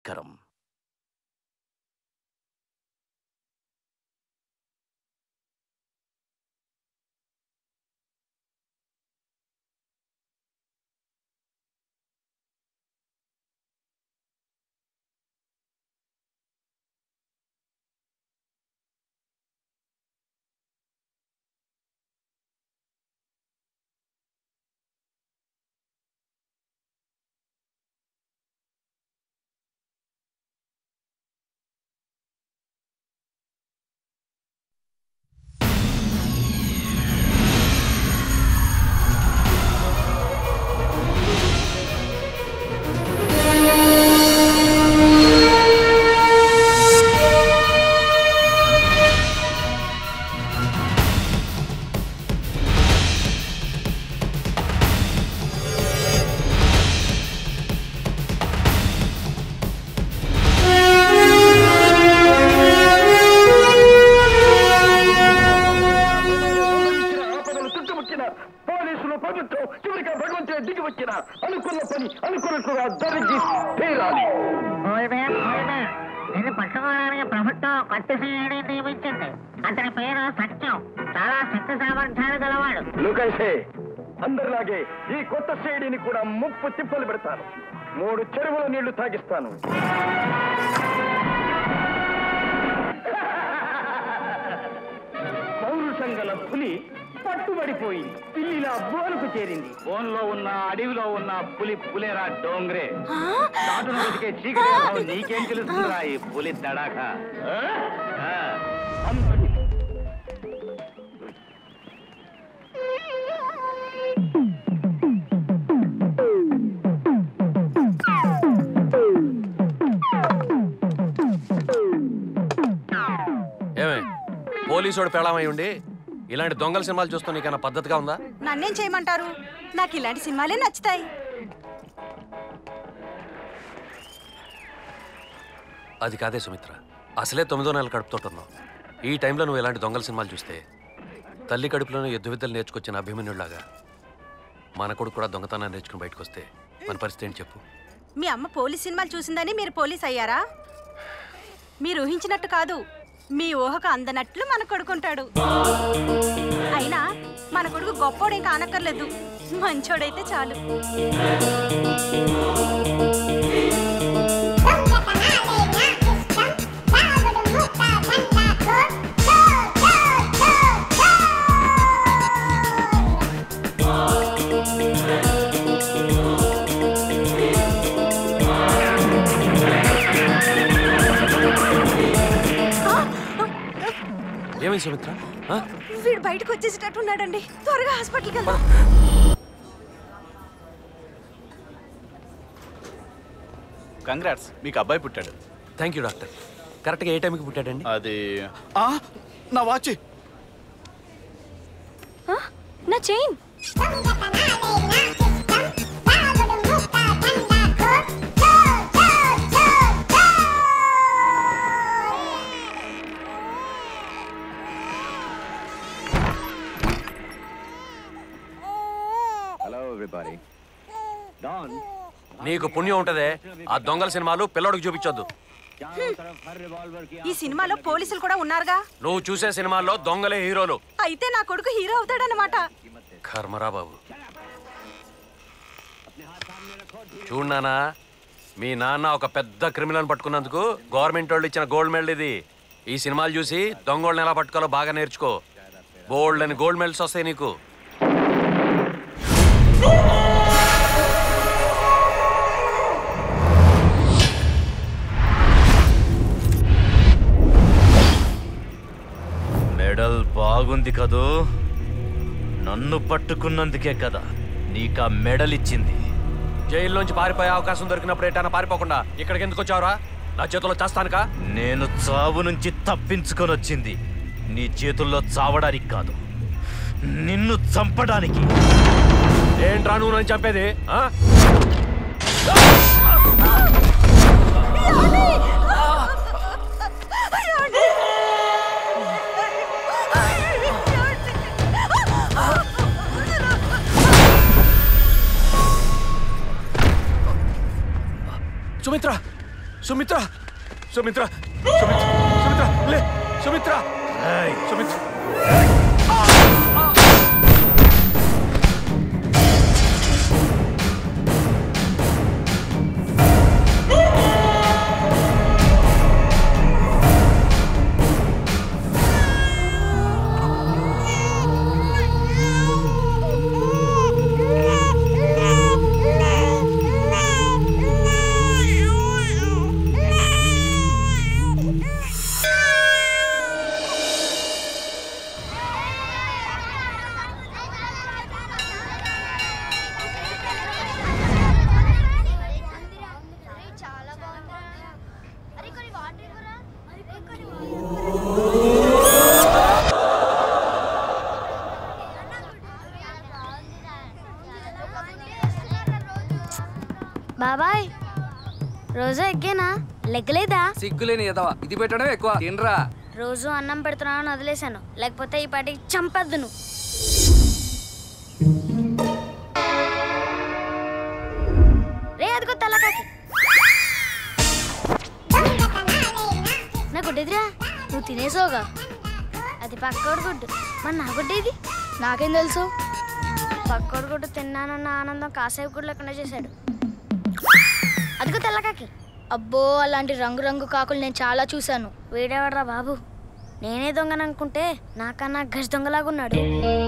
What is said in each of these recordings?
దుష్కరం ఇచ్చిన ఆపదలు చుట్టుముట్టిన పోలీసులు ప్రభుత్వం చివరిగా భగవంతుడే దిగి వచ్చిన అనుకున్న పని అనుకున్నట్లుగా జరిగి తీరాలి నిన్ను పట్టుకోవడానికి ప్రభుత్వం కొత్త సీఐడి నియమించింది అతని పేరు సత్యం చాలా శక్తి సామర్థ్యాలు గలవాడు లుకైసే అందరిలాగే ఈ కొత్త శైలిని కూడా ముప్పు తిప్పలు పెడతాను మూడు చెరువుల నీళ్లు తాగిస్తాను పౌరుషం గల పులి పట్టుబడిపోయింది పిల్లిలా బోనుకు చేరింది బోన్లో ఉన్న అడవిలో ఉన్న పులి పులేరా డోంగ్రే చాటున బతికే చీకటి రావు నీకేం తెలుస్తుందిరా ఈ పులి తడాక ఆ? అందరి- ఏమే పోలీసుడు పెళ్ళమై ఉండి ఇలాంటి దొంగల సినిమాలు చూస్తూ నీకన్నా పద్ధతిగా ఉందా నన్నేం చేయమంటారు నాకు ఇలాంటి సినిమాలే నచ్చుతాయి అది కాదే సుమిత్ర అసలే తొమ్మిదో నెలలు కడుపుతుంటున్నావు ఈ టైంలో నువ్వు ఇలాంటి దొంగల సినిమాలు చూస్తే తల్లి కడుపులోనే యుద్ధ విద్యలు నేర్చుకొచ్చిన అభిమన్యుడిలాగా మన కొడుకు కూడా దొంగతనాన్ని నేర్చుకుని బయటకు వస్తే మన పరిస్థితి ఏంటి చెప్పు మీ అమ్మ పోలీస్ సినిమాలు చూసిందని మీరు పోలీస్ అయ్యారా మీరు ఊహించినట్టు కాదు మీ ఊహకు అందనట్లు మన కొడుకుంటాడు అయినా మన కొడుకు గొప్పోడేం కానక్కర్లేదు మంచోడైతే చాలు ఏమైంది సుమిత్ర ఆ? వీడు బయటకు వచ్చేసేటట్టు ఉన్నాడండి త్వరగా హాస్పిటల్కి వెళ్దాం కంగ్రాట్స్ మీకు అబ్బాయి పుట్టాడు థ్యాంక్ యూ డాక్టర్ కరెక్ట్గా ఏ టైంకి పుట్టాడండి అది ఆ, నా వాచ్ నా చైన్ హలో ఎవ్రీబడి డాన్ నీకు పుణ్యం ఉంటదే ఆ దొంగల సినిమాలు పిల్లడికి చూపించొద్దు ఈ సినిమాలో పోలీసులు కూడా ఉన్నారుగా నువ్వు చూసే సినిమాల్లో దొంగలే హీరోలు అయితే నా కొడుకు హీరో అవుతాడన్నమాట కర్మరా బాబు చూడనానా మీ నాన్న ఒక పెద్ద క్రిమినల్ పట్టుకున్నందుకు గవర్నమెంట్ వాళ్ళు ఇచ్చిన గోల్డ్ మెడల్ ఇది ఈ సినిమాలు చూసి దొంగోళ్ళని ఎలా పట్టుకోవాలో బాగా నేర్చుకో గోల్డ్ అని గోల్డ్ మెడల్స్ వస్తాయి నీకు మెడల్ బాగుంది కదూ నన్ను పట్టుకున్నందుకే కదా నీకా మెడల్ ఇచ్చింది జైల్లోంచి పారిపోయే అవకాశం దొరికినప్పుడు ఎటైనా పారిపోకుండా ఇక్కడికి ఎందుకు వచ్చావురా నా చేతిలో చేస్తానుకా నేను చావు నుంచి తప్పించుకొని వచ్చింది నీ చేతుల్లో చావడానికి కాదు నిన్ను చంపడానికి ఏంట్రా నువ్వు నన్ను చంపేది ఆ? సుమిత్ర సుమిత్ర సుమిత్ర సుమిత్ర సుమిత్ర లే సుమిత్ర సుమిత్ర చాలా బాగుంది అరే కొన్ని వాటర్ ఇవ్వరా అరే కొన్ని బాబాయ్ రోజు ఎగ్గేనా లెగ్గలేదా సిగ్గులేని ఎదవా ఇది పెట్టడం ఎక్కువ తినరా రోజు అన్నం పెడుతున్నాను వదిలేశాను లేకపోతే ఈ పాటికి చంపద్దును రే అదిగో తలకాకి నా గుడ్డేదిరా నువ్వు తినేసావుగా అది పక్కోడు గుడ్డు మరి నా గుడ్డేది నాకేం తెలుసు పక్కోడు గుడ్డు తిన్నానన్న ఆనందం కాసేపు కూడా లేకుండా చేశాడు అదిగో తెల్లకాకి అబ్బో అలాంటి రంగురంగు కాకులు నేను చాలా చూశాను వీడేవాడ్రా బాబు నేనే దొంగననుకుంటే నాకన్నా గజ దొంగలాగున్నాడు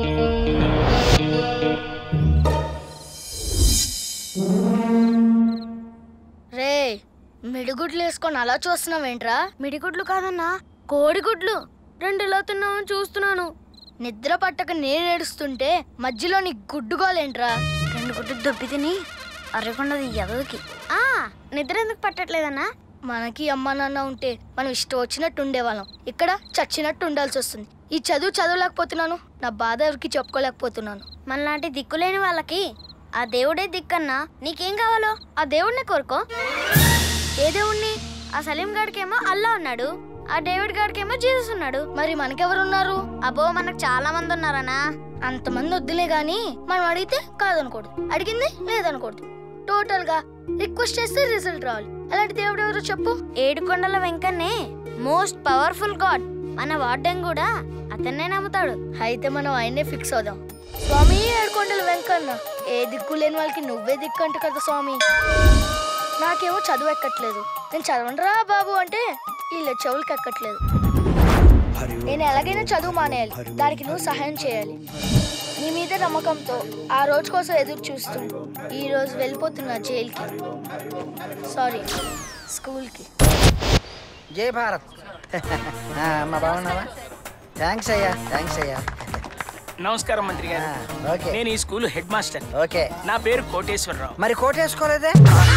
రే మిడిగుడ్లు వేసుకొని అలా చూస్తున్నావేంట్రా మిడిగుడ్లు కాదన్నా కోడిగుడ్లు రెండు ఇలా తిన్నామని చూస్తున్నాను నిద్ర పట్టక నేను ఏడుస్తుంటే మధ్యలో నీ గుడ్డుగోలేంట్రా రెండు గుడ్డు దొబ్బి తిని అరగొండది ఎదవికి ఆ నిద్ర ఎందుకు పట్టట్లేదన్నా మనకి అమ్మ నాన్న ఉంటే మనం ఇష్టం వచ్చినట్టు ఉండేవాళ్ళం ఇక్కడ చచ్చినట్టు ఉండాల్సి వస్తుంది ఈ చదువు చదవలేకపోతున్నాను నా బాధ ఎవరికి చెప్పుకోలేకపోతున్నాను మనలాంటి దిక్కులేని వాళ్ళకి ఆ దేవుడే దిక్కన్నా నీకేం కావాలో ఆ దేవుడిని కోరుకో ఏ దేవుణ్ణి ఆ సలీం గాడికేమో అల్లా ఉన్నాడు ఆ డేవిడ్ గాడికేమో జీసస్ ఉన్నాడు మరి మనకెవరున్నారు అబ్బో మనకు చాలా మంది ఉన్నారనా అంతమంది వద్దులే గాని మనం అడిగితే కాదనకూడదు అడిగింది లేదనకూడదు టోటల్ గా రిక్వెస్ట్ చేస్తే రిజల్ట్ రావాలి అలాంటి దేవుడు ఎవరో చెప్పు ఏడుకొండల వెంకన్నే మోస్ట్ పవర్ఫుల్ గాడ్ మన వార్డెన్ కూడా అతన్నే నమ్ముతాడు అయితే మనం ఆయన్నే ఫిక్స్ అవుదాం స్వామి ఏడుకొండల వెంకన్న ఏ దిక్కు లేని వాళ్ళకి నువ్వే దిక్కు అంట కదా స్వామి నాకేమో చదువు ఎక్కట్లేదు నేను చదవండిరా బాబు అంటే వీళ్ళ చెవులకి ఎక్కట్లేదు నేను ఎలాగైనా చదువు మానేయాలి దానికి నువ్వు సహాయం చేయాలి నీ మీద నమ్మకంతో ఆ రోజు కోసం ఎదురు చూస్తూ ఈ రోజు వెళ్ళిపోతున్నా జైలుకి సారీ స్కూల్కి జై భారత్ ఆ, అమ్మ బాగున్నావా థ్యాంక్స్ అయ్యా థ్యాంక్స్ అయ్యా నమస్కారం మంత్రి గారు ఆ, ఓకే నేను ఈ స్కూల్ హెడ్ మాస్టర్ ఓకే నా పేరు కోటేశ్వరరావు మరి కోట్ వేసుకోలేదే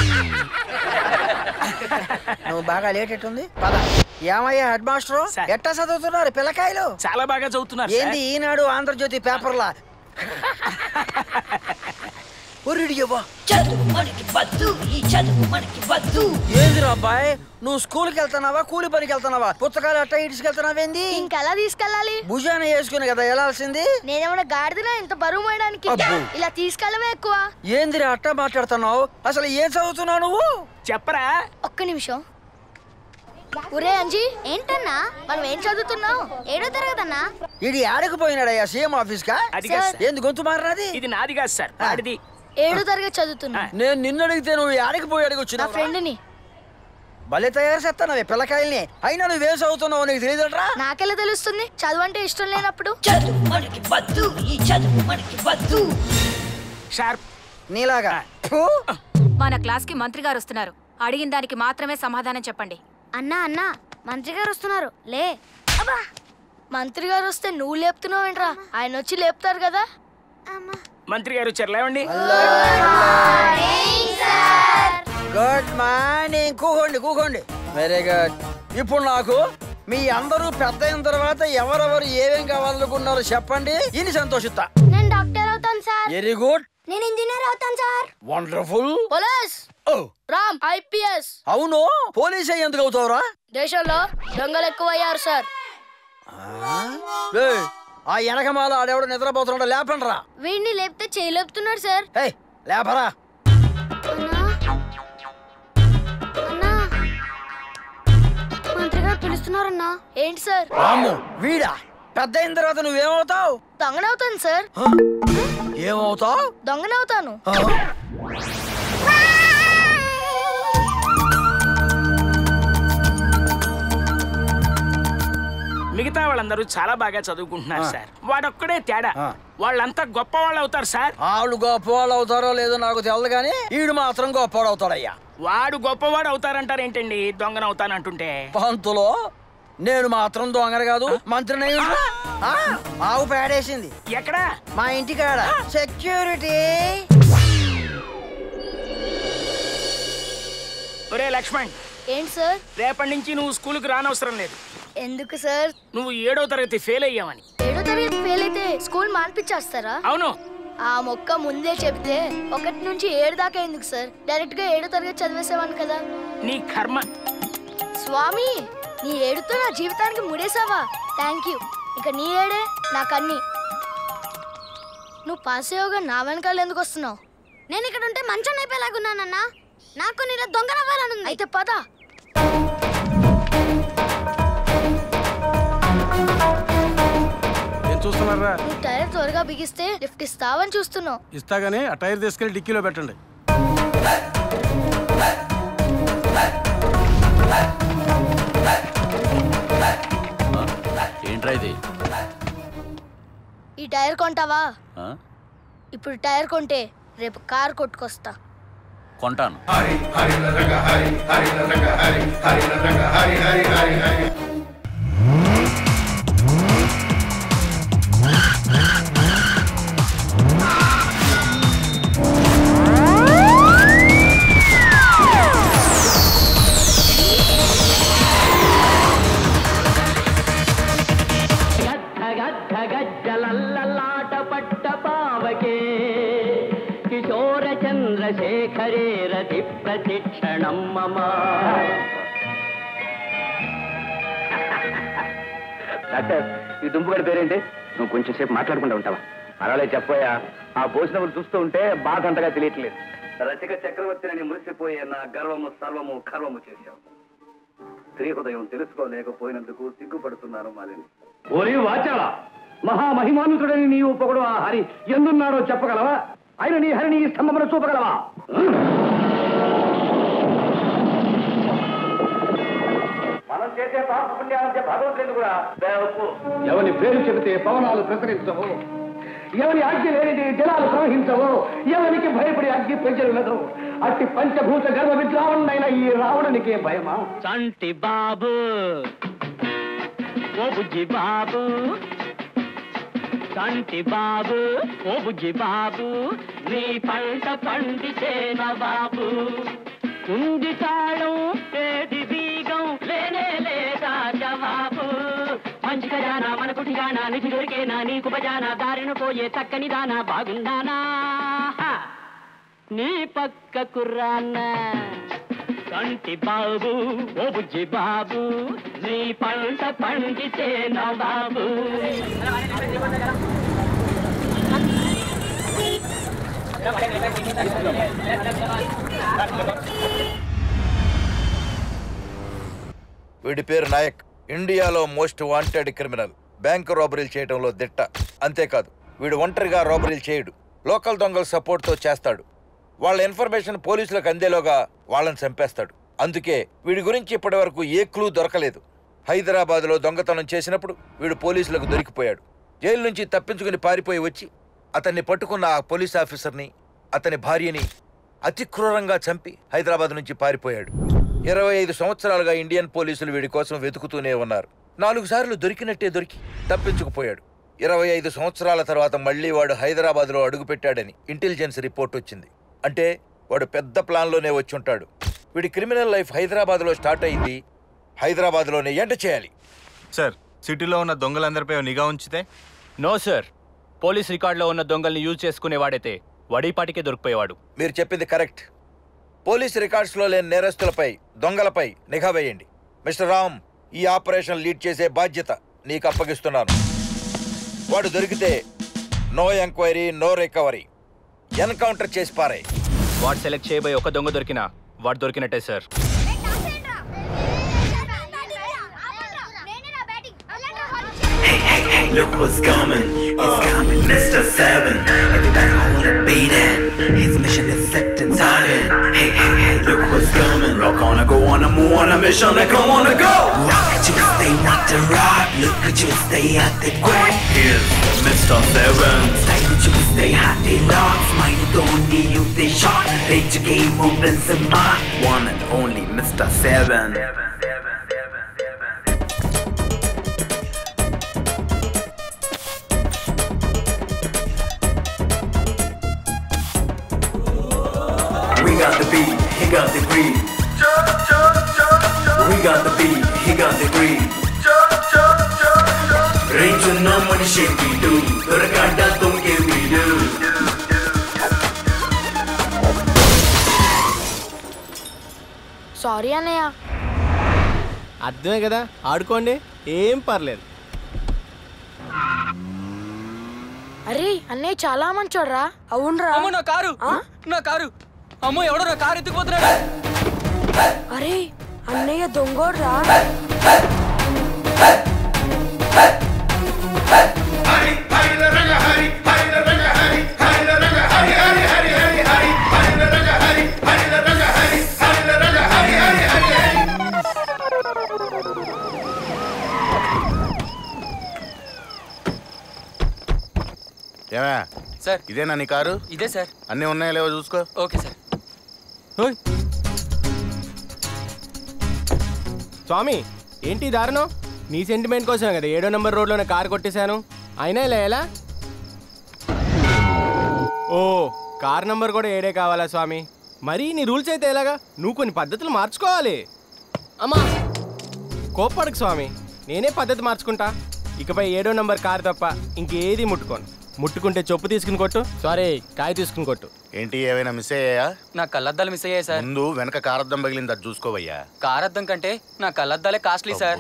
నువ్వు బాగా లేట్ ఎట్టుంది పద ఏమయ్యా హెడ్ మాస్టర్ సార్. ఎట్టా చదువుతున్నారు పిల్లకాయలు చాలా బాగా చదువుతున్నారు సార్. ఏంది ఈనాడు ఆంధ్రజ్యోతి పేపర్లా ఒరిడియవ్వా ఏందిరా అబ్బాయి నువ్వు స్కూల్కి వెళ్తున్నావా కూలి పనికి వెళ్తున్నావా పుస్తకాలు అట్ట ఇటుకెళ్తున్నావేంది ఇంకెలా తీసుకెళ్ళాలి భుజాన వేసుకుని కదా వెళ్ళాల్సింది నేనేమన్నా గాడిదనా ఇంత బరువు మోయడానికి అబ్బో. ఇలా తీసుకెళ్ళమే ఎక్కువ ఏందిరా అట్ట మాట్లాడుతున్నావు అసలు ఏం చదువుతున్నావు నువ్వు చెప్పరా ఒక్క నిమిషం ఒరే అంజీ ఏంటన్నా మనం ఏం చదువుతున్నావు ఏడో తరగదన్నా ఇది ఆడకపోయినాడయ్యా సీఎం ఆఫీస్ కా అది కాదు సార్. ఏంది గొంతు మారినది ఇది నాది కాదు సార్ వాడిది ఏడో తరగతి చదువుతున్నా నేను నిన్ను అడిగితే నువ్వు ఆడకపోయి నా అడిగొచ్చిన ఫ్రెండ్ని భలే తయారు చేస్తానవే పిల్లకాయల్ని అయినా నువ్వేం చదువుతున్నావు నీకు తెలియదట్రా నాకెలా తెలుస్తుంది చదువు అంటే ఇష్టం లేనప్పుడు షార్ప్ నీలాగా ఫు. మన క్లాస్కి మంత్రి గారు వస్తున్నారు అడిగిన దానికి మాత్రమే సమాధానం చెప్పండి అన్నా అన్నా మంత్రి గారు వస్తున్నారు లే మంత్రి గారు వస్తే నువ్వు లేపుతున్నావు ఏంట్రా ఆయన వచ్చి లేపుతారు కదా మంత్రి గారు వచ్చారు లేవండి గుడ్ మార్నింగ్ కూకోండి కూకోండి వెరీ గుడ్ ఇప్పుడు నాకు మీ అందరూ పెద్ద అయిన తర్వాత ఎవరెవరు ఏమేం కావాలనుకున్నారో చెప్పండి ఇని సంతోషిస్తా నేను డాక్టర్ అవుతాను సార్ వెరీ గుడ్ నేను ఇంజనీర్ అవుతాను సార్ వండర్ఫుల్ పోలీస్ ఓ రామ్ ఐపీఎస్ అవును పోలీస్ అయ్యి ఎందుకు అవుతావురా దేశంలో దొంగలు ఎక్కువ అయ్యారు సార్ ఏయ్, ఆ వెనకమాల ఆడెవడో నిద్రపోతున్నాడో లేపండ్రా వీడిని లేపితే చేయలేపుతున్నాడు సార్ ఏయ్ లేపరా అన్నా అన్నా వస్తున్నారన్నా ఏంటి సార్ రాము వీడా పెద్ద అయిన తర్వాత నువ్వేమవుతావు దొంగనవుతాను సార్ ఏమవుతావు దొంగనవుతాను మిగతా వాళ్ళందరూ చాలా బాగా చదువుకుంటున్నారు సార్ వాడొక్కడే తేడా వాళ్ళంతా గొప్ప వాళ్ళు అవుతారు సార్ వాళ్ళు గొప్పవాళ్ళు అవుతారో లేదో నాకు తెలియదు కానీ వీడు మాత్రం గొప్పవాడు అవుతాడయ్యా వాడు గొప్పవాడు అవుతారంటారు ఏంటండి దొంగనవుతానంటుంటే పంతులో నేను మాత్రం దొంగను కాదు మంత్రిని అయి ఉన్నా. ఆ, ఆవు పేడేసింది ఎక్కడా మా ఇంటికాడ సెక్యూరిటీ ఒరే లక్ష్మణ్ ఏంటి సార్ రేపటి నుంచి నువ్వు స్కూల్కి రానవసరం లేదు ఎందుకు సార్ నువ్వు ఏడో తరగతి ఫెయిల్ అయ్యావని ఏడో తరగతి ఫెయిల్ అయితే స్కూల్ మాన్పించేస్తారా అవును ఆ మొక్క ముందే చెప్తే ఒకటి నుంచి ఏడు దాకా ఎందుకు సార్ డైరెక్ట్ గా ఏడో తరగతి చదివేసేవాను కదా నీ కర్మ స్వామి నీ ఏడుతో నా జీవితానికి ముడేసావా థ్యాంక్ యూ ఇక నీ ఏడే నాకన్నీ నువ్వు పాస్ అయ్యోగా నా వెనకాల ఎందుకు వస్తున్నావు నేను ఇక్కడ ఉంటే మంచం అయిపోయేలాగున్నానన్నా నాకు నీలో దొంగనవ్వాలని అయితే పద ఏం చూస్తున్నారా నువ్వు టైర్ త్వరగా బిగిస్తే లిఫ్ట్ ఇస్తావని చూస్తున్నావు ఇస్తాగానే ఆ టైర్ తీసుకెళ్లి డిక్కీలో పెట్టండి ఏంట్రా ఇది ఈ టైర్ కొంటావా ఆ? ఇప్పుడు టైర్ కొంటే రేపు కార్ కొట్టుకొస్తా కొంటాను గద్ద గజ్జలల్లలాట పట్ట పావకే కిశోర చంద్రశేఖరే రతి ప్రతిక్షణం మమ డాక్టర్ ఈ దుంపుగడి పేరేంటి నువ్వు కొంచెం సేపు మాట్లాడకుండా ఉంటావా పర్వాలేదు చెప్పోయా ఆ భోజనములు చూస్తూ ఉంటే బాధ అంతగా తెలియట్లేదు రసిక చక్రవర్తిని మురిసిపోయే నా గర్వము సర్వము కర్వము చేశావు స్త్రీ హృదయం తెలుసుకోలేకపోయినందుకు సిగ్గుపడుతున్నాను మాలిని ఓరి వాచాల మహామహిమానుతుడని నీవు పొగడు ఆ హరి ఎందున్నాడో చెప్పగలవా ఆయన నీ హరిని ఈ స్తంభమును చూపగలవా మనం చేసే పాప పుణ్యాలంటే భగవంతుడు కూడా ఎవరి పేరు చెబితే పవనాలు ప్రసరించవు ఎవరి ఆజ్ఞ లేనిది జలాలు ప్రవహించవు ఎవరికి భయపడి అగ్గి ప్రజలదు అట్టి పంచభూత గర్భ విద్రావణుడైన ఈ రావణునికి భయమా చంటి బాబు ఓ బుజ్జి బాబు చంటి బాబు ఓ బుజ్జి బాబు నీ పంట పండితేన బాబు ఉంది తాళం ఏది బీగం లేనే లేదా జవాబు మంచి ఖజానా మన కుటిగానా నిధి దొరికేనా నీకు బజానా దారిన పోయే చక్కని దానా బాగుందానా హ! నీ పక్క కుర్రాన్నా కంటి బాబు ఓ బుజ్జి బాబు నీ పంట పండితే నా బాబు వీడి పేరు నాయక్ ఇండియాలో మోస్ట్ వాంటెడ్ క్రిమినల్ బ్యాంకు రాబరీలు చేయడంలో దిట్ట అంతేకాదు వీడు ఒంటరిగా రాబరీలు చేయడు లోకల్ దొంగల సపోర్ట్తో చేస్తాడు వాళ్ళ ఇన్ఫర్మేషన్ పోలీసులకు అందేలోగా వాళ్ళని చంపేస్తాడు అందుకే వీడి గురించి ఇప్పటి వరకు ఏ క్లూ దొరకలేదు హైదరాబాద్లో దొంగతనం చేసినప్పుడు వీడు పోలీసులకు దొరికిపోయాడు జైలు నుంచి తప్పించుకుని పారిపోయి వచ్చి అతన్ని పట్టుకున్న ఆ పోలీస్ ఆఫీసర్ని అతని భార్యని అతి క్రూరంగా చంపి హైదరాబాద్ నుంచి పారిపోయాడు ఇరవై ఐదు సంవత్సరాలుగా ఇండియన్ పోలీసులు వీడి కోసం వెతుకుతూనే ఉన్నారు నాలుగు సార్లు దొరికినట్టే దొరికి తప్పించుకుపోయాడు ఇరవై ఐదు సంవత్సరాల తర్వాత మళ్ళీ వాడు హైదరాబాద్లో అడుగుపెట్టాడని ఇంటెలిజెన్స్ రిపోర్ట్ వచ్చింది అంటే వాడు పెద్ద ప్లాన్లోనే వచ్చి ఉంటాడు వీడి క్రిమినల్ లైఫ్ హైదరాబాద్లో స్టార్ట్ అయింది హైదరాబాద్లోనే ఎంట చేయాలి సార్ సిటీలో ఉన్న దొంగలందరిపై నిఘా ఉంచితే నో సార్ పోలీస్ రికార్డులో ఉన్న దొంగల్ని యూజ్ చేసుకునేవాడైతే వడిపాటికే దొరికిపోయేవాడు మీరు చెప్పింది కరెక్ట్ పోలీస్ రికార్డ్స్లో లేని నేరస్తులపై దొంగలపై నిఘా వేయండి మిస్టర్ రామ్ ఈ ఆపరేషన్ లీడ్ చేసే బాధ్యత నీకు అప్పగిస్తున్నాను వాడు దొరికితే no enquiry no recovery encounter చేసి పారాయి వాడు సెలెక్ట్ చేయబోయే ఒక దొంగ దొరికినా వాడు దొరికినట్టే sir look what's coming. It's coming, Mr. Seven. Everybody wanna be that. His mission is set and started. Hey, hey, hey, look what's coming. Rock on a go on a move on a mission, like come on a go. Rock at you, stay not to rock. Look at you, stay at the quick. Here's Mr. Seven. Stay with you, stay hot, they lock. Smile, don't need you, they shot. Play your game, open some mark. One and only Mr. Seven. We got the beat, he got the green. We got the beat, he got the green. Range ఉన్న మనిషి వీడు దొరకడ్డ దొంగే వీడు sorry అన్నయ్య అర్థమే కదా ఆడుకోండి ఏం పర్లేదు అరే అన్నయ్య చాలా మంచోడ్రా అవునరా అమ్మో నా కారు నా కారు అమ్మో ఎవడో నా కారు ఎత్తుకుపోతున్నాడు అరే అన్నయ్య దొంగోడ్రా ఏమా సార్ ఇదేనా నీ కారు ఇదే సార్ అన్నీ ఉన్నాయో లేవో చూసుకో ఓకే సార్ స్వామి ఏంటి ఈ దారుణం నీ సెంటిమెంట్ కోసమే కదా ఏడో నెంబర్ రోడ్లోనే కారు కొట్టేశాను అయినా ఇలా ఎలా ఓ కార్ నంబర్ కూడా ఏడే కావాలా స్వామి మరి నీ రూల్స్ అయితే ఎలాగా నువ్వు కొన్ని పద్ధతులు మార్చుకోవాలి అమ్మా కోప్పడకు స్వామి నేనే పద్ధతి మార్చుకుంటా ఇకపై ఏడో నంబర్ కారు తప్ప ఇంకేది ముట్టుకోను ముట్టుకుంటే చొప్పు తీసుకుని కొట్టు సారీ కాయ తీసుకుని కొట్టు ఏంటి ఏమైనా మిస్ అయ్యాయా నా కళ్ళద్దాలు మిస్ అయ్యాయి సార్ ముందు వెనక కారద్దం పగిలింది అది చూసుకోవయ్యా కార్ అద్దం కంటే నా కళ్ళద్దాలే కాస్ట్లీ సార్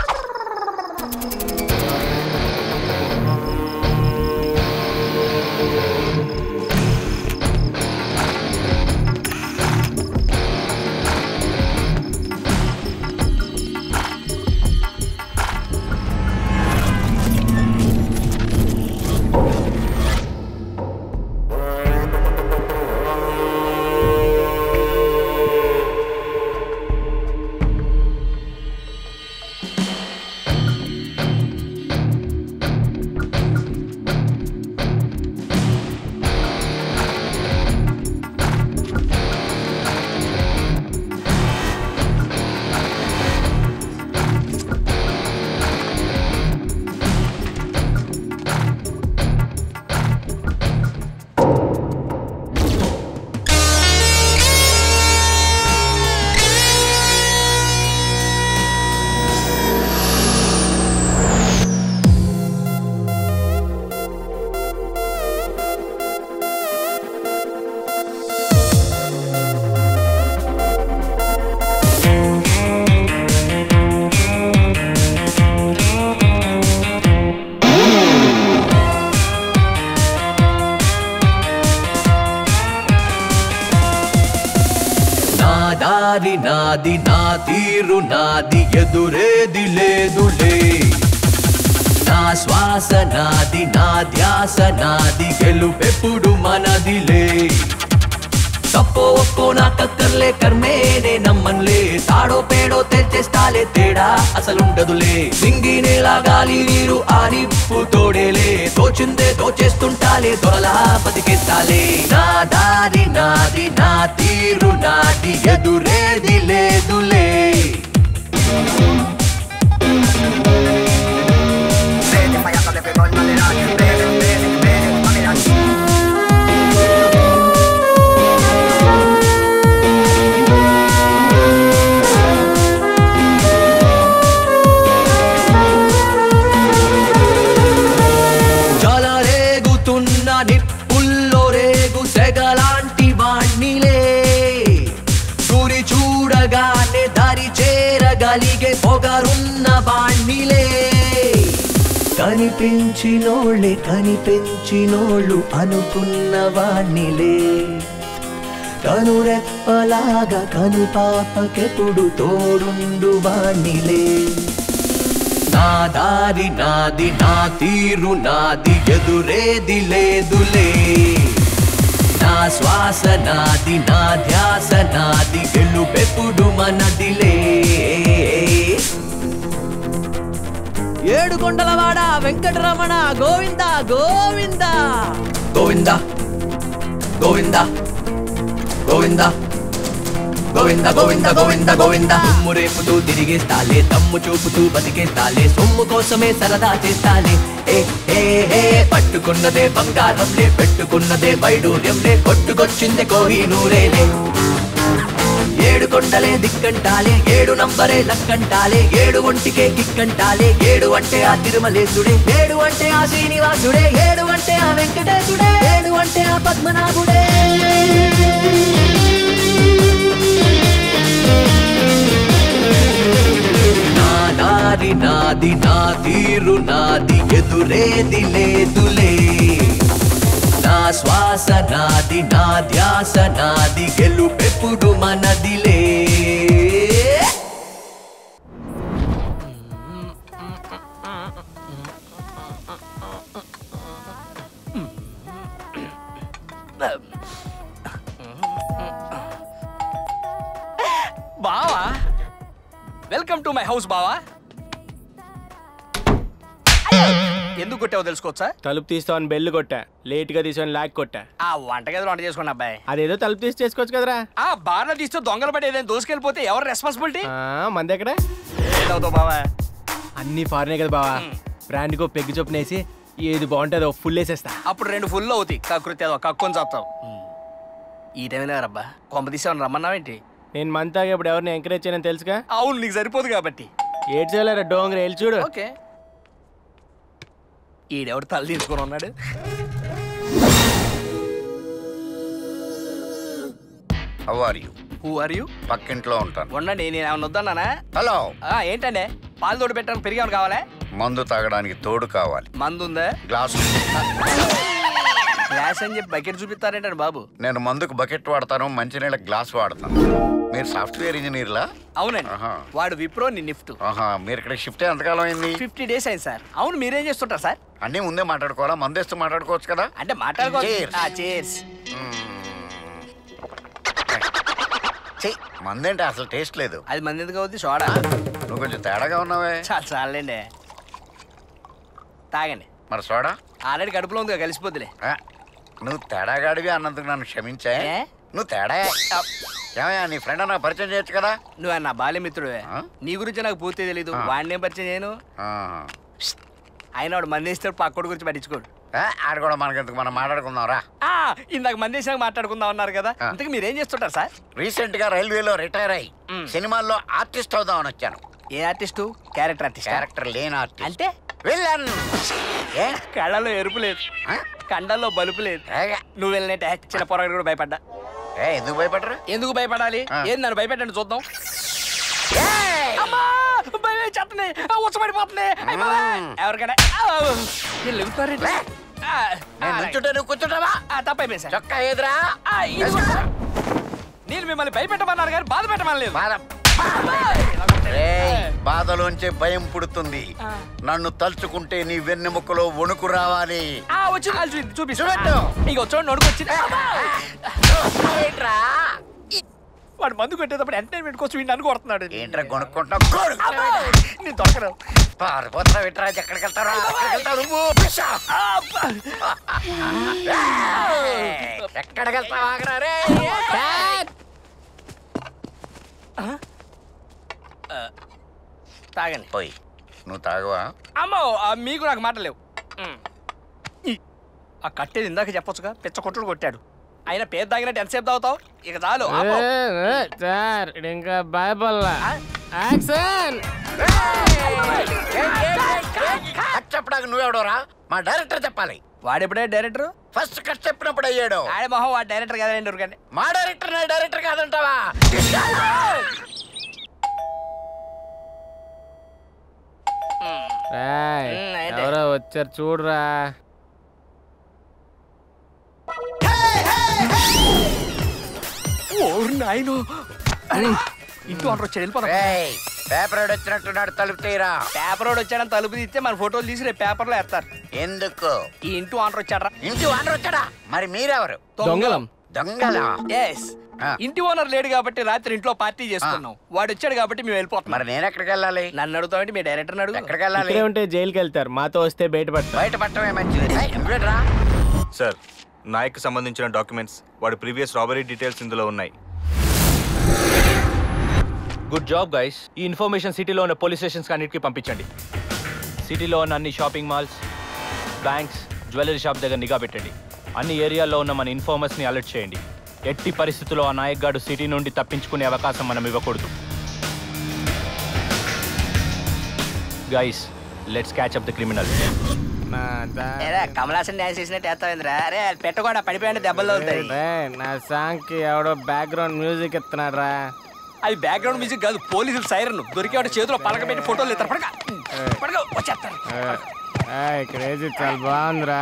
నా దారి నాది నా తీరు నాది ఎదురేది లేదులే నా శ్వాస నాది నా ధ్యాస నాది గెలుపెప్పుడు మనదిలే తప్పో ఒప్పో నా కక్కర్లే కర్మేనే నమ్మన్లే తాడో పేడో తెచ్చేస్తాలే తేడా అసలుండదులే సింగి నేల గాలి నీరు ఆ నిప్పు తోడేలే తోచిందే దోచేస్తుంటాలే దొరలా బతికేస్తాలే నా దారి నాది నా తీరు నాది ఎదురేది లేదులే చాలా రేగుతున్న నిప్పుల్లో రేగు సెగలాంటి వాణ్ణిలే గురి చూడగానే దారి చేరగలిగే పొగరున్న వాణ్ణిలే కనిపించినోళ్ళే కనిపించినోళ్ళు అనుకున్న వాణ్ణిలే కను రెప్పలాగా కను పాపకెప్పుడు తోడుండు వాణ్ణిలే నా దారి నాది నా తీరు నాది ఎదురేది లేదులే నా శ్వాస నాది నా ధ్యాస నాది గెలుపెప్పుడు మనదిలే ఏడు కొండలవాడ వెంకటరమణ గోవింద గోవింద గోవింద గోవింద గోవింద గోవింద గోవింద గోవింద గోవింద తుమ్ము రేపుతూ తిరిగేస్తాలే తమ్ము చూపుతూ బతికేస్తాలే సొమ్ము కోసమే సరదా చేస్తాలే ఏ ఏ ఏ పట్టుకున్నదే బంగారంలే పెట్టుకున్నదే వైడూర్యంలే కొట్టుకొచ్చిందే కోహి నూరేలే ఏడు కొండలే దిక్కంటాలే ఏడు నంబరే లక్కంటాలే ఏడు ఒంటికే కిక్కంటాలే ఏడు అంటే ఆ తిరుమలేశుడే ఏడు అంటే ఆ శ్రీనివాసుడే ఏడు అంటే ఆ వెంకటేశుడే ఏడు అంటే ఆ పద్మనాభుడే నా దారి నాది నా తీరు నాది ఎదురేది లేదులే నా శ్వాస నాది నా ధ్యాస నాది గెలుపెప్పుడు మనదిలే బావా వెల్కమ్ టు మై హౌస్ బావా ఎందుకు కొట్టావో తెలుసుకోవచ్చా తలుపు తీస్తామని బెల్లు కొట్టా లేట్ గా తీసామని లాక్ కొట్టా ఆ వంటగదిలో వంట చేసుకోండి అబ్బాయి అదేదో తలుపు తీసి చేసుకోవచ్చు కదరా ఆ బార్లో తీస్తే దొంగలు పడి ఏదైనా దోసుకెళ్ళిపోతే ఎవరు రెస్పాన్సిబిలిటీ ఆ, మంది ఎక్కడ ఏదవుతావు బావా అన్ని ఫారినే కదా బావా బ్రాండ్ కో పెగ్గు చొప్పునేసి ఏది బాగుంటుందో ఫుల్ వేసేస్తా అప్పుడు రెండు ఫుల్ అవుతాయి కకృతి అదో కక్కుని చేస్తావు ఈ టైంలో రబ్బా కొంప తీసేవని రమ్మన్నావేంటి నేను మంత్ తాగేప్పుడు ఎవరిని ఎంకరేజ్ చేయని తెలుసుగా అవును నీకు సరిపోదు కాబట్టి ఏడ్ చేయలేరా డోంగర్ వెళ్ళి చూడు ఓకే ఈడెవడు తల తీసుకొని ఉన్నాడు how are you who are you పక్కింట్లో ఉంటాను ఉండండి నేను ఏమన్నా వద్దన్నానా హలో ఆ, ఏంటండి పాలు తోడు పెట్టడానికి పెరిగామని కావాలా మందు తాగడానికి తోడు కావాలి మందు ఉందా గ్లాసు గ్లాస్ అని చెప్పి బకెట్ చూపిస్తారేంటండి బాబు నేను మందుకు బకెట్ వాడతాను మంచినీళ్ళ గ్లాస్ వాడతాను మీరు సాఫ్ట్వేర్ ఇంజనీర్లా అవునండి ఆహా. వాడు విప్రో నీ నిఫ్ట్ ఆహా మీరు ఇక్కడ షిఫ్ట్ ఎంతకాలం అయింది ఫిఫ్టీ డేస్ అయింది సార్ అవును మీరేం చేస్తుంటారు సార్ అన్నీ ముందే మాట్లాడుకోవాలా మందేస్తూ మాట్లాడుకోవచ్చు కదా అంటే మాట్లాడుకోవచ్చు Cheers. ఆ, cheers. చెయ్యి మందేంటి అసలు టేస్ట్ లేదు అది మంది ఎందుకు అవుద్ది సోడా నువ్వు కొంచెం తేడాగా ఉన్నావే చాలా చాలండి తాగండి మరి సోడా ఆల్రెడీ కడుపులో ఉంది కలిసిపోద్దిలే ఆ, నువ్వు తేడాగాడివి అన్నందుకు నన్ను క్షమించా నువ్వు తేడా ఏమయ్యా నీ ఫ్రెండ్ నాకు పరిచయం చేయొచ్చు కదా నువ్వు నా బాల్యమిత్రుడు నీ గురించి నాకు పూర్తి తెలీదు ఆ. వాడిని ఏం పరిచయం చేయను ఆహా. ఆయన వాడు మంది ఇస్తాడు పక్కోడు గురించి పట్టించుకోడు ఆ, ఆడ కూడా మనకెందుకు మనం మాట్లాడుకుందాం రా ఆ, ఇందాక మంది వేసాక మాట్లాడుకుందాం అన్నారు కదా ఇంతకు మీరేం చేస్తుంటారు సార్ రీసెంట్ గా రైల్వేలో రిటైర్ అయ్యి సినిమాల్లో ఆర్టిస్ట్ అవుదామని వచ్చాను ఏ ఆర్టిస్టు క్యారెక్టర్ ఆర్టిస్ట్ క్యారెక్టర్ లేని ఆర్టిస్ట్ అంటే విలన్ ఏ కళ్ళలో ఎరుపు లేదు కండల్లో బలుపు లేదు నువ్వు వెళ్ళినట్టు చిన్న పొరగడు కూడా భయపడ్డా ఏ ఎందుకు భయపడరు ఎందుకు భయపడాలి ఏం నన్ను భయపెట్టండి చూద్దాం అమ్మా! భయం వేసేస్తుంది. ఆ, ఉచ్చబడిపోతుంది అయ్ బాబాయ్! ఎవరికైనా ఆ, వీళ్ళు లెగుతారేంటి? ఆ, నేను నుంచుంటే నువ్వు కూర్చుంటావా ఆ, తప్పైపోయింది సార్ చొక్కా ఎదురా ఆ, ఇది నేను మిమ్మల్ని భయపెట్టమన్నారు కానీ బాధ పెట్టమని బాధ బాధలోంచే భయం పుడుతుంది నన్ను తలుచుకుంటే నీ వెన్నెముకలో వణుకు రావాలి ఆ వచ్చి కాలు చూపి చూపిస్తా చూపెట్టు. ఇక వచ్చాడు నడుకు వచ్చింది వాడు మందు కొట్టేటప్పుడు ఎంటర్టైన్మెంట్ కోసం వీడిని నన్ను కొడుతున్నాడు ఏంట్రా కొనుక్కుంటావు నేను దొరకను పారిపోతా విట్రా ఎక్కడికి వెళ్తారా ఎక్కడికి వెళ్తావు నువ్వు ఏయ్, ఎక్కడికి వెళ్తావు ఆగరా రే తాగండి పోయి నువ్వు తాగవా అమ్మో ఆ, మీకు నాకు మాట లేవు ఉమ్. ఈ, ఆ కట్టేది ఇందాక చెప్పొచ్చుగా పిచ్చ కొట్టుడు కొట్టాడు అయినా పేరు తాగినట్టు ఎంతసేపు తాగుతావు ఇక చాలు ఆపు. సార్ ఇంకా భయపడలా యాక్షన్ కట్ చెప్పడానికి నువ్వెవడోరా మా డైరెక్టర్ చెప్పాలి వాడెప్పుడే డైరెక్టర్ ఫస్ట్ కట్ చెప్పినప్పుడు అయ్యాడు ఆడే మొహం వాడు డైరెక్టర్ కదండి ఊరికండి మా డైరెక్టర్ నా డైరెక్టర్ కాదంటావా రాయ్ ఉమ్, ఏంటి? ఎవరో వచ్చారు చూడరా ఓ నాయను ఇంటూ అంటారు వచ్చాడు వెళ్ళిపోతా ఏయ్, పేపర్ వచ్చినట్టున్నాడు తలుపు తీరా పేపర్ రోడ్ వచ్చాడని తలుపు తీస్తే మన ఫోటోలు తీసి రేపు పేపర్లో వేస్తారు ఎందుకు ఈ ఇంటి వానర్ వచ్చాడా ఇంటి వానర్ వచ్చాడా మరి మీరెవరు దొంగలం దొంగలా ఎస్ ఇంటి ఓనర్ లేడు కాబట్టి రాత్రి ఇంట్లో పార్టీ చేసుకున్నాం వాడు వచ్చాడు కాబట్టి మేము వెళ్ళిపోతాం మరి నేను ఎక్కడికి వెళ్ళాలి నన్ను అడుగుతామంటే మీ డైరెక్టర్ అడుగు ఎక్కడికి వెళ్ళాలి ఇక్కడే ఉంటే జైలుకి వెళ్తారు మాతో వస్తే బయటపడతారు బయట పట్టమే మంచిది ఏయ్, నువ్వేంట్రా? సార్ నాయక్ సంబంధించిన డాక్యుమెంట్స్ వాడి ప్రీవియస్ రాబరీ డీటెయిల్స్ ఇందులో ఉన్నాయి గుడ్ జాబ్ గైస్ ఈ ఇన్ఫర్మేషన్ సిటీలో ఉన్న పోలీస్ స్టేషన్స్ అన్నిటికీ పంపించండి సిటీలో ఉన్న అన్ని shopping malls banks jewellery shop దగ్గర నిఘా పెట్టండి అన్ని ఏరియాల్లో ఉన్న మన ఇన్ఫార్మర్స్ని అలర్ట్ చేయండి ఎట్టి పరిస్థితుల్లో ఆ నాయక్ గాడు సిటీ నుండి తప్పించుకునే అవకాశం మనం ఇవ్వకూడదు guys let's catch up the criminal ఏరా కమలాసన్ డాన్స్ చేసినట్టు వేస్తావేంద్రా అరే పెట్టకుండా పడిపోయాడు దెబ్బలు అవుతాయి నా సాంగ్ కి ఎవడో బ్యాక్గ్రౌండ్ మ్యూజిక్ ఇస్తున్నాడు రా అది బ్యాక్గ్రౌండ్ మ్యూజిక్ కాదు పోలీసులు సైరన్ దొరికేవాడు చేతిలో పలక పెట్టి ఫోటోలు ఇస్తారు పడక పడక వచ్చేస్తారు క్రేజీ చాలా బాగుందిరా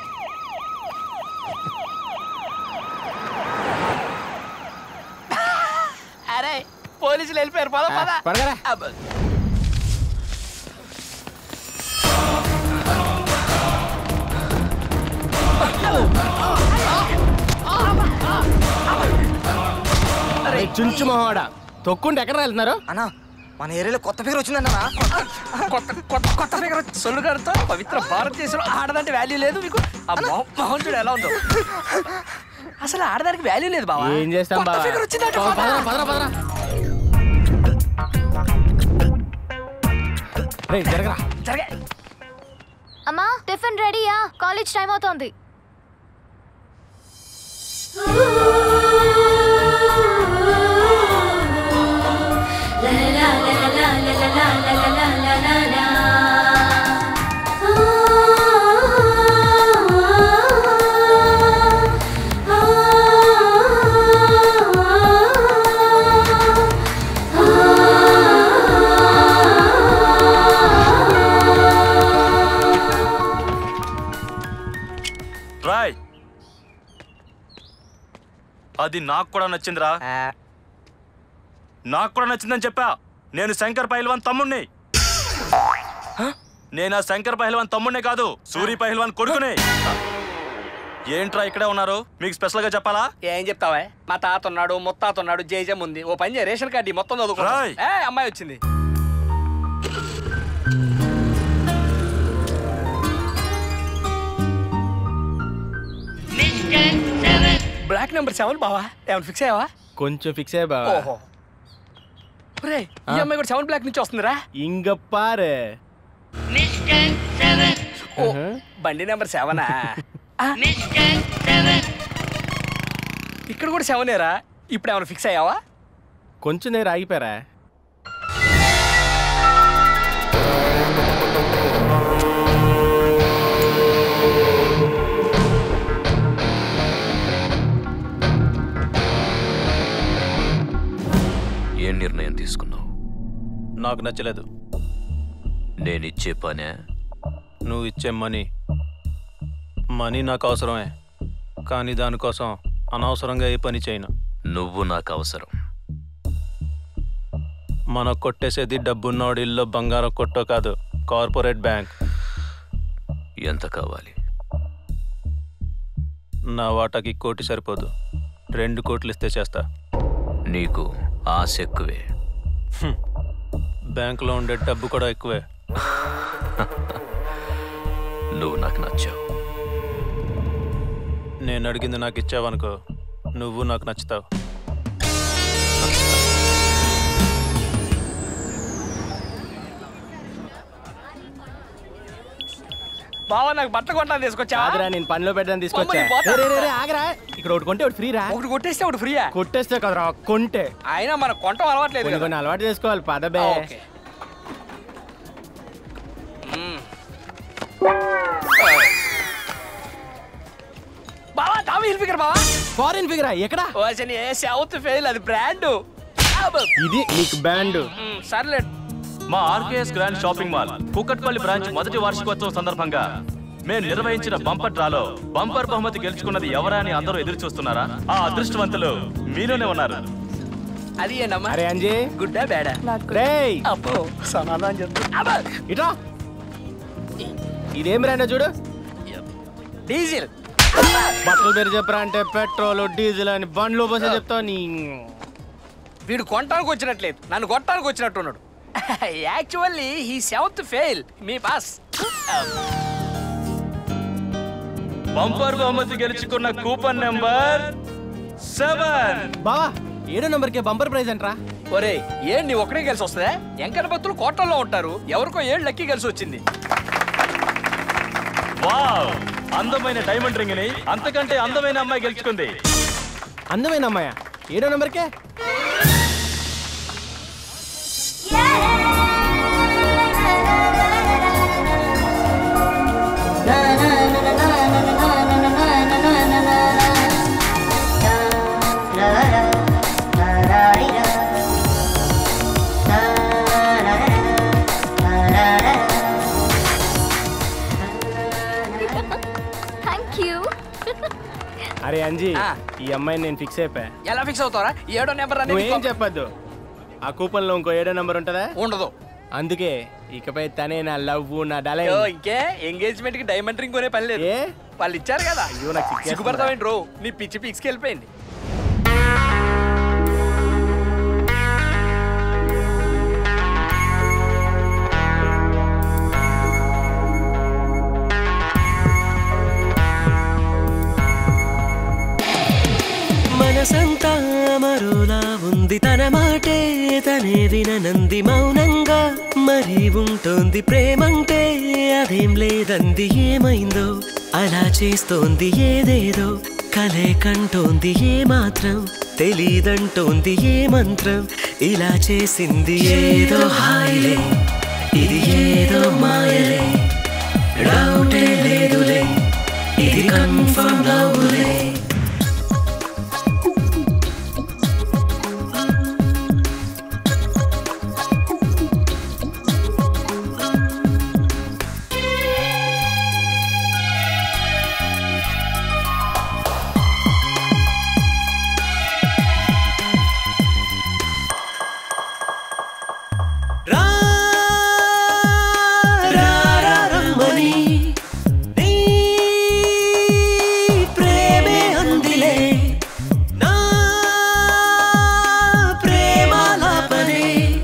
అరే పోలీసులు వెళ్ళిపోయారు పద పద పడగరా. అబ్బ. అరే చుంచు మొహోడా తొక్కుంటే ఎక్కడ వెళ్తున్నారు అన్నా మన ఏరియాలో కొత్త ఫిగర్ వచ్చిందన్నా కొత్త కొత్త కొత్త ఫిగర్ సొల్లు గారితో పవిత్ర భారతదేశంలో ఆడదంటే వాల్యూ లేదు మీకు ఆ మొహం మొహం చూడు ఎలా ఉందో అసలు ఆడదానికి వాల్యూ లేదు బావా ఏం చేస్తాం కొత్త బావా ఫిగర్ వచ్చిందంట పదరా పదరా పదరా రేయ్, జరగరా జరగే అమ్మా టిఫిన్ రెడీయా కాలేజ్ టైం అవుతోంది రాయ్ అది నాకు కూడా నచ్చిందిరా నాకు కూడా నచ్చిందని చెప్పా నేను శంకర్ పహల్వాన్ తమ్ముణ్ణి నేను ఆ శంకర్ పహల్వాన్ తమ్ముణ్ణి కాదు సూరి పహల్వాన్ కొడుకుని ఏంట్రా ఇక్కడే ఉన్నారు మీకు స్పెషల్ గా చెప్పాలా ఏం చెప్తావా మా తాత ఉన్నాడు ముత్తాత ఉన్నాడు జేజం ఉంది ఓ పని చేయ రేషన్ కార్డు ఈ మొత్తం చదువుకో రాయ్. ఏ అమ్మాయి వచ్చింది బ్లాక్ నెంబర్ సెవెన్ బావా ఏమైనా ఫిక్స్ అయ్యావా కొంచెం ఫిక్స్ అయ్యా బావా ఓహో రే ఈ అమ్మాయి కూడా సెవెన్ బ్లాక్ నుంచి వస్తుందిరా ఇంగ పారు ఓ బండి నెంబర్ సెవెనా ఇక్కడ కూడా సెవెనేరా ఇప్పుడు ఏమైనా ఫిక్స్ అయ్యావా కొంచెం దగ్గర ఆగిపోయారా ఏం నిర్ణయం తీసుకున్నావు నాకు నచ్చలేదు నేను ఇచ్చే పనే నువ్వు ఇచ్చే మనీ మనీ నాకు అవసరమే కానీ దానికోసం అనవసరంగా ఏ పని చేయను నువ్వు నాకు అవసరం మన కొట్టేసేది డబ్బున్నోడి ఇల్లు బంగారం కొట్టో కాదు కార్పొరేట్ బ్యాంక్ ఎంత కావాలి నా వాటాకి కోటి సరిపోదు రెండు కోట్లు ఇస్తే చేస్తా నీకు ఆశ ఎక్కువే బ్యాంకులో ఉండే డబ్బు కూడా ఎక్కువే నువ్వు నాకు నచ్చావు నేను అడిగింది నాకు ఇచ్చావనుకో నువ్వు నాకు నచ్చుతావు బావా నాకు బట్టలు కొట్టాలని తీసుకొచ్చా ఆగరా నేను పనిలో పెట్టడానికి తీసుకొచ్చా అమ్మ, నీ పోతా. రే, రే, రే, రే, ఆగరా ఇక్కడ ఒకటి కొంటే ఒకటి ఫ్రీ రా ఒకటి కొట్టేస్తే ఒకటి ఫ్రీయా కొట్టేస్తే కదరా కొంటే అయినా మన కొంట అలవాట్లేదు కొన్ని కదా కొన్ని అలవాటు చేసుకోవాలి పదబే ఆ, ఓకే. మ్మ్. బావా దామి హిల్ ఫిగర్ బావా ఫారిన్ ఫిగరా ఎక్కడా ఓసని ఏ సౌత్ ఫెయిల్ అది బ్రాండ్ ఇది నీకు బ్యాండ్ సర్లే మా RKS grand shopping mall Kukatpally branch మొదటి వార్షికోత్సవం సందర్భంగా మేము నిర్వహించిన బంపర్ డ్రాలో బంపర్ బహుమతి గెలుచుకున్నది ఎవరా అని అందరూ ఎదురు చూస్తున్నారా ఆ అదృష్టవంతులు మీలోనే ఉన్నారు అది ఏంటమ్మా అరే అంజీ గుడ్డా బేడా రేయ్ అబ్బో సమాధానం చెప్తా ఇటా ఇదేం రాండా చూడు డీజిల్ బట్టలు పేరు చెప్పరా అంటే పెట్రోల్ డీజిల్ అని బండ్లు బస్సు చెప్తావు నీ వీడు కొనటానికి వచ్చినట్లేదు నన్ను కొట్టడానికి వచ్చినట్టున్నాడు యాక్చువల్లీ ఈ సెవెంత్ ఫెయిల్ మీ బాస్ బంపర్ బహుమతి గెలుచుకున్న కూపన్ నెంబర్ సెవెన్ బావా ఏడో నంబర్కి బంపర్ ప్రైజ్ అంటరా ఒరే ఏం నీ ఒక్కడే కలిసి వస్తుందా ఎంకన భక్తులు కోటల్లో ఉంటారు ఎవరికో ఏళ్ళు లక్కీ కలిసి వచ్చింది వావ్ అందమైన డైమండ్ రింగ్ ని అంతకంటే అందమైన అమ్మాయి గెలుచుకుంది అందమైన అమ్మాయ ఏడో నంబర్కే థ్యాంక్ యూ అరే అంజీ ఈ అమ్మాయిని నేను ఫిక్స్ అయిపోయా ఎలా ఫిక్స్ అవుతారా ఏడో నెంబర్ నువ్వేం చెప్పొద్దు ఆ కూపన్ లో ఇంకో ఏడో నంబర్ ఉంటుందా ఉండదు అందుకే ఇకపై తనే నా లవ్ నా డలై యో, ఇంకే ఎంగేజ్మెంట్ కి డైమండ్ రింగ్ కొనే పని లేదు ఏ? వాళ్ళు ఇచ్చారు కదా అయ్యో, నాకు సిగ్గేస్తుందిరా. సిగ్గుపడతావేంటి రో నీ పిచ్చి పిక్స్కి వెళ్ళిపోయింది మనసంతా మరోలా ఉంది తన మాటే తనే విననంది మౌనంగా మరి ఉంటోంది ప్రేమంటే అదేం లేదంది ఏమైందో అలా చేస్తోంది ఏదేదో కలే కంటోంది ఏ మాత్రం తెలీదంటోంది ఏ మంత్రం ఇలా చేసింది ఏదో హాయిలే ఇది ఏదో మాయలే డౌటే లేదులే ఇది కన్ఫర్మ్ లవ్లే రమ్మని నీ ప్రేమే అందిలే నా ప్రేమాలాపనే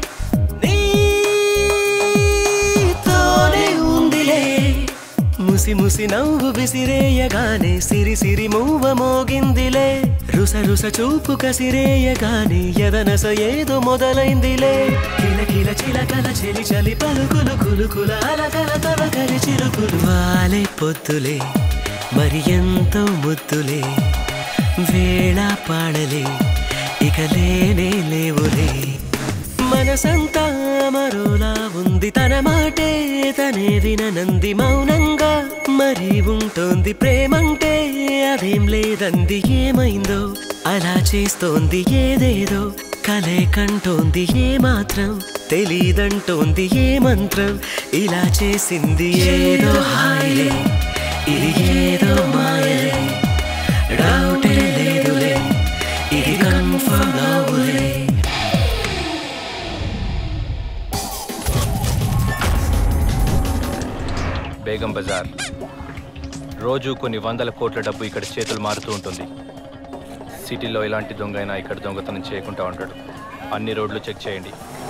నీతోనే ఉందిలే ముసి ముసి నవ్వు విసిరేయగానే సిరి సిరి మూవ మోగిందిలే రుస రుస చూపు కసిరేయగానే ఎదనస ఏదో మొదలైందిలే కిల కిల చిలకల చెలి చలి పలుకులు కులుకుల అలకల తలకలి చిలుకులు వాలే పొద్దులే మరి ఎంతో ముద్దులే వేళ పాడలే ఇక లేనే లేవులే మనసంతా మరోలా ఉంది తన మాటే తనే విననంది మౌనంగా మరి ఉంటోంది ప్రేమంటే అదేం లేదంది ఏమైందో అలా చేస్తోంది ఏదేదో కలే కంటోంది ఏ మాత్రం తెలీదంటోంది ఏ మంత్రం ఇలా చేసింది ఏదో హాయిలే ఇది ఏదో మాయలే డౌటే లేదులే ఇది కన్ఫర్మ్ లవ్లే బేగం బజార్ రోజు కొన్ని వందల కోట్ల డబ్బు ఇక్కడ చేతులు మారుతూ ఉంటుంది సిటీలో ఎలాంటి దొంగ అయినా ఇక్కడ దొంగతనం చేయకుండా ఉంటాడు అన్ని రోడ్లు చెక్ చేయండి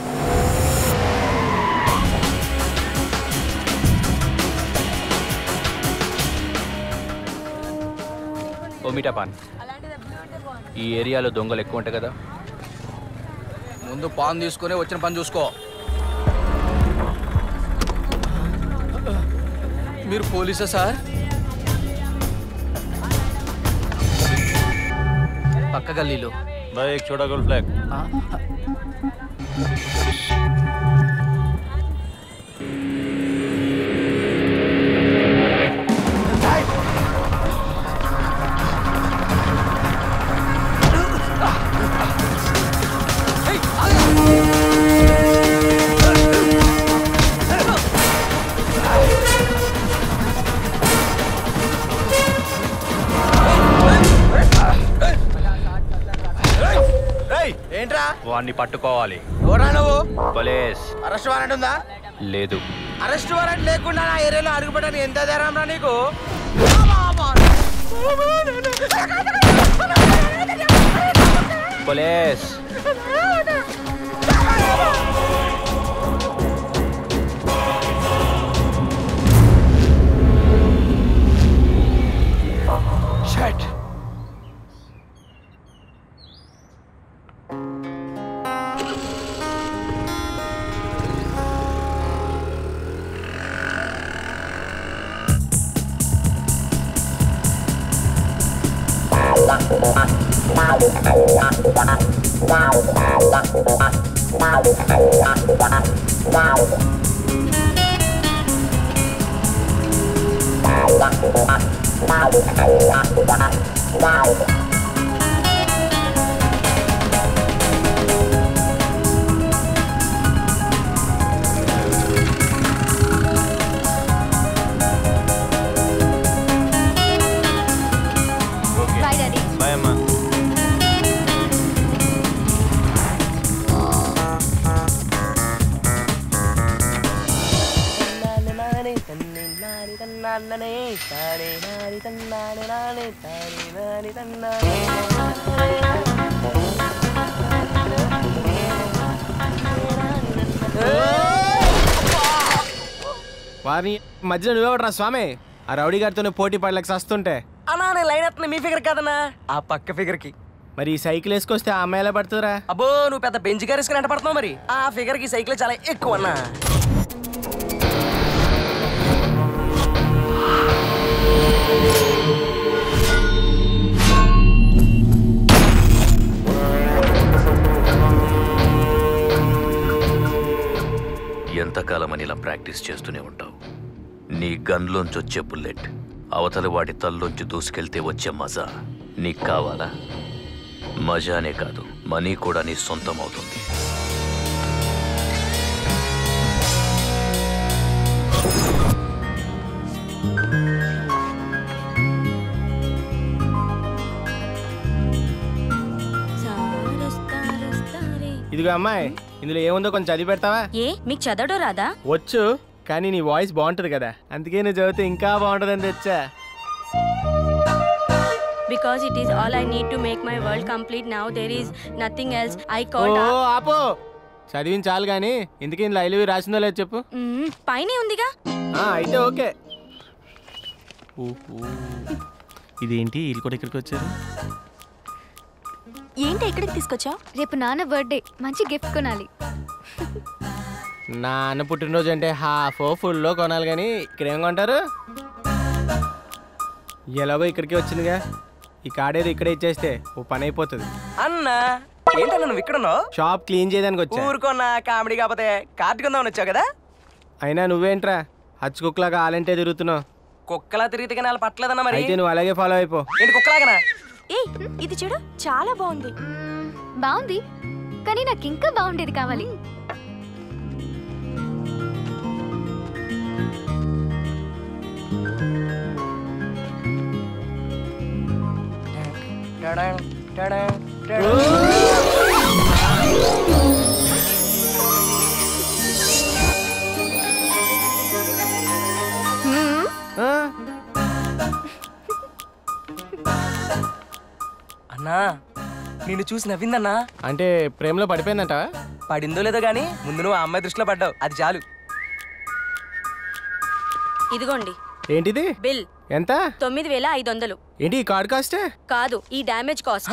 ఓ మీటా పాన్ ఈ ఏరియాలో దొంగలు ఎక్కువ ఉంటాయి కదా ముందు పాన్ తీసుకొని వచ్చిన పని చూసుకో మీరు పోలీసా సార్ పక్క గల్లీలో भाई एक छोटा गोल फ्लैग ఏంట్రా వాడిని పట్టుకోవాలి ఎవరా నువ్వు పోలీస్ అరెస్ట్ వారెంట్ ఉందా లేదు అరెస్ట్ వారెంట్ లేకుండా నా ఏరియాలో అడుగుపెట్టడానికి ఎంత ధైర్యం రా నీకు police shut boy daddy boy అమ్మా వారిని మధ్యలో నువ్వెవడరా స్వామి ఆ రౌడీ గారితోనే పోటీ పడలేక సస్తుంటే అన్నా నేను లైన్ ఎత్తున్నా మీ ఫిగర్ కాదన్నా ఆ పక్క ఫిగర్ కి మరి ఈ సైకిల్ వేసుకొస్తే ఆ అమ్మాయి ఎలా పడుతుందిరా అబ్బో నువ్వు పెద్ద బెంచ్ గారు వేసుకుని ఎంట పడుతున్నావు మరి ఆ ఫిగర్ కి సైకిల్ చాలా ఎక్కువ అన్నా ఎంతకాలమని ఇలా ప్రాక్టీస్ చేస్తూనే ఉంటావు నీ గన్లోంచి వచ్చే బుల్లెట్ అవతలి వాడి తల్లోంచి దూసుకెళ్తే వచ్చే మజా నీకు కావాలా మజానే కాదు మనీ కూడా నీ సొంతం అవుతుంది ఇదిగో అమ్మాయి ఇందులో ఏముందో కొంచెం చదివి పెడతావా ఏ మీకు చదవడం రాదా వచ్చు కానీ నీ వాయిస్ బాగుంటది కదా అందుకే నువ్వు చదివితే ఇంకా బాగుంటదని తెచ్చా because it is all I need to make my world complete now there is nothing else I ఓ కాల్ ఆపో చదివింది చాలు కానీ ఇందుకే ఇందులో ఐలవి రాసిందో లేదు చెప్పు పైనే ఉందిగా ఆ, అయితే ఓకే ఊహూ. ఇదేంటి వీళ్ళు కూడా ఇక్కడికి వచ్చారు ఏంటి ఇక్కడికి తీసుకొచ్చావు రేపు నాన్న బర్త్డే మంచి గిఫ్ట్ కొనాలి నా అన్న పుట్టినరోజు అంటే హాఫ్ ఫుల్లో కొనాలి కానీ ఇక్కడ ఏం కొంటారు ఎలాగో ఇక్కడికే వచ్చిందిగా ఈ కార్డ్ ఏదో ఇక్కడే ఇచ్చేస్తే ఓ పని అయిపోతుంది అన్నా ఏంటన్నా నువ్వు ఇక్కడ ఉన్నావు షాప్ క్లీన్ చేయడానికి వచ్చా ఊరుకున్నా కామెడీ కాకపోతే కార్డు కొందామని వచ్చావు కదా అయినా నువ్వేంట్రా హచ్ కుక్లాగా ఆలంటే తిరుగుతున్నావు కుక్కలా తిరిగితే కానీ వాళ్ళ పట్టలేదన్నా మరి అయితే నువ్వు అలాగే ఫాలో అయిపో ఏంటి కుక్కలాగనా ఏ ఇది చూడు చాలా బాగుంది బాగుంది కానీ నాకు ఇంకా బాగుండేది కావాలి టడాం, టడాం, టడాం. అన్నా నిన్ను చూసి నవ్విందన్నా అంటే ప్రేమలో పడిపోయిందంట పడిందో లేదో గానీ ముందు నువ్వు ఆ అమ్మాయి దృష్టిలో పడ్డావు అది చాలు ఇదిగోండి ఏంటిది బిల్ ఎంత తొమ్మిది వేల ఐదు వందలు ఏంటి ఈ కార్డ్ కాస్టే కాదు ఈ డ్యామేజ్ కాస్ట్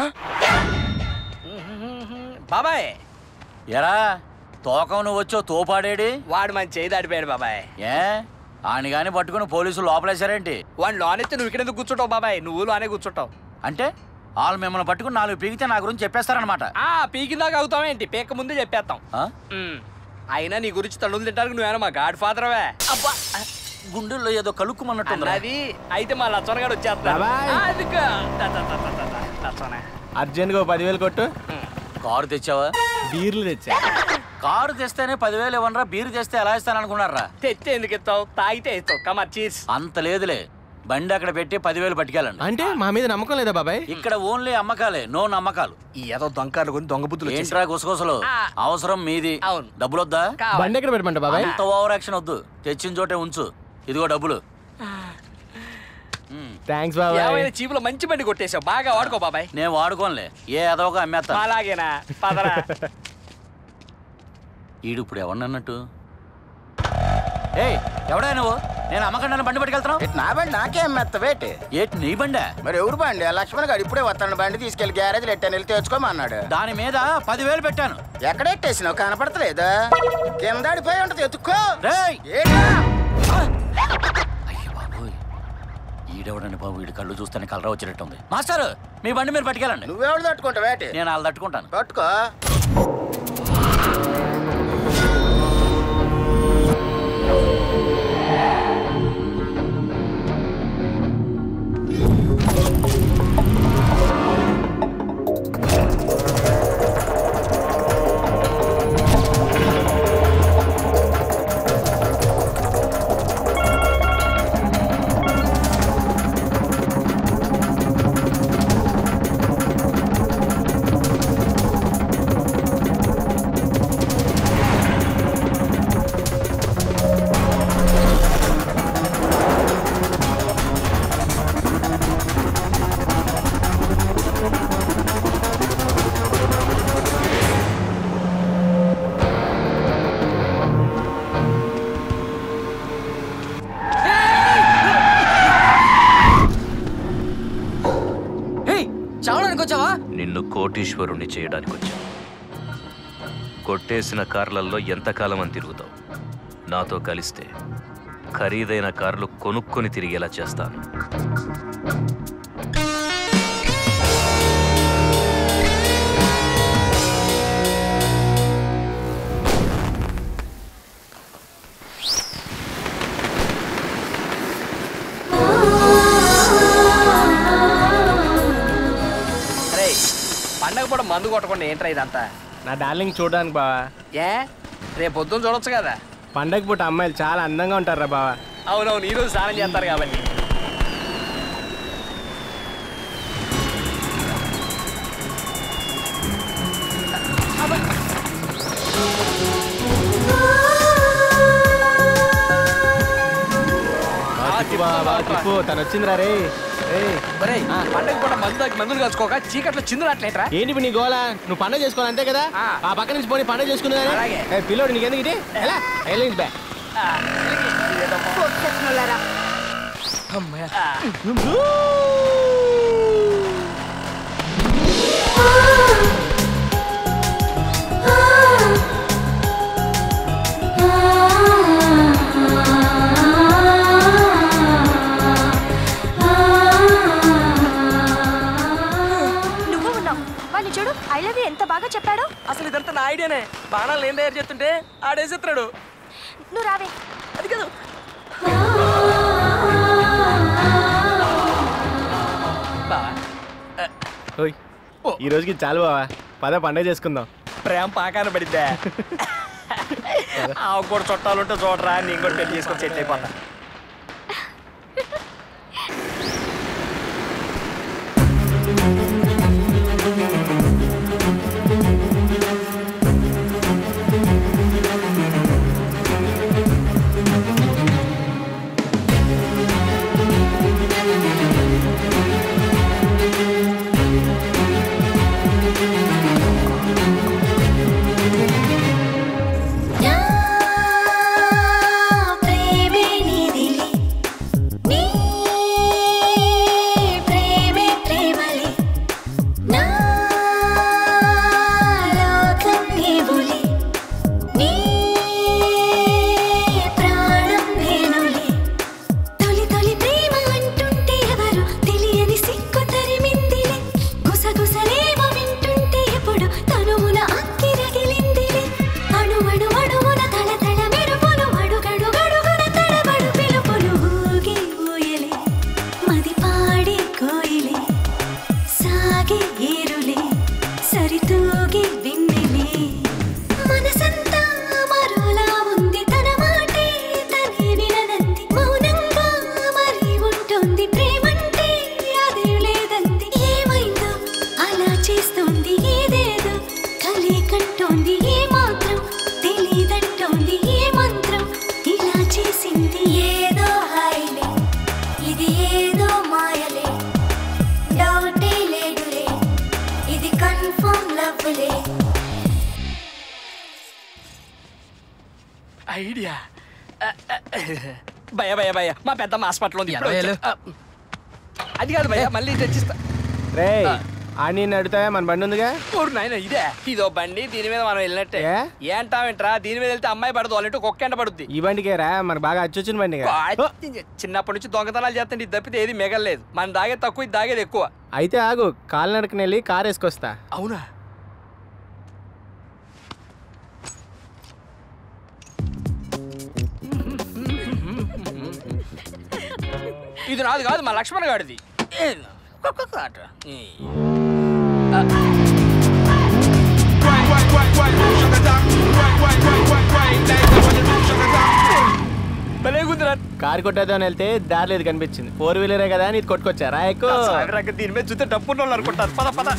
బాబాయ్ ఎరా తోకం నువ్వు వచ్చో తోపాడేడి వాడు మన చేయి దాటిపోయాడు బాబాయ్ ఏ ఆయన గాని పట్టుకుని పోలీసులు లోపలేశారేంటి వాడు లోనెత్తే నువ్వు ఇక్కడ ఎందుకు కూర్చుంటావు బాబాయ్ నువ్వు లోనే కూర్చుంటావు అంటే వాళ్ళు మిమ్మల్ని పట్టుకుని నాలుగు పీకితే నా గురించి చెప్పేస్తారనమాట ఆ పీకిందాకా అవుతామేంటి పీక ముందే చెప్పేస్తాం ఉమ్. అయినా నీ గురించి తల్లులు తింటారు నువ్వేనా మా గాడ్ ఫాదర్వే అబ్బా గుండెల్లో ఏదో కలుక్కుమన్నట్టు అది అయితే మా లచ్చన గారు వచ్చేస్తారు బాబాయ్. ఆ, అదిగో. దా, దా, దా, దా, దా, దా. లచ్చన. అర్జెంట్గా ఓ పదివేలు కొట్టు కారు తెచ్చావా బీర్లు తెచ్చా కారు తెస్తేనే పదివేలు ఇవ్వనరా బీరు తెస్తే ఎలా ఇస్తాననుకున్నారా తెస్తే ఎందుకు ఇస్తావు తాగితే ఇస్తావు కమర్ చీర్స్ అంత లేదులే బండి అక్కడ పెట్టి పదివేలు పట్టుకెళ్ళండి అంటే మా మీద నమ్మకం లేదా బాబాయ్ ఇక్కడ ఓన్లీ అమ్మకాలే నో నమ్మకాలు ఈ ఏదో దొంగలు కొని దొంగ బుద్ధులు వచ్చేసాయి. ఏంట్రా గుసగుసలు అవసరం మీది డబ్బులు వద్దా బండి ఎక్కడ పెట్టమంట బాబాయ్ అంత ఓవర్ యాక్షన్ వద్దు తెచ్చిన చోటే ఉంచు ఇదిగో డబ్బులు థ్యాంక్స్ బాబాయ్ ఏమైనా చీపులో మంచి బండి కొట్టేశావు బాగా వాడుకో బాబాయ్ నేను వాడుకోనులే ఏ అదొక అమ్మేస్తా అలాగేనా పదరా ఈడు ఇప్పుడు ఎవరినన్నట్టు ఏయ్ ఎవడా నువ్వు నేను అమ్మకండి బండి పట్టుకెళ్తున్నావు నా బండి నాకేం మెత్తవేటి ఏటి నీ బండే మరి ఎవరు బండి లక్ష్మణ్ గారు ఇప్పుడే వస్తాను బండి తీసుకెళ్లి గ్యారేజ్ ఎట్టాను వెళ్ళి తెచ్చుకోమన్నాడు దాని మీద పదివేలు పెట్టాను ఎక్కడ ఎట్టేసినావు కనపడతలేదా కింద ఆడిపోయి ఉంటది ఎత్తుక్కో రేయ్! ఏంటా? ఈడెవడండి బాబు వీడి కళ్ళు చూస్తేనే కలరా వచ్చినట్టుంది మాస్టర్ మీ బండి మీరు పట్టుకెళ్ళండి నువ్వెవడు తట్టుకుంటావు వేటి నేను వాళ్ళు తట్టుకుంటాను పట్టుకో చావడానికి వచ్చావా నిన్ను కోటీశ్వరుణ్ణి చేయడానికి వచ్చా కొట్టేసిన కార్లల్లో ఎంతకాలం అని తిరుగుతావు నాతో కలిస్తే ఖరీదైన కార్లు కొనుక్కొని తిరిగేలా చేస్తాను అరే పండగ పూట మందు కొట్టకుండా ఏంట్రా ఇదంతా నా డార్లింగ్ చూడడానికి బావా ఏ రేపు పొద్దున్న చూడొచ్చు కదా పండగ పూట అమ్మాయిలు చాలా అందంగా ఉంటారా బావా అవునవును ఈ రోజు స్నానం చేస్తారు కాబట్టి తిప్పు బావా తిప్పు తను వచ్చిందిరా రే ఏయ్, ఒరేయ్, పండగ పూట మందు తాగి మందులు కలుసుకోక చీకట్లో చిందులు అట్లేట్రా ఏంటి ఇప్పుడు నీ గోళ నువ్వు పండగ చేసుకోవాలి అంతే కదా ఆ పక్క నుంచి పోనీ పండగ చేసుకుందా అలాగే. పిల్లోడు నీకెందుకు ఇటీ ఎలా వెళ్ళింది బ్యా నువ్వు ఉన్నావు వాడిని చూడు ఐ లవ్ యూ ఎంత బాగా చెప్పాడు అసలు ఇదంతా నా ఐడియానే బాణాలు ఏం తయారు చేస్తుంటే ఆడేసేస్తున్నాడు నువ్వు రావే అది కాదు ఓయ్ ఈ రోజుకి చాలు బావా పద పండగ చేసుకుందాం ప్రేమ పాకాన పడిద్దా ఆవు కూడా చుట్టాలుంటే చూడరా నేను కూడా పెళ్లి చేసుకొని సెట్ అయిపోతా ప్రేమే నీ ఇది ఏదో హాయిలే ఇది ఏదో మాయలే డౌటే లేదులే ఇది కన్ఫర్మ్ లవ్లే ఐడియా భయ భయ భయ మా పెద్దమ్మ హాస్పిటల్ ఉంది ఇప్పుడే ఎనభైలు. వచ్చా. అది కాదు భయ మళ్ళీ తెచ్చిస్తా రే అని నడుతా మన బండి ఉందిగా ఊరు నాయన ఇదే ఇదో బండి దీని మీద మనం వెళ్ళినట్టే ఏ? ఏంటావేంట్రా దీని మీద వెళ్తే అమ్మాయి పడదు వాళ్ళంటూ కుక్క ఎండ పడుద్ది ఈ బండికే రా మనకు బాగా అచ్చొచ్చిన బండిగా చిన్నప్పటి నుంచి దొంగతనాలు చేస్తుంటే ఇది తప్పితే ఏది మిగలేదు మనం దాగేది తక్కువ ఇది దాగేది ఎక్కువ అయితే ఆగు కాలినడకని వెళ్ళి కార్ వేసుకొస్తా అవునా ఇది నాది కాదు మా లక్ష్మణ్ గాడిది ఏ, కుక్క ఆట. ఈ. భలేగుందిరా కారు కొట్టేద్దామని వెళ్తే దారిలో ఇది కనిపించింది ఫోర్ వీలరే కదా అని ఇది కొట్టుకొచ్చారా ఎక్కువ సాగరాక దీని మీద చూస్తే డబ్బు ఉన్న వాళ్ళు అనుకుంటారు పద పద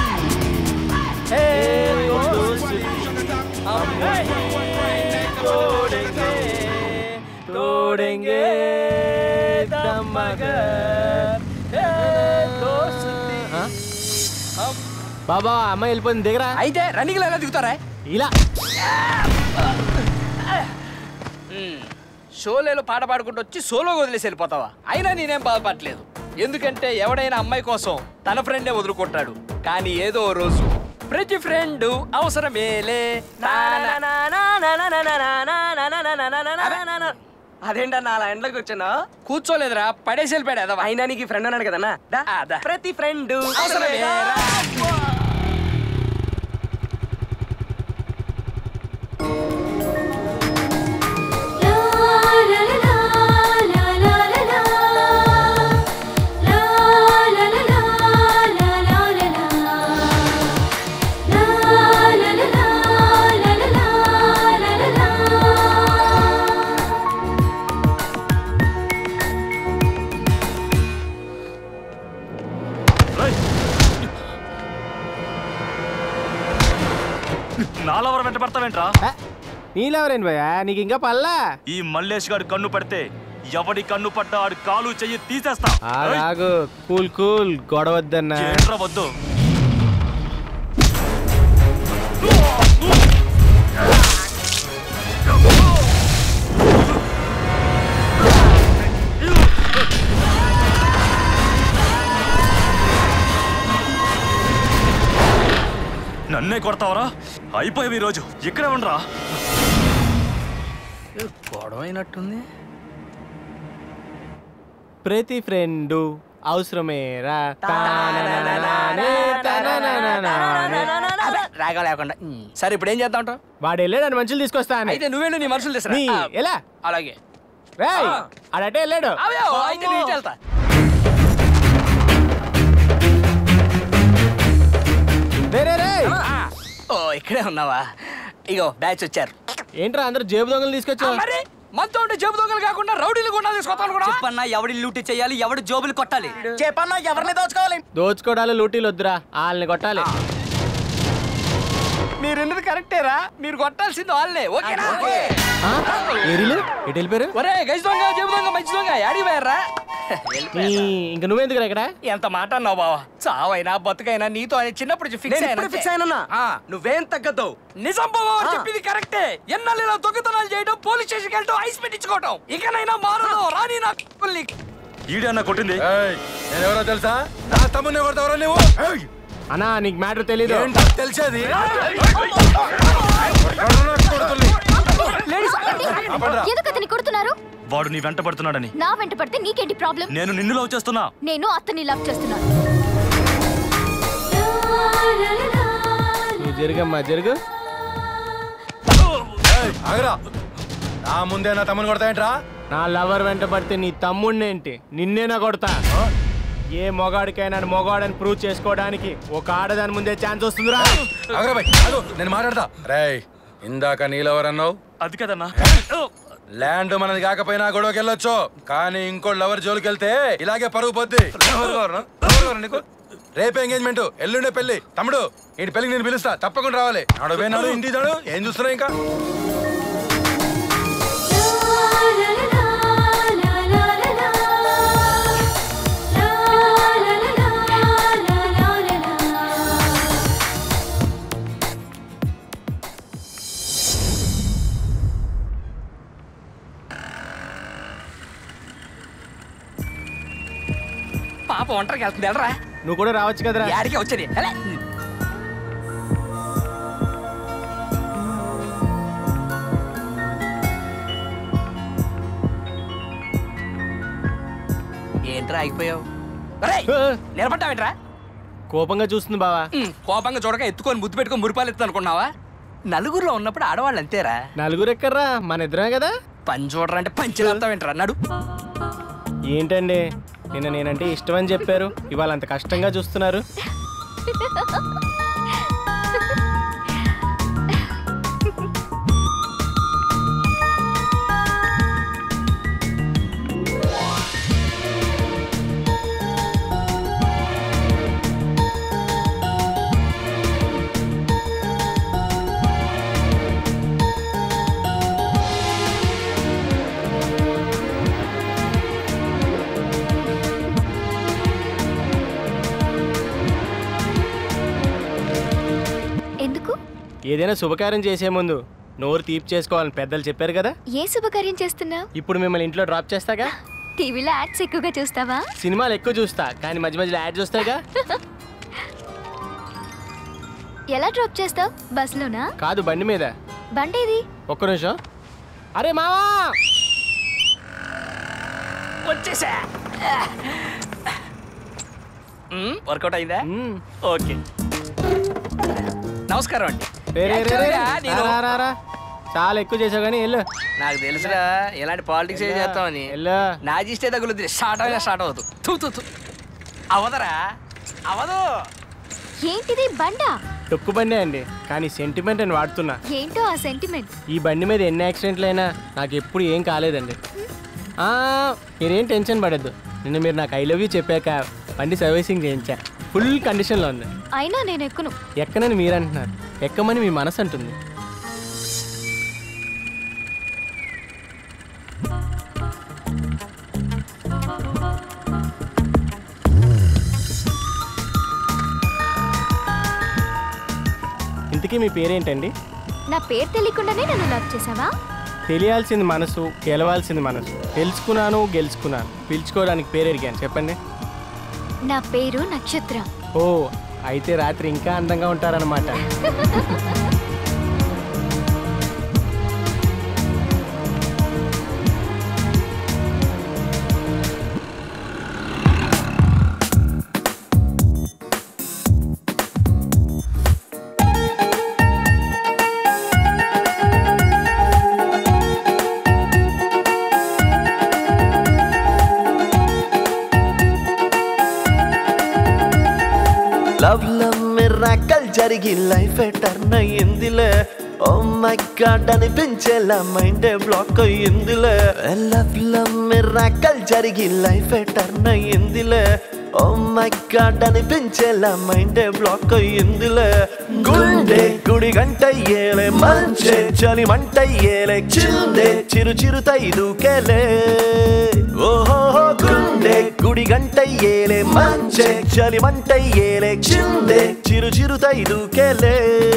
తోడెంగే బాబా అమ్మాయి వెళ్ళిపోయింది దిగరా అయితే రన్నింగ్ ఎలా దిగుతారా ఇలా మ్మ్. షోలేలో పాట పాడుకుంటూ వచ్చి సోలో వదిలేసి వెళ్ళిపోతావా అయినా నేనేం బాధపడలేదు ఎందుకంటే ఎవడైనా అమ్మాయి కోసం తన ఫ్రెండే వదులుకుంటాడు కానీ ఏదో ఓ రోజు ప్రతి ఫ్రెండ్ అవసరమేలే అదేంటన్నా అలా ఎండ్లోకి వచ్చానా కూర్చోలేదురా పడేసి వెళ్ళిపోయాడు అదవా అయినా నీకు ఫ్రెండ్ అన్నాడు కదన్నా దా. ప్రతి ఫ్రెండ్ అవసరమేరా. నాలవరం వెంట పడతావేంట్రా నీళ్ళెవరేంటి భయ్యా నీకు ఇంకా పల్లా ఈ మల్లేష్ గారు కన్ను పడితే ఎవడి కన్ను పడ్డా ఆడి కాలు చెయ్యి తీసేస్తా ఏయ్! ఆగు కూల్ కూల్ గొడవద్దన్నా ఏంట్రా వద్దు నన్నే కొడతావరా అయిపోయావు ఈ రోజు ఇక్కడే ఉండరా గొడవ అయినట్టుంది ప్రతి ఫ్రెండు అవసరమేరా తానననననే, తానననననే. రాగా లేకుండా మ్మ్. సరే ఇప్పుడు ఏం చేద్దాం అంటావ్? వాడు వెళ్ళాడు మనుషులు తీసుకొస్తా అని అయితే నువ్వేంటి నీ మనుషులు తీసురా నీ, ఆ, ఎలా అలాగే రేయ్ ఆ. ఆడటే వెళ్ళాడు అవే, ఓ, అయితే నేను ఇటు వెళ్తా రే, రే, రే. ఆ, ఓ ఇక్కడే ఉన్నావా ఇగో బ్యాచ్ వచ్చారు ఏంట్రా అందరూ జేబు దొంగలు తీసుకొచ్చావు మరి మనతో ఉంటే జేబు దొంగలు కాకుండా రౌడీలు కూడా తీసుకొస్తాను కూడా చెప్పన్నా ఎవడి లూటి చేయాలి ఎవడు జోబులు కొట్టాలి చెప్పన్నా ఎవరిని దోచుకోవాలి దోచుకోవడాలు లూటీలు వద్దురా వాళ్ళని కొట్టాలి మీరు ఎన్నది కరెక్టేరా మీరు కొట్టాల్సింది వాళ్ళే ఓకేనా ఆ? ఏరిలు ఎటు వెళ్ళిపోయారు ఒరే గజ దొంగ జేబు దొంగ మంచి దొంగ యాడికి పోయారా ఈ- ఇంక నువ్వెందుకు ఇక్కడ ఎంత మాట అన్నావు బావా చావైనా బతుకైనా నీతో ఆయన చిన్నప్పుడు ఫిక్స్ నేను అయినా ఇప్పుడు ఫిక్స్ అయినా నువ్వేం తగ్గద్దు నిజం బావా వాడు చెప్పింది కరెక్టే ఎన్నాళ్ళు ఇలా దొంగతనాలు చేయడం పోలీస్ స్టేషన్కి వెళ్ళడం ఐస్ పెట్టించుకోవడం ఇకనైనా మారదు రాని నా కుక్కల్ని. ఈడే అన్న కొట్టింది నేను ఎవరో తెలుసా నా తమ్ముని ఎవరు నువ్వు ఏయ్! అన్నా నీకు మ్యాటర్ తెలీదు ఏంటో తెలిసేది ఎందుకు అతన్ని కొడుతున్నారు వాడు నీ వెంట పడుతున్నాడని నా వెంట పడితే నీకేంటి ప్రాబ్లం నేను నిన్ను లవ్ చేస్తున్నా నేను అతన్ని లవ్ చేస్తున్నాను నువ్వు జరుగమ్మా జరుగు ఏయ్, ఆగరా నా ముందే నా తమ్ముని కొడతాయంట్రా నా లవర్ వెంట పడితే నీ తమ్ముడినేంటి నిన్నేనా కొడతా ఏ మొగాడికైనా మొగాడని ప్రూవ్ చేసుకోవడానికి ఒక ఆడదాని ముందే ఛాన్స్ వస్తుందిరా ఆగరా బై ఆగు నేను మాట్లాడతా రేయ్ ఇందాక నీలెవరన్నావు అది కదన్నా ల్యాండ్ మనది కాకపోయినా గొడవకి వెళ్ళొచ్చు కానీ ఇంకో లవర్ జోలికి వెళ్తే ఇలాగే పరుగు పోద్ది నీకు రేపే ఎంగేజ్మెంట్ ఎల్లుండే పెళ్లి తమ్ముడు ఈ పెళ్లికి నేను పిలుస్తా తప్పకుండా రావాలి నాడు నాడు ఇంటి నాడు ఏం చూస్తున్నావు ఇంకా la la la పాప ఒంటరికి వెళ్తుంది వెళ్ళరా నువ్వు కూడా రావచ్చు కదరా యాడికే వచ్చేది ఎలా ఏంట్రా ఆగిపోయావు నిలబడ్డావేంట్రా కోపంగా చూస్తుంది బావా ఉమ్, కోపంగా చూడక ఎత్తుకొని ముద్దు పెట్టుకొని మురిపాలు ఎత్తు అనుకున్నావా నలుగురిలో ఉన్నప్పుడు ఆడవాళ్ళు అంతేరా నలుగురు ఎక్కర్రా మన ఇద్దరమే కదా పని చూడరా అంటే పంచిలంతావేంట్రా నడు ఏంటండి నిన్న నేనంటే ఇష్టం అని చెప్పారు ఇవాళ అంత కష్టంగా చూస్తున్నారు ఎందుకు ఏదైనా శుభకార్యం చేసే ముందు నోరు తీపి చేసుకోవాలని పెద్దలు చెప్పారు కదా ఏ శుభకార్యం చేస్తున్నావు ఇప్పుడు మిమ్మల్ని ఇంట్లో డ్రాప్ చేస్తాగా టీవీలో యాడ్స్ ఎక్కువగా చూస్తావా సినిమాలు ఎక్కువ చూస్తా కానీ మధ్య మధ్యలో యాడ్ చూస్తాగా ఎలా డ్రాప్ చేస్తావు బస్సులోనా కాదు బండి మీద బండి ఇది ఒక్క నిమిషం అరే మావా వచ్చేసా వర్కౌట్ అయిందా ఓకే నమస్కారం అండి రే, రే, రే, రే. Actually గా నేను రా, రా, రా. చాలా ఎక్కువ చేసావు కానీ వెళ్ళు నాకు తెలుసురా ఇలాంటి పాలిటిక్స్ ఏం చేస్తామని నా జీస్తే తగులుద్ది స్టార్ట్ అయినా స్టార్ట్ అవ్వదు తూ తూ తూ అవదరా అవదు ఏంటిది బండా తొక్కు బండి అండి కానీ సెంటిమెంట్ అని వాడుతున్నా ఏంటో ఆ సెంటిమెంట్ ఈ బండి మీద ఎన్ని యాక్సిడెంట్లు అయినా నాకు ఎప్పుడు ఏం కాలేదండి ఆ, మీరేం టెన్షన్ పడద్దు నిన్న మీరు నాకు ఐ లవ్ యూ చెప్పాక బండి సర్వీసింగ్ చేయించా ఫుల్ కండిషన్లో ఉంది అయినా నేను ఎక్కును ఎక్కనని మీరు అంటున్నారు ఎక్కమని మీ మనసు అంటుంది ఇంతకీ మీ పేరేంటండి నా పేరు తెలియకుండానే నన్ను లవ్ చేసావా తెలియాల్సింది మనసు గెలవాల్సింది మనసు తెలుసుకున్నాను గెలుచుకున్నాను పిలుచుకోవడానికి పేరు ఎరిగాను చెప్పండి నా పేరు నక్షత్ర ఓ అయితే రాత్రి ఇంకా అందంగా ఉంటారన్నమాట లవ్ లవ్ మిరాకల్ జరిగి లైఫ్ టర్న్ అయ్యిందిలే ఓ మై గాడ్ అనిపించేలా మైండ్ బ్లాక్ అయ్యిందిలే లవ్ లవ్ మిరాకల్ జరిగి లైఫ్ టర్న్ అయ్యిందిలే ఓ మై గాడ్ అనిపించేలా మైండ్ బ్లాక్ అయ్యిందిలే గుండె గుడి గంట ఏలే మంచే చలి మంట ఏలే చిల్దే చిరు చిరుతై దూకేలే ఓహో గుండె గుడి గంట ఏలే మంచే చలి మంట ఏలే చిందే చిరు చిరుతై దూకేలే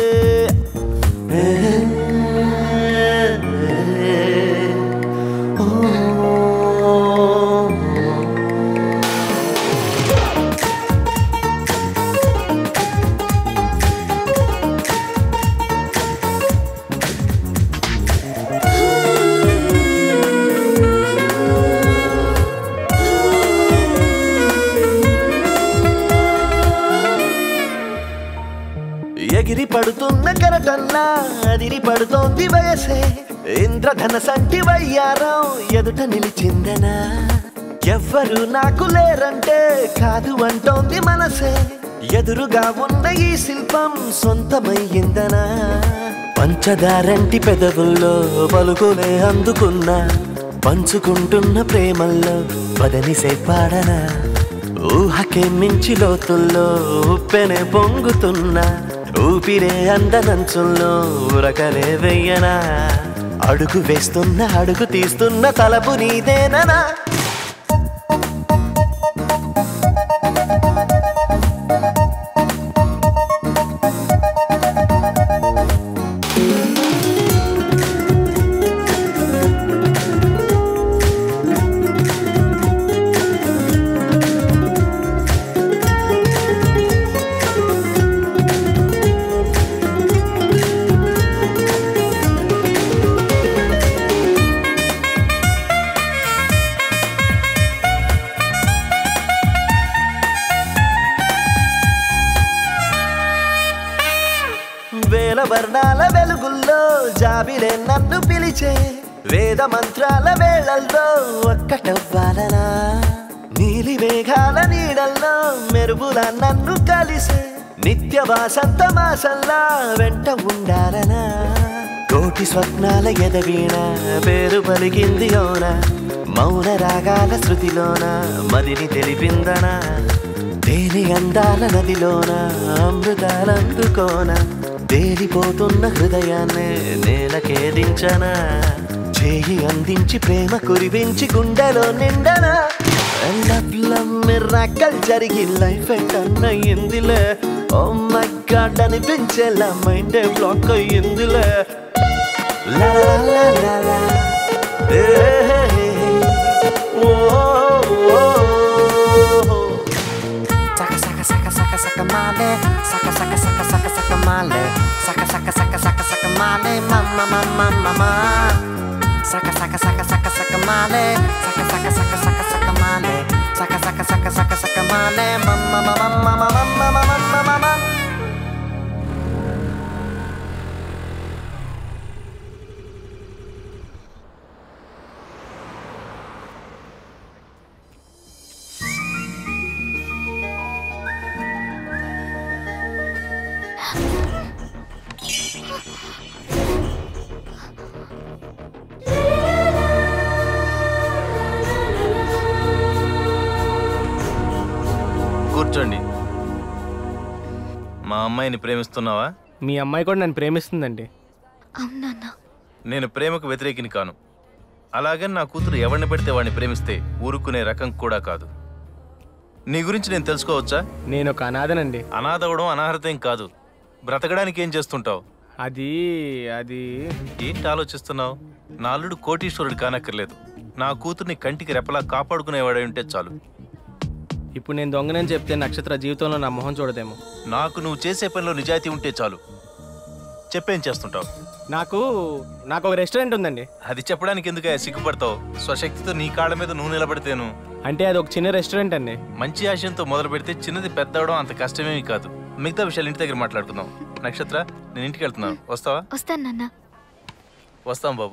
ఎగిరి పడుతున్న కరటల్లా అదిరి పడుతోంది వయసే ఇంద్రధన సంటి వయ్యారం ఎదుట నిలిచిందనా ఎవ్వరు నాకు లేరంటే కాదు అంటోంది మనసే ఎదురుగా ఉన్న ఈ శిల్పం సొంతమయ్యిందనా పంచదారంటి పెదవుల్లో పలుకులే అందుకున్నా పంచుకుంటున్న ప్రేమల్లో పదనిసే పాడనా ఊహకే మించి లోతుల్లో ఉప్పెనే పొంగుతున్నా ఊపిరే అందనంచుల్లో ఉరకలే వెయ్యనా అడుగు వేస్తున్న అడుగు తీస్తున్న తలపు నీదేననా వర్ణాల వెలుగుల్లో జాబిలే నన్ను పిలిచే వేద మంత్రాల వేళల్లో ఒక్కటవ్వాలనా నీలి మేఘాల నీడల్లో మెరుపుల నన్ను కలిసే నిత్య వాసంత మాసల్లా వెంట ఉండాలనా కోటి స్వప్నాల ఎదవీణ పేరు పలికింది అవున మౌన రాగాల శృతిలోన మదిని తెలిపిందనా తేలి అందాల నదిలోన అమృతాలందుకోన తేలిపోతున్న హృదయాన్ని నేలకేదించనా చేయి అందించి ప్రేమ కురిపించి గుండెలో నిండనా మిర్రాకల్ జరిగి లైఫ్ టర్న్ అయ్యిందిలే ఓ మై గాడ్ అనిపించేలా మైండ్ బ్లాక్ అయ్యిందిలే లా లా లా లా లా ఏ హే హే హే. ఓ ఓ ఓ. Saka saka saka saka saka male, saka saka saka saka saka male, saka saka saka saka saka male, mama mama mama. Saka saka saka saka saka male, saka saka saka saka saka male, saka saka saka saka saka male, mama mama mama mama mama mama. కూర్చోండి మా అమ్మాయిని ప్రేమిస్తున్నావా మీ అమ్మాయి కూడా నన్ను ప్రేమిస్తుందండి అవునన్నా నేను ప్రేమకు వ్యతిరేకిని కాను అలాగని నా కూతురు ఎవరిని పెడితే వాడిని ప్రేమిస్తే ఊరుకునే రకం కూడా కాదు నీ గురించి నేను తెలుసుకోవచ్చా నేను ఒక అనాథనండి అనాథ అవడం అనాహరతం కాదు బ్రతకడానికి ఏం చేస్తుంటావు అది అది ఏంటి ఆలోచిస్తున్నావు నా అల్లుడు కోటీశ్వరుడు కానక్కర్లేదు నా కూతుర్ని కంటికి రెప్పలా కాపాడుకునేవాడై ఉంటే చాలు ఇప్పుడు నేను దొంగనని చెప్తే నక్షత్ర జీవితంలో నా మొహం చూడదేమో నాకు నువ్వు చేసే పనిలో నిజాయితీ ఉంటే చాలు చెప్పేం చేస్తుంటావు నాకు నాకు ఒక రెస్టారెంట్ ఉందండి అది చెప్పడానికి ఎందుకు సిగ్గుపడతావు స్వశక్తితో నీ కాళ్ళ మీద నువ్వు నిలబడితేను అంటే అది ఒక చిన్న రెస్టారెంట్ అండి మంచి ఆశయంతో మొదలు పెడితే చిన్నది పెద్ద అవడం అంత కష్టమేమీ కాదు మిగతా విషయాలు ఇంటి దగ్గర మాట్లాడుకుందాం నక్షత్ర నేను ఇంటికి వెళ్తున్నాను వస్తావా వస్తాను నాన్న వస్తాం బాబు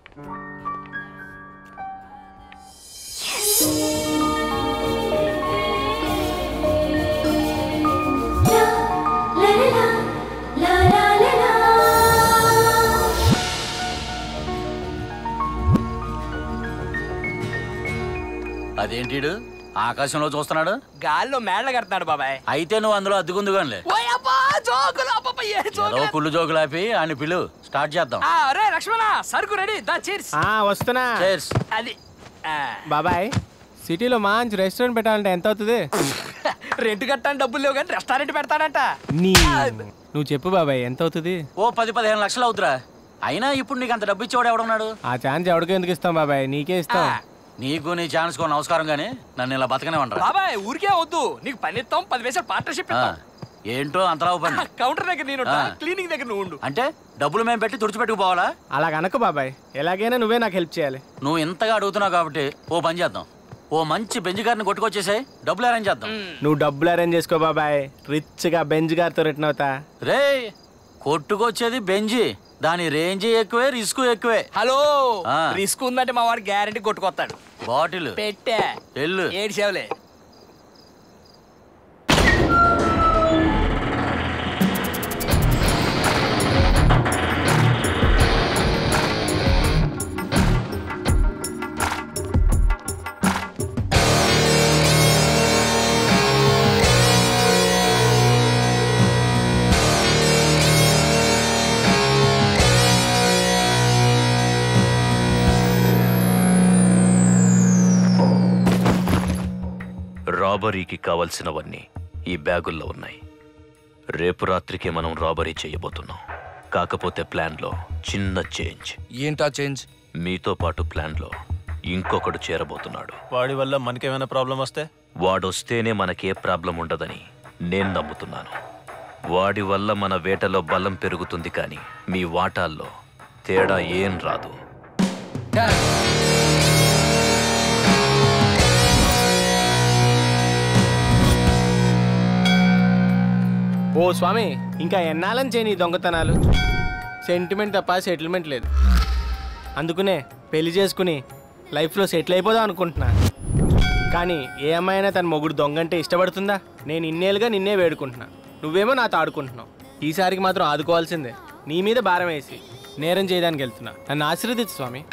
అదేంటిడు ఆకాశంలో చూస్తున్నాడు గాల్లో మేళ్ళ కడుతున్నాడు బాబాయ్ అయితే నువ్వు అందులో అద్దుకుందుగానిలే ఓయబ్బా జోకులు అబ్బబ్బ, ఏ ఏదో జోకులు కుళ్ళు జోకులాపి అని పిలు స్టార్ట్ చేద్దాం ఆ, అరే లక్ష్మణ సరుకు రెడీ దా చీర్స్ ఆ, వస్తున్నా అది ఆ, బాబాయ్ సిటీలో మంచి రెస్టారెంట్ పెట్టాలంటే ఎంత అవుతుంది రెంట్ కట్టడానికి డబ్బులు లేవు కానీ రెస్టారెంట్ పెడతాడంట నీ నువ్వు చెప్పు బాబాయ్ ఎంత అవుతుంది ఓ పది పదిహేను లక్షలు అవుతురా అయినా ఇప్పుడు నీకు అంత డబ్బు ఇచ్చేవాడు ఎవడున్నాడు ఆ ఛాన్స్ ఎవడికి ఎందుకు ఇస్తాం బాబాయ్ నీకే ఇస్తాం నీకు నీ ఛాన్స్ కో నమస్కారం గానీ నన్ను ఇలా బతకనే ఉండరా బాబాయ్ ఊరికే వద్దు నీకు పని ఇస్తాం పది పైసలు పార్ట్నర్షిప్ ఇస్తాం ఏంటో అంతరావు పని కౌంటర్ దగ్గర నేను ఆ. క్లీనింగ్ దగ్గర నువ్వు ఉండు అంటే డబ్బులు మేము పెట్టి తుడిచిపెట్టుకుపోవాలా అలా కనుక బాబాయ్ ఎలాగైనా నువ్వే నాకు హెల్ప్ చేయాలి నువ్వు ఇంతగా అడుగుతున్నావు కాబట్టి ఓ పని చేద్దాం ఓ మంచి బెంచ్ గారిని కొట్టుకొచ్చేసాయి డబ్బులు అరేంజ్ చేద్దాం నువ్వు డబ్బులు అరేంజ్ చేసుకో బాబాయ్ రిచ్ గా బెంజ్ గారితో రిటర్న్ అవుతా రే కొట్టుకొచ్చేది బెంజి దాని రేంజ్ ఎక్కువే రిస్క్ ఎక్కువే హలో ఆ. రిస్క్ ఉందంటే మా వాడు గ్యారంటీ కొట్టుకొస్తాడు బాటిల్ పెట్టా ఎల్లు ఏడు సేవలే రాబరీకి కావలసినవన్నీ ఈ బ్యాగుల్లో ఉన్నాయి రేపు రాత్రికి మనం రాబరీ చేయబోతున్నాం కాకపోతే ప్లాన్లో చిన్న చేంజ్ ఏంటా చేంజ్ మీతో పాటు ప్లాన్లో ఇంకొకడు చేరబోతున్నాడు వాడి వల్ల మనకేమైనా ప్రాబ్లం వస్తే వాడొస్తేనే మనకే ప్రాబ్లం ఉండదని నేను నమ్ముతున్నాను వాడి వల్ల మన వేటలో బలం పెరుగుతుంది కానీ మీ వాటాల్లో తేడా ఏం రాదు ఓ స్వామి ఇంకా ఎన్నాలని చేయని ఈ దొంగతనాలు సెంటిమెంట్ తప్ప సెటిల్మెంట్ లేదు అందుకునే పెళ్లి చేసుకుని లైఫ్లో సెటిల్ అయిపోదాం అనుకుంటున్నా కానీ ఏ అమ్మాయినా తన మొగుడు దొంగంటే ఇష్టపడుతుందా నేను ఇన్నేళ్ళుగా నిన్నే వేడుకుంటున్నా నువ్వేమో నాతో ఆడుకుంటున్నావు ఈసారికి మాత్రం ఆదుకోవాల్సిందే నీ మీద భారం వేసి నేరం చేయడానికి వెళ్తున్నా నన్ను ఆశీర్వదించు స్వామి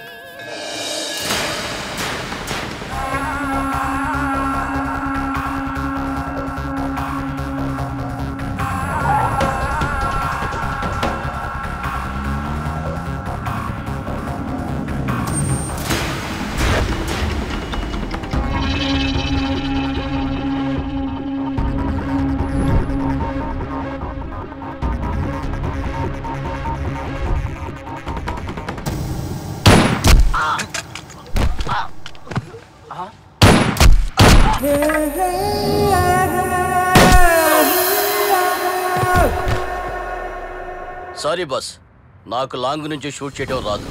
సారీ బాస్ నాకు లాంగ్ నుంచి షూట్ చేయడం రాదు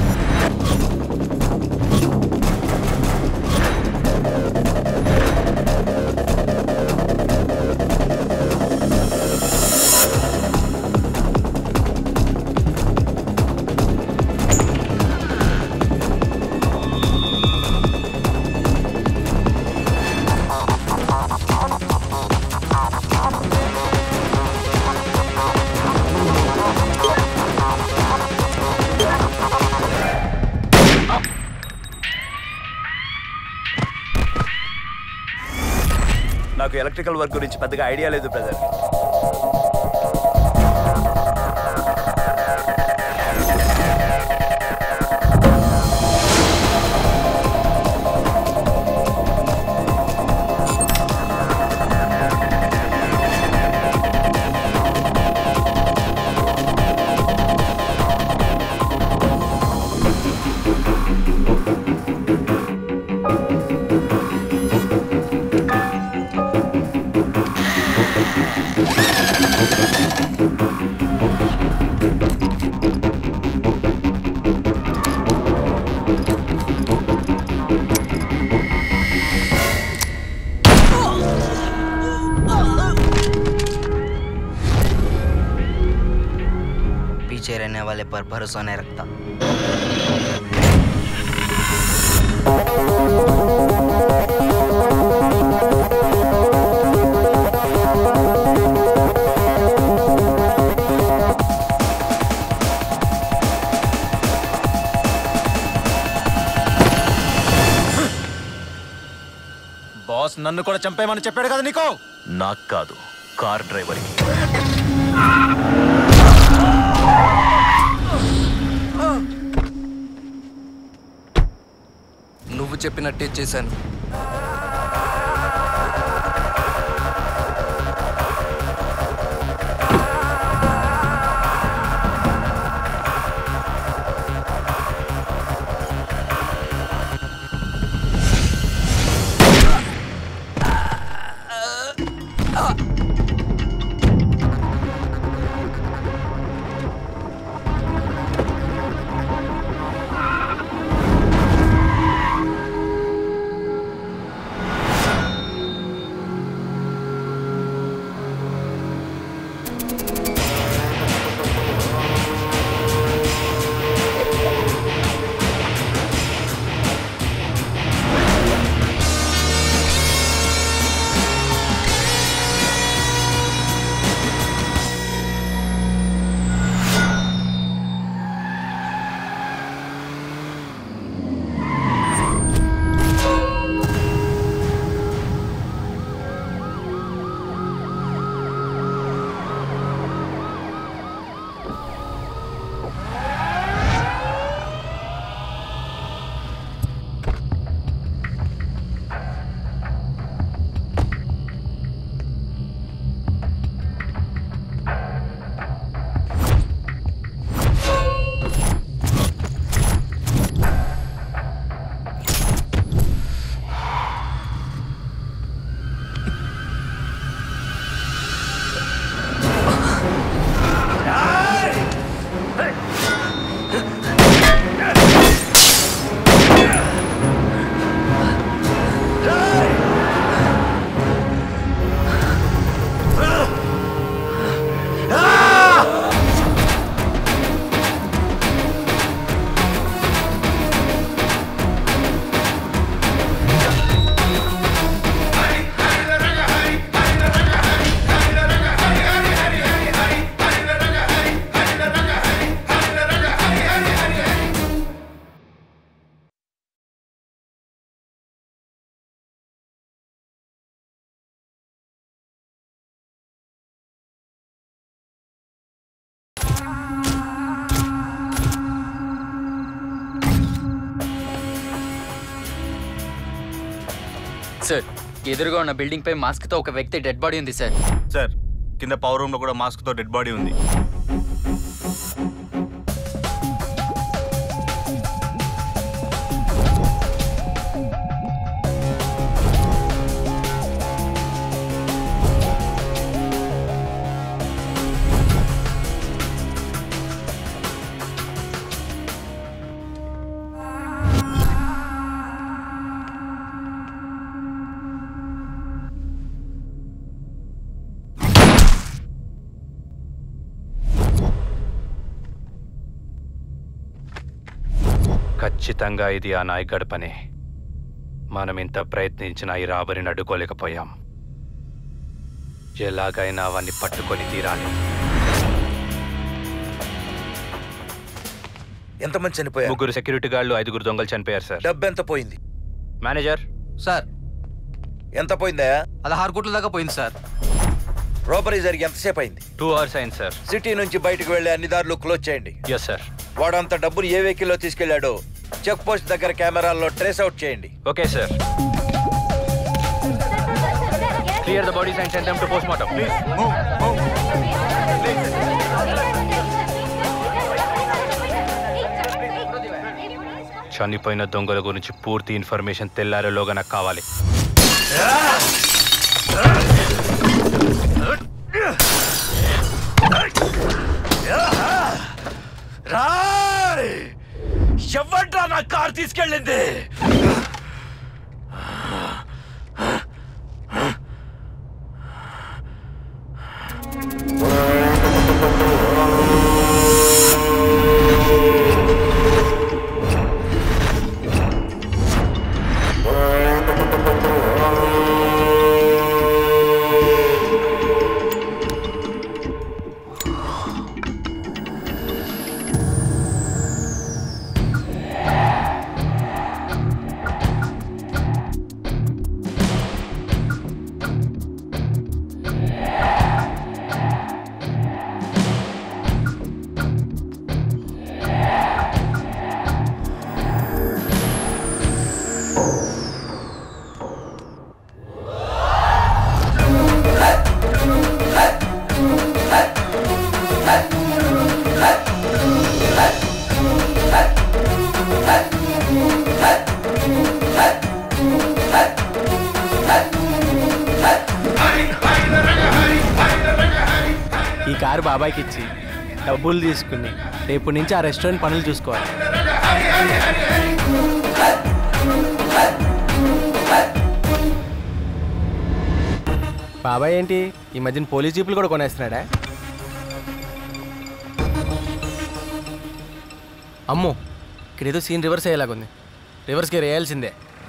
నాకు ఎలక్ట్రికల్ వర్క్ గురించి పెద్దగా ఐడియా లేదు బ్రదర్ पीछे रहने वाले पर भरोसा नहीं रखता బాస్ నన్ను కూడా చంపేయమని చెప్పాడు కదా నీకు నాకు కాదు కార్ డ్రైవర్కి నువ్వు చెప్పినట్టే చేశాను సార్ ఎదురుగా ఉన్న బిల్డింగ్ పై మాస్క్ తో ఒక వ్యక్తి డెడ్ బాడీ ఉంది సార్ సార్ కింద పవర్ రూమ్ లో కూడా మాస్క్ తో డెడ్ బాడీ ఉంది ఖచ్చితంగా ఇది ఆ నాయగడ్ పని మనం ఇంత ప్రయత్నించినా ఈ రాబరిని అడ్డుకోలేకపోయాం ఎలాగైనా అవన్నీ పట్టుకొని తీరాలి ఎంతమంది చనిపోయారు ముగ్గురు సెక్యూరిటీ గార్డులు ఐదుగురు దొంగలు చనిపోయారు సార్ డబ్బు ఎంత పోయింది మేనేజర్ సార్ ఎంత పోయిందా పదహారు కోట్ల దాకా పోయింది సార్ రోబరీ జరిగి ఎంతసేపు అయింది టూ అవర్స్ అయింది సార్ సిటీ నుంచి బయటకు వెళ్లే అన్ని దారులు క్లోజ్ చేయండి ఎస్ సార్ వాడంత డబ్బును ఏ వెహికల్లో తీసుకెళ్లాడో చెక్ పోస్ట్ దగ్గర కెమెరాల్లో ట్రేస్ అవుట్ చేయండి okay sir clear the bodies and send them to postmortem please చనిపోయిన దొంగల గురించి పూర్తి ఇన్ఫర్మేషన్ తెల్లారేలోగా నాకు కావాలి రాయ్ ఎవడ్రా నా కార్ తీసుకెళ్ళింది ఈ కారు బాబాయ్కి ఇచ్చి డబ్బులు తీసుకుని రేపు నుంచి ఆ రెస్టారెంట్ పనులు చూసుకోవాలి బాబాయ్ ఏంటి ఈ మధ్యన పోలీస్ జీపులు కూడా కొనేస్తున్నాడా అమ్మో ఇక్కడ ఏదో సీన్ రివర్స్ అయ్యేలాగుంది రివర్స్ గేర్ వేయాల్సిందే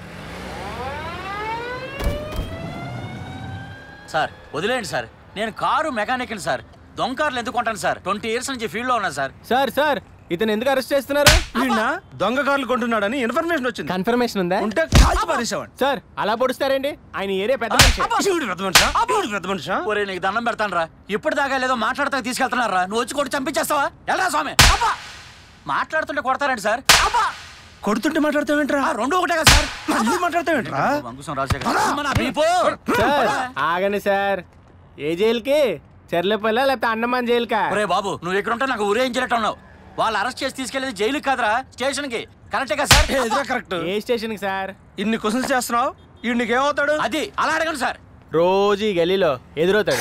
సార్ వదిలేండి సార్ నేను కారు మెకానిక్ని సార్ దొంగ కార్లు ఎందుకు కొంటాను సార్ ట్వంటీ ఇయర్స్ నుంచి ఫీల్డ్లో ఉన్నా సార్ సార్ సార్ ఇతను ఎందుకు అరెస్ట్ చేస్తున్నారు దొంగ కార్లు కొంటున్నాడని ఇన్ఫర్మేషన్ వచ్చింది కన్ఫర్మేషన్ ఉందా ఉంటే కాల్చి పారేసావండి సార్ అలా పొడుస్తారండి ఆయన ఏరియా పెద్ద మనిషి శివుడు పెద్ద మనిషా శివుడు పెద్ద మనిషా ఒరే నీకు దండం పెడతాను రా ఇప్పటిదాకా లేదో మాట్లాడతా తీసుకెళ్తున్నారా నువ్వు వచ్చి కొట్టి చంపించేస్తావా ఎలా స్వామి అబ్బా! మాట్లాడుతుంటే కొడతారండి సార్ అబ్బా! కొడుతుంటే మాట్లాడతావేంట్రా ఆ, రెండు ఒకటే కదా సార్ మళ్ళీ మాట్లాడతావేంట్రా వంకుశం రాజశేఖర్ అమ్మ నా బీపు. సార్ ఆగండి సార్ ఏ జైలుకి చెర్లపల్లి లేకపోతే అండమాన్ జైలుకా ఒరే బాబు నువ్వు ఇక్కడ ఉంటే నాకు ఊరేయించినట్టు ఉన్నావు వాళ్ళు అరెస్ట్ చేసి తీసుకెళ్ళేది జైలుకి కాదురా స్టేషన్ కి కరెక్టే కదా సార్ ఎదురా కరెక్ట్ ఏ స్టేషన్కి సార్ ఇన్ని క్వశ్చన్స్ చేస్తున్నావు ఈ నీకేమవుతాడు అది అలా అడగండి సార్ రోజు ఈ గలీలో ఎదురవుతాడు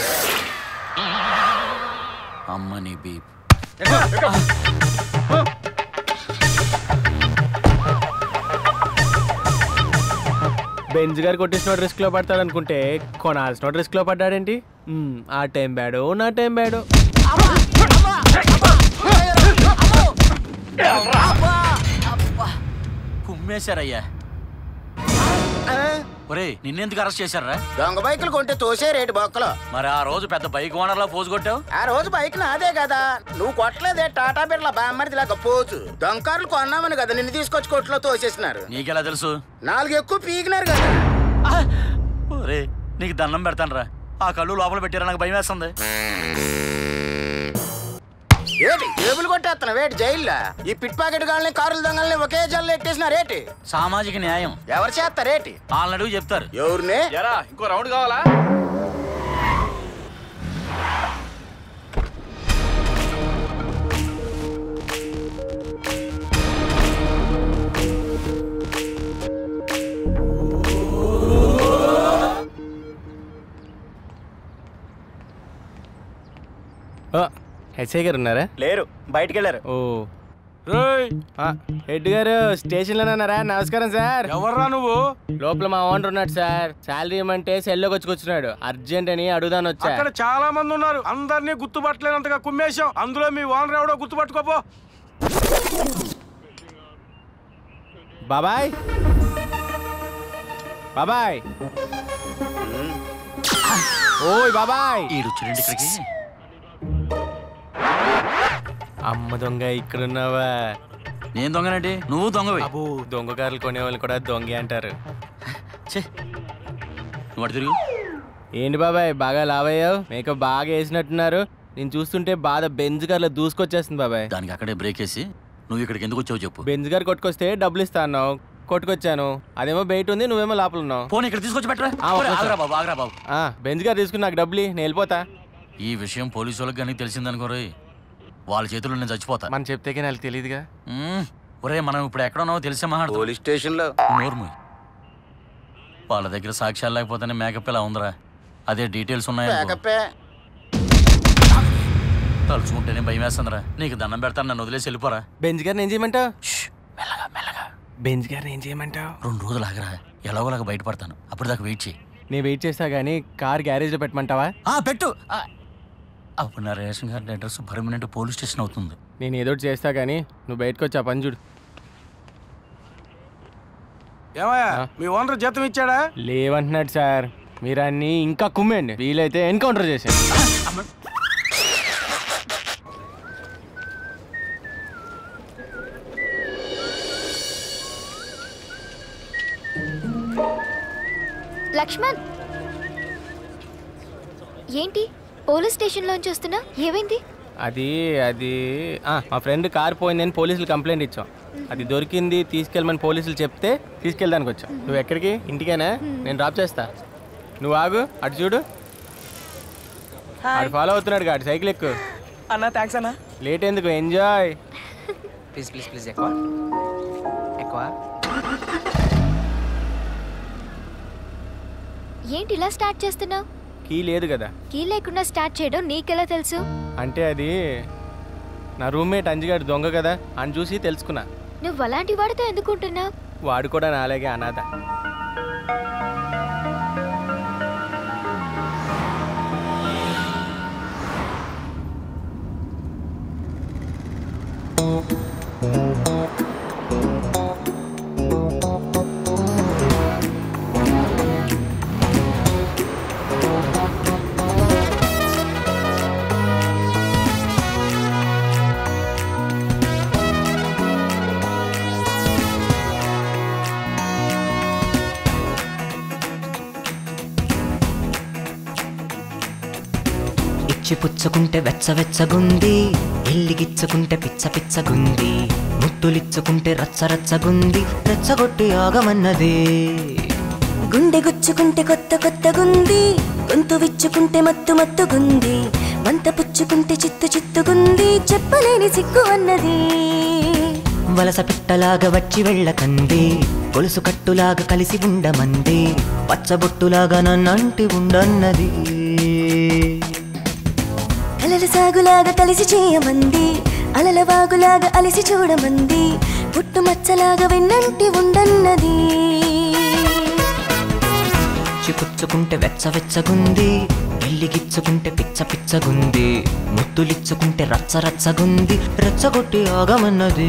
అమ్మ నీ బీప్ బెంజ్ గారు కొట్టించిన రిస్క్ లో పడతాడు అనుకుంటే కొనాల్సిన రిస్క్ లో పడ్డాడేంటి మ్మ్, ఆ టైం బ్యాడు నా టైం బ్యాడు కుమ్మేశారయ్యా ఒరే నిన్నెందుకు అరెస్ట్ చేశారా దొంగ బైకులు కొంటే తోసే రేటు బొక్కలో మరి ఆ రోజు పెద్ద బైక్ ఓనర్లా పోజు కొట్టావు ఆ రోజు బైక్ నాదే కదా నువ్వు కొట్టలేదే టాటా బిర్లా బామ్మరిది లాగా పోచు దొంగకారులు కొన్నామని కదా నిన్ను తీసుకొచ్చి కొట్లో తోసేసినారు నీకెలా తెలుసు నాలుగు ఎక్కువ పీకినారు కదా ఒరే నీకు దండం పెడతాను రా ఆ కళ్ళు లోపల పెట్టారా నాకు భయం వేస్తుంది ఏటి జేబులు కొట్టేస్తున్నావు వేటి జైల్లో ఈ పిట్ పాకెట్ గాళ్ళని కారుల దొంగల్ని ఒకే జల్లు ఎట్టేసినారు ఏటి సామాజిక న్యాయం ఎవరు చేస్తారేటి వాళ్ళని అడుగు చెప్తారు ఎవరిని ఎరా ఇంకో రౌండ్ కావాలా ఎస్ఐ గారు ఉన్నారా లేరు బయటికి వెళ్ళారు ఓ ఆ, హెడ్ గారు స్టేషన్లోనే ఉన్నారా నమస్కారం సార్ ఎవర్రా నువ్వు లోపల మా ఓనర్ ఉన్నాడు సార్ శాలరీ ఇవ్వమంటే సెల్లోకి వచ్చి కూర్చున్నాడు అర్జెంట్ అని అడుగుదాని వచ్చా అక్కడ చాలా మంది ఉన్నారు అందరినీ గుర్తుపట్టలేనంతగా కుమ్మేశాం అందులో మీ ఓనర్ ఎవడో గుర్తుపట్టుకోపో బాబాయ్ బాబాయ్ ఓయ్ బాబాయ్ ఈడు చూడండి ఇక్కడికి అమ్మ దొంగ ఇక్కడున్నావా నేను దొంగనండి నువ్వు దొంగవి అబ్బో దొంగ కార్లు కొనేవాళ్ళు కూడా దొంగే అంటారు నువ్వు అటు తిరుగు ఏంటి బాబాయ్ బాగా లావయ్యావు మేకప్ బాగా వేసినట్టున్నారు నేను చూస్తుంటే బాధ బెంజ్ కార్లో దూసుకొచ్చేస్తుంది బాబాయ్ దానికి అక్కడే బ్రేక్ వేసి నువ్వు ఇక్కడికి ఎందుకు వచ్చావు చెప్పు బెంజ్ గారు కొట్టుకొస్తే డబ్బులు ఇస్తా అన్నావు కొట్టుకొచ్చాను అదేమో బయట ఉంది నువ్వేమో లోపల ఉన్నావు పోనీ ఇక్కడ తీసుకొచ్చి పెట్టరా ఆ, ఒక్క ఒరే, నిమిషం. ఆగురా బాబు ఆగురా బాబు ఆ, బెంజ్ గారు తీసుకుని నాకు డబ్బులు ఇయ్యి, నేను వెళ్ళిపోతా ఈ విషయం పోలీసు వాళ్ళకి కానీ తెలిసిందనుకోరే వాళ్ళ చేతుల్లో నేను చచ్చిపోతా మనం చెప్తే నాకు తెలియదుగా మ్మ్. ఒరే మనం ఇప్పుడు ఎక్కడ ఉన్నామో తెలిసే మహా పోలీస్ స్టేషన్లో నోర్ము వాళ్ళ దగ్గర సాక్ష్యాలు లేకపోతేనే మేకప్ ఇలా ఉందిరా అదే డీటెయిల్స్ ఉన్నాయి మేకప్పే తలుచుకుంటేనే భయం వేస్తుందిరా నీకు దండం పెడతాను నన్ను వదిలేసి వెళ్ళిపోరా బెంజ్ గారిని ఏం చేయమంటావు బెంజ్ గారిని ఏం చేయమంటావు రెండు రోజులు ఆగరా ఎలాగోలాగా బయటపడతాను అప్పుడు దాకా వెయిట్ చేయి నేను వెయిట్ చేస్తా గానీ కార్ గ్యారేజ్లో పెట్టమంటావా ఆ, పెట్టు ఆ. అప్పుడు నా ration card address permanent police station అవుతుంది నేను ఏదో ఒకటి చేస్తా గానీ నువ్వు బయటకు వచ్చి ఆ పని చూడు ఏమయ్యా మీ ఓనర్ జీతం ఇచ్చాడా లేవంటున్నాడు సార్ మీరు అన్ని ఇంకా కుమ్మేయండి వీలైతే ఎన్కౌంటర్ చేసేయండి లక్ష్మణ్ ఏంటి పోలీస్ స్టేషన్లోంచి వస్తున్నా ఏమైంది అది అది ఆ, మా ఫ్రెండ్ కార్ పోయిందని పోలీసులు కంప్లైంట్ ఇచ్చాం అది దొరికింది తీసుకెళ్ళమని పోలీసులు చెప్తే తీసుకెళ్ళడానికి వచ్చాం నువ్వు ఎక్కడికి ఇంటికేనా నేను డ్రాప్ చేస్తా నువ్వు ఆగు అటు చూడు ఆడు ఫాలో అవుతున్నాడు కాడు సైకిల్ ఎక్కు అన్నా థ్యాంక్స్ అన్నా లేట్ ఎందుకు ఎంజాయ్ ప్లీజ్ ప్లీజ్ ప్లీజ్ ఎక్కువ ఎక్కువ ఏంటి ఇలా స్టార్ట్ చేస్తున్నావు కీ లేదు కదా కీ లేకుండా స్టార్ట్ చేయడం నీకెలా తెలుసు అంటే అది నా రూమ్మేట్ అంజిగాడు దొంగ కదా అని చూసి తెలుసుకున్నా నువ్వు అలాంటి వాడితో ఎందుకుంటున్నావు వాడు కూడా నాలాగే అనాథ ఇచ్చి పుచ్చుకుంటే వెచ్చ వెచ్చగుంది ఎల్లిగిచ్చుకుంటే పిచ్చ పిచ్చగుంది ముత్తులిచ్చుకుంటే రచ్చ రచ్చగుంది రెచ్చగొట్టి ఆగమన్నదే గుండె గుచ్చుకుంటే కొత్త కొత్తగుంది గొంతు విచ్చుకుంటే మత్తు మత్తుగుంది వంత పుచ్చుకుంటే చిత్తు చిత్తుగుంది చెప్పలేని సిగ్గు అన్నది వలస పిట్టలాగా వచ్చి వెళ్ళకంది గొలుసు కట్టులాగా కలిసి ఉండమంది పచ్చబొట్టులాగా నన్నంటి ఉండన్నది కలల సాగులాగా కలిసి చేయమంది అలల వాగులాగా అలసి చూడమంది పుట్టు మచ్చలాగా వెన్నంటి ఉండన్నది చిపుచ్చుకుంటే వెచ్చ వెచ్చగుంది ఎల్లిగిచ్చుకుంటే పిచ్చ పిచ్చగుంది ముత్తులిచ్చుకుంటే రచ్చ రచ్చగుంది రెచ్చగొట్టి ఆగమన్నది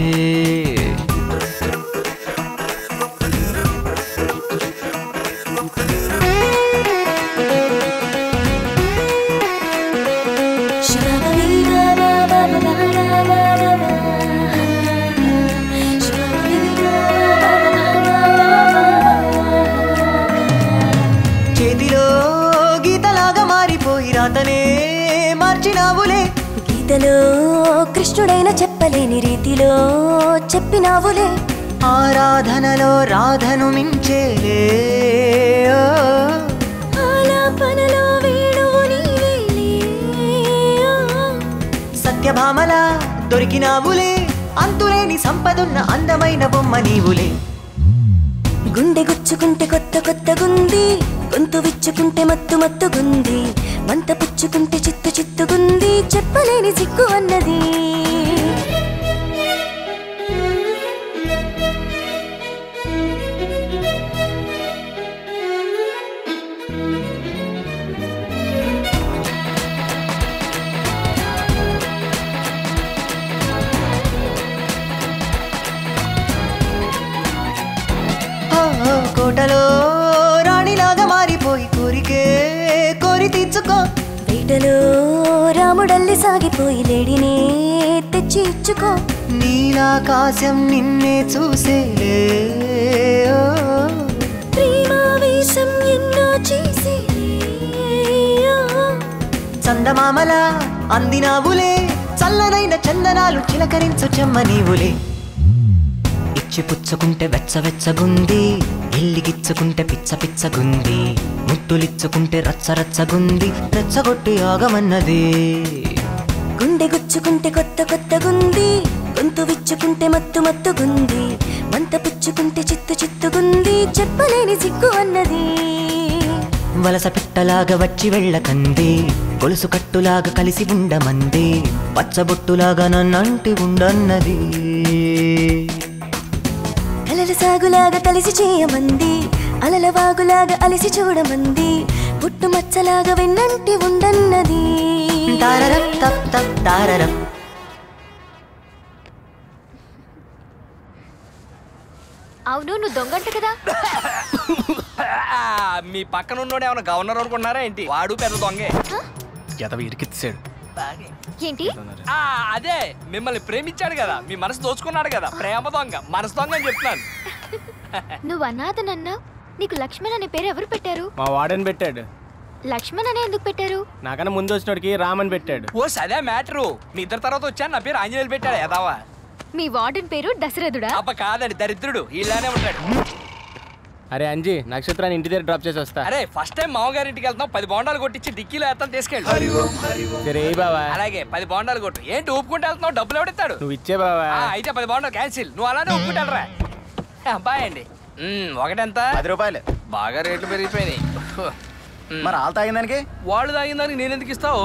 చేతిలో గీతలాగా మారిపోయి రాతనే మార్చినావులే గీతలో కృష్ణ కృష్ణుడైన చెప్పలేని రీతిలో చెప్పినావులే ఆరాధనలో రాధను మించేలే ఓ. ఆలాపనలో వేణువు నీవేలే సత్యభామలా దొరికినావులే అంతులేని సంపదున్న అందమైన బొమ్మ నీవులే గుండె గుచ్చుకుంటే కొత్త కొత్తగుంది గొంతు విచ్చుకుంటే మత్తు మత్తుగుంది మంత పుచ్చుకుంటే చిత్తు చిత్తుగుంది చెప్పలేని సిగ్గు అన్నది ఓ, ఓ, కోటలో రాణిలాగా మారిపోయి కోరికే కోరి తీర్చుకో బయటలో రాముడల్లి సాగిపోయి లేడినే తెచ్చి ఇచ్చుకో నీలాకాశం నిన్నే చూసేలే ఓ. ప్రేమావేశం ఎన్నో చేసి చందమామలా అందినావులే చల్లనైన చందనాలు చిలకరించు చెమ్మ నీవులే ఇచ్చి పుచ్చుకుంటే వెచ్చ వెచ్చగుంది ఇల్లిగిచ్చుకుంటే పిచ్చ పిచ్చగుంది ముద్దులిచ్చుకుంటే రచ్చ రచ్చగుంది రెచ్చగొట్టి ఆగమన్నది గుండె గుచ్చుకుంటే కొత్త కొత్తగుంది గొంతు విచ్చుకుంటే మత్తు మత్తుగుంది మంత పుచ్చుకుంటే చిత్తు చిత్తుగుంది చెప్పలేని సిగ్గు అన్నది వలస పిట్టలాగా వచ్చి వెళ్ళకంది గొలుసు కట్టులాగా కలిసి ఉండమంది పచ్చబొట్టులాగా నన్నంటి ఉండన్నది కలల సాగులాగా కలిసి చేయమంది అలల వాగులాగా అలసి చూడమంది పుట్టు మచ్చలాగా వెన్నంటి ఉండన్నది తారరం తప్ తప్ తారరం అవును నువ్వు దొంగంట కదా ఆ, మీ పక్కన ఉన్నోడు ఏమైనా గవర్నర్ అనుకుంటున్నారా ఏంటి వాడు పెద్ద దొంగే ఎదవ ఇరికిచ్చాడు ఏంటి ఆ, అదే మిమ్మల్ని ప్రేమించాడు కదా మీ మనసు దోచుకున్నాడు కదా ప్రేమ దొంగ మనసు దొంగ అని చెప్తున్నాను నువ్వు అనాథనన్నా నీకు లక్ష్మణ్ అనే పేరు ఎవరు పెట్టారు మా వాడని పెట్టాడు లక్ష్మణ్ అనే ఎందుకు పెట్టారు నాకన్నా ముందు వచ్చినోడికి రామన్ పెట్టాడు ఓ సదే మ్యాటరు మీ ఇద్దరు తర్వాత వచ్చాను నా పేరు ఆంజనేయులు పెట్టాడు ఎదావా మీ వార్డెన్ పేరు దశరథుడా అప్ప కాదండి దరిద్రుడు ఇలానే ఉంటాడు అరే అంజీ నక్షత్రాన్ని ఇంటి దగ్గర డ్రాప్ చేసి వస్తా అరే ఫస్ట్ టైం మామగారి ఇంటికి వెళ్తాం పది బోండాలు కొట్టించి డిక్కీలో వేస్తాను తీసుకెళ్ళి సరే ఏ బావా అలాగే పది బోండాలు కొట్టు ఏంటి ఊపుకుంటే వెళ్తున్నావు డబ్బులు ఎవడిస్తాడు నువ్వు ఇచ్చే బావా ఆ, అయితే పది బోండాలు క్యాన్సిల్ నువ్వు అలానే ఊపుకుంటారా బాయ్ అండి మ్మ్, ఒకటెంత పది రూపాయలు బాగా రేట్లు పెరిగిపోయినాయి మరి ఆల్ తాగిన దానికి వాళ్ళు తాగిన దానికి నేను ఎందుకు ఇస్తావు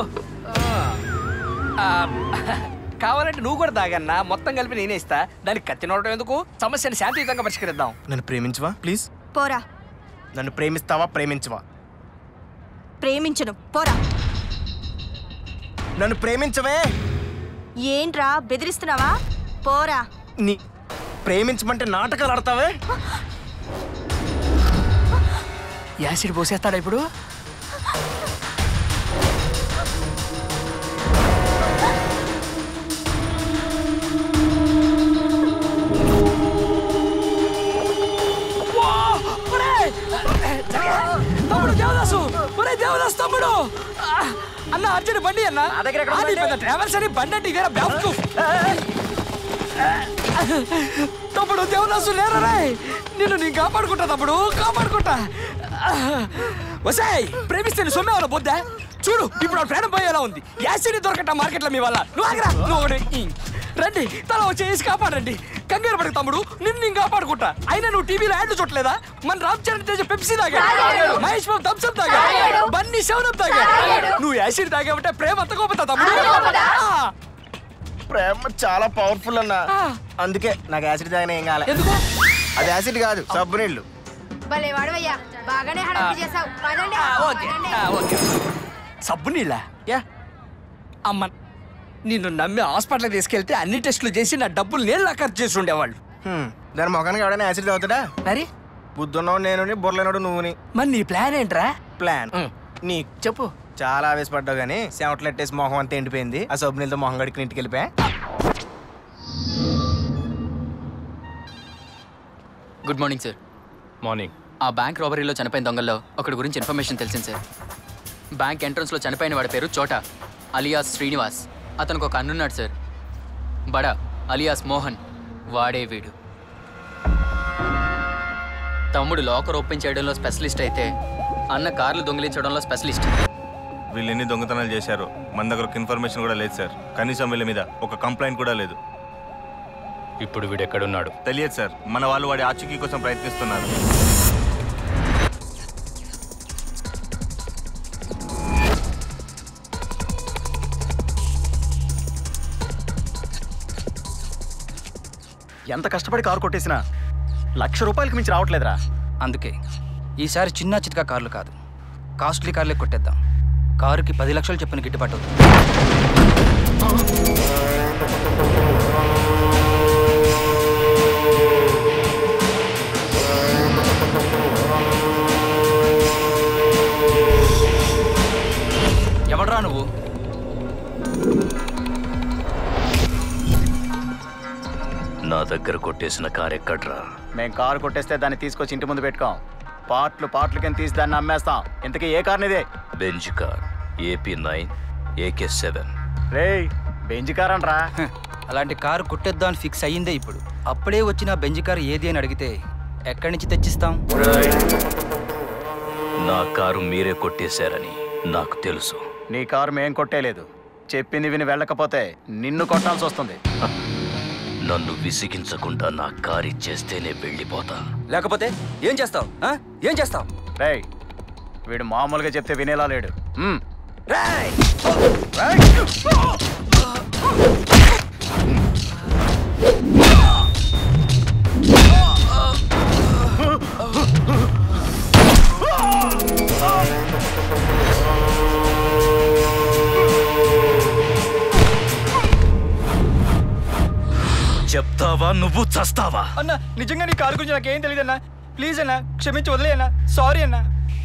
కావాలంటే నువ్వు కూడా తాగన్నా మొత్తం కలిపి నేనే ఇస్తా దానికి కత్తి నోడటం ఎందుకు సమస్యని శాంతియుతంగా పరిష్కరిద్దాం నన్ను ప్రేమించవా ప్లీజ్ పోరా నన్ను ప్రేమిస్తావా ప్రేమించవా ప్రేమించను పోరా నన్ను ప్రేమించవే ఏంట్రా బెదిరిస్తున్నావా పోరా నీ ప్రేమించమంటే నాటకాలు ఆడతావే యాసిడ్ పోసేస్తాడా ఇప్పుడు తమ్ముడు దేవదాసు ఒరే దేవదాసు తమ్ముడు ఆ, అన్న అర్జున్ బండి అన్న ఆది పెద్ద ట్రావెల్స్ అని బండి అంటే ఇదేనా బ్యాక్ తమ్ముడు దేవదాసు లేరా రే నిన్ను నేను కాపాడుకుంటా తమ్ముడు కాపాడుకుంటా వసాయ్ ప్రేమిస్తే నీ సొమ్మే వాళ్ళ బొద్దా చూడు ఇప్పుడు ఆ ప్రాణం పోయేలా ఉంది యాసిడ్ దొరకట మార్కెట్లో మీ వల్ల నువ్వు ఆగరా నువ్వు ఒకటి. ఈ. రండి తల వచ్చి వేసి కాపాడండి కంగారు పడక తమ్ముడు నిన్ను నేను కాపాడుకుంటా అయినా నువ్వు టీవీలో యాడ్లు చూడలేదా మన రామ్ చరణ్ తేజ పెప్సీ తాగా తాగాడు. మహేష్ బాబు థమ్స్అప్ తాగా తాగాడు. బన్నీ శవనం తాగా తాగాడు. నువ్వు యాసిడ్ తాగావంటే ప్రేమ అంతకోపోతా తమ్ముడు అంతకోపోతా? ఆ. ప్రేమ చాలా పవర్ఫుల్ అన్న అందుకే నాకు యాసిడ్ తాగిన ఏం కాలే ఎందుకు అది యాసిడ్ కాదు సబ్బు నీళ్ళు భలే వాడవయ్యా బాగానే హడావిడి చేసావు పదండి ఓకే ఓకే సబ్బు నీళ్ళ యా అమ్మ నిన్ను నమ్మి హాస్పిటల్కి తీసుకెళ్తే అన్ని టెస్టులు చేసి నా డబ్బులు నేను ఖర్చు చేసి ఉండేవాళ్ళు హ్మ్, దాని మొఖానికి ఎవడైనా యాసిడ్ తాగుతాడా మరి బుద్ధున్నోడు నేను బుర్రలేనోడు నువ్వుని మరి నీ ప్లాన్ ఏంట్రా ప్లాన్ నీ చెప్పు చాలా ఆవేశపడ్డావు కానీ సెవెంట్లు ఎట్టేసి మొహం అంతా ఎండిపోయింది ఆ సబ్బు నీళ్ళతో మొహం గడికి ఇంటికి వెళ్ళిపోయా గుడ్ మార్నింగ్ సార్ మార్నింగ్ ఆ బ్యాంక్ రాబరీలో చనిపోయిన దొంగల్లో ఒకటి గురించి ఇన్ఫర్మేషన్ తెలిసింది సార్ బ్యాంక్ ఎంట్రన్స్లో చనిపోయిన వాడి పేరు చోటా అలియాస్ శ్రీనివాస్ అతనికి ఒక అన్నున్నాడు సార్ బడా అలియాస్ మోహన్ వాడే వీడు తమ్ముడు లాకర్ ఓపెన్ చేయడంలో స్పెషలిస్ట్ అయితే అన్న కార్లు దొంగిలించడంలో స్పెషలిస్ట్ వీళ్ళు ఎన్ని దొంగతనాలు చేశారో మన దగ్గర ఒక ఇన్ఫర్మేషన్ కూడా లేదు సార్ కనీసం వీళ్ళ మీద ఒక కంప్లైంట్ కూడా లేదు ఇప్పుడు వీడు ఎక్కడున్నాడు తెలియదు సార్ మన వాళ్ళు వాడి ఆచూకీ కోసం ప్రయత్నిస్తున్నారు ఎంత కష్టపడి కారు కొట్టేసినా లక్ష రూపాయలకి మించి రావట్లేదురా అందుకే ఈసారి చిన్న చితక కార్లు కాదు కాస్ట్లీ కార్లే కొట్టేద్దాం కారుకి పది లక్షలు చెప్పిన గిట్టుబాటు అవుతుంది ఎవడరా నువ్వు నా దగ్గర కొట్టేసిన కార్ ఎక్కడ్రా మేం కారు కొట్టేస్తే దాన్ని తీసుకొచ్చి ఇంటి ముందు పెట్టుకోం పార్ట్లు పార్ట్లు కింద తీసి దాన్ని అమ్మేస్తాం ఇంతకీ ఏ కార్ ఇదే Benz car AP nine AK seven రేయ్ బెంజ్ కార్ అంట్రా అలాంటి కారు కొట్టేద్దాం ఫిక్స్ అయ్యిందే ఇప్పుడు అప్పుడే వచ్చిన బెంజ్ కారు ఏది అని అడిగితే ఎక్కడి నుంచి తెచ్చిస్తాం నా కారు మీరే కొట్టేశారని నాకు తెలుసు నీ కారు మేం కొట్టేలేదు చెప్పింది విని వెళ్ళకపోతే నిన్ను కొట్టాల్సి వస్తుంది నన్ను విసిగించకుండా నా కారు ఇచ్చేస్తేనే వెళ్ళిపోతా లేకపోతే ఏం చేస్తావు ఏం చేస్తావు రేయ్ వీడు మామూలుగా చెప్తే వినేలా లేడు మ్మ్. చెప్తావా నువ్వు చస్తావా అన్న నిజంగా నీ కారు గురించి నాకేం తెలియదు అన్న ప్లీజ్ అన్న క్షమించి వదిలే అన్న సారీ అన్న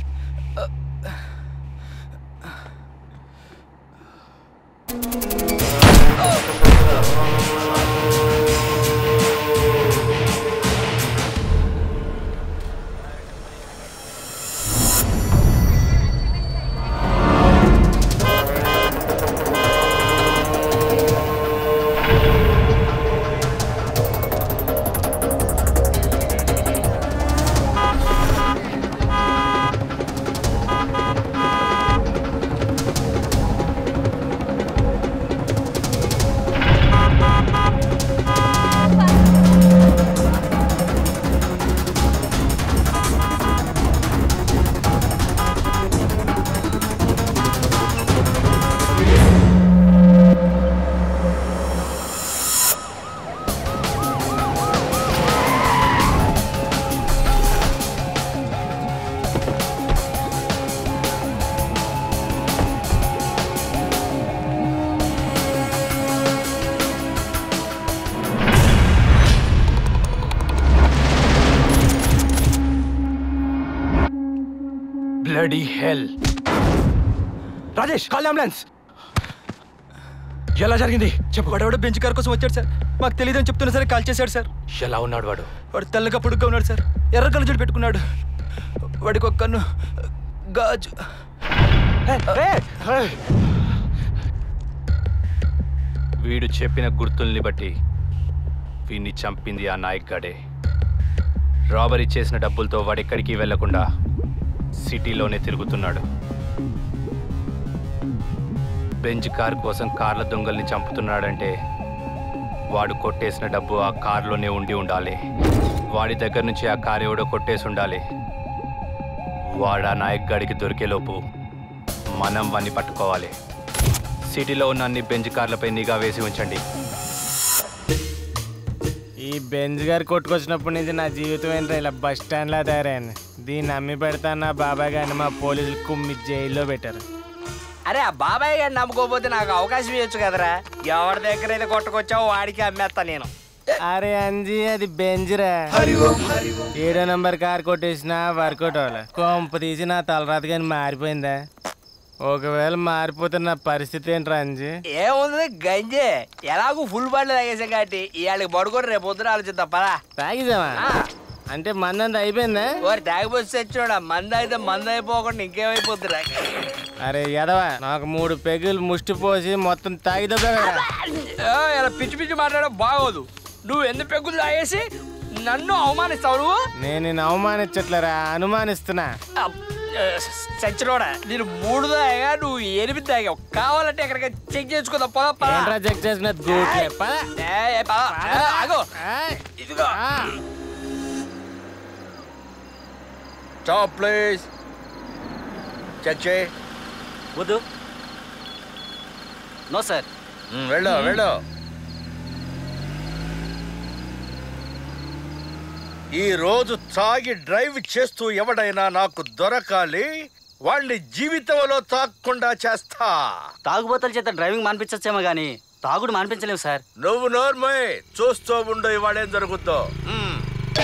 bloody hell Rajesh call ambulance ఎలా జరిగింది చెప్పు వాడెవడో బెంచ్ కార్ కోసం వచ్చాడు సార్ మాకు తెలియదని చెప్తున్నా సరే కాల్ చేశాడు సార్ ఎలా ఉన్నాడు వాడు వాడు తెల్లగా పొడుగ్గా ఉన్నాడు సార్ ఎర్ర కళ్ళు జుట్టు పెట్టుకున్నాడు వాడికి ఒక కన్ను గాజు వీడు చెప్పిన గుర్తుల్ని బట్టి వీడిని చంపింది ఆ నాయక్ గాడే రాబరీ చేసిన డబ్బులతో వాడెక్కడికి వెళ్లకుండా సిటీలోనే తిరుగుతున్నాడు బెంచ్ కార్ కోసం కార్ల దొంగల్ని చంపుతున్నాడంటే వాడు కొట్టేసిన డబ్బు ఆ కార్లోనే ఉండి ఉండాలి వాడి దగ్గర నుంచి ఆ కార్ ఎవడో కొట్టేసి ఉండాలి వాడు ఆ నాయక్ గాడికి దొరికేలోపు మనం వాన్ని పట్టుకోవాలి సిటీలో ఉన్న అన్ని బెంచ్ కార్లపై నిఘా వేసి ఉంచండి ఈ బెంజ్ గారు కొట్టుకొచ్చినప్పటి నుంచి నా జీవితం ఏంటో ఇలా బస్ స్టాండ్లా తయారైంది దీన్ని అమ్మి పెడతా నా బాబాయ్ గారిని మా పోలీసులు కుమ్మి జైల్లో పెట్టారు అరే ఆ బాబాయ్ గారిని నమ్ముకోకపోతే నాకు అవకాశం ఇవ్వచ్చు కదరా ఎవరి దగ్గర అయితే కొట్టుకొచ్చావో వాడికి అమ్మేస్తా నేను అరే అంజీ అది బెంజ్రా ఏడో నంబర్ కార్ కొట్టేసినా వర్కౌట్ అవ్వాలి కొంప తీసి నా తలరాత కానీ మారిపోయిందా ఒకవేళ మారిపోతే నా పరిస్థితి ఏంట్రా అంజీ ఏముంది గంజే ఎలాగూ ఫుల్ బాటిల్ తాగేసాం కాబట్టి ఇవాళకి పడుకొని రేపు పొద్దున ఆలోచిద్దాం పదా తాగిసామా అంటే మందంతా అయిపోయిందా వారు తాగిపోతే చచ్చోడా మంద అయితే మంద అయిపోకుండా ఇంకేమైపోద్దిరా అరే ఎదవా నాకు మూడు పెగులు ముష్టి పోసి మొత్తం తాగిదబ్బే కదా ఆ, ఇలా పిచ్చి పిచ్చి మాట్లాడడం బాగోదు నువ్వు ఎన్ని పెగ్గులు తాగేసి నన్ను అవమానిస్తావు నువ్వు నేను నిన్ను అవమానించట్లేరా అనుమానిస్తున్నా చచ్చిలోడా నేను మూడు తాగా నువ్వు ఎనిమిది తాగావు కావాలంటే ఎక్కడికి చెక్ చేసుకుందాం పద పద. ఏంట్రా చెక్ చేసినది గూట్లే పద. ఏ, ఏ, పద. ఏ, ఆగు. ఇదిగో స్టాప్ ప్లీజ్ చెక్ చేయి వద్దు నో సార్ మ్, వెళ్ళు వెళ్ళు ఈ రోజు తాగి డ్రైవ్ చేస్తూ ఎవడైనా నాకు దొరకాలి వాళ్ళని జీవితంలో తాగకుండా చేస్తా తాగుబోతుల చేత డ్రైవింగ్ మానిపించచ్చేమో గానీ తాగుడు మానిపించలేము సార్ నువ్వు నోర్మయ్ చూస్తూ ఉండు ఇవాళ ఏం జరుగుద్దో మ్.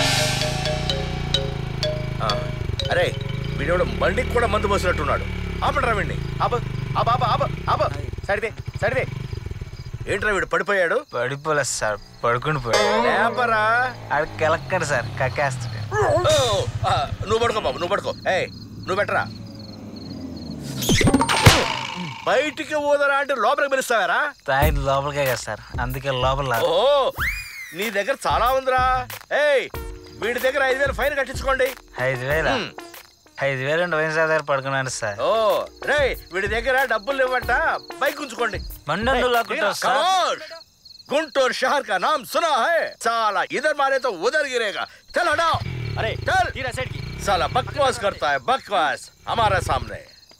ఆ, అరే వీడు బండికి కూడా మందు పోసినట్టున్నాడు ఆపడరా వీడిని ఆప ఆప ఆప ఆప ఆప సరిదే సరిదే ఏంట్రా వీడు పడిపోయాడు పడిపోలేదు సార్ పడుకుని లేపరా ఆడ కెలక్కడు సార్ కక్కేస్తాడు ఓ, ఆ, నువ్వు పడుకో బాబు నువ్వు పడుకో ఏయ్ నువ్వు పెట్టరా బయటికి ఊదరా అంటే లోపలికి పిలుస్తావారా తాగిన లోపలికే కదా సార్ అందుకే లోపల ఓ నీ దగ్గర చాలా ఉందిరా ఏయ్ వీడి దగ్గర ఐదు వేలు ఫైన్ కట్టించుకోండి ఐదు వేల మ్. ఐదు వేలు ఉండి వైన్ సార్ దగ్గర పడుకున్నాను సార్ ఓ రే వీడి దగ్గర డబ్బులు ఇవ్వట బైక్ ఉంచుకోండి బండి రేయ్, లాక్కుంటావు come సార్ on! गुंटूर शहर का नाम सुना है साला इधर मारे तो उधर गिरेगा चल हटाओ अरे चल साला बकवास करता है बकवास हमारे सामने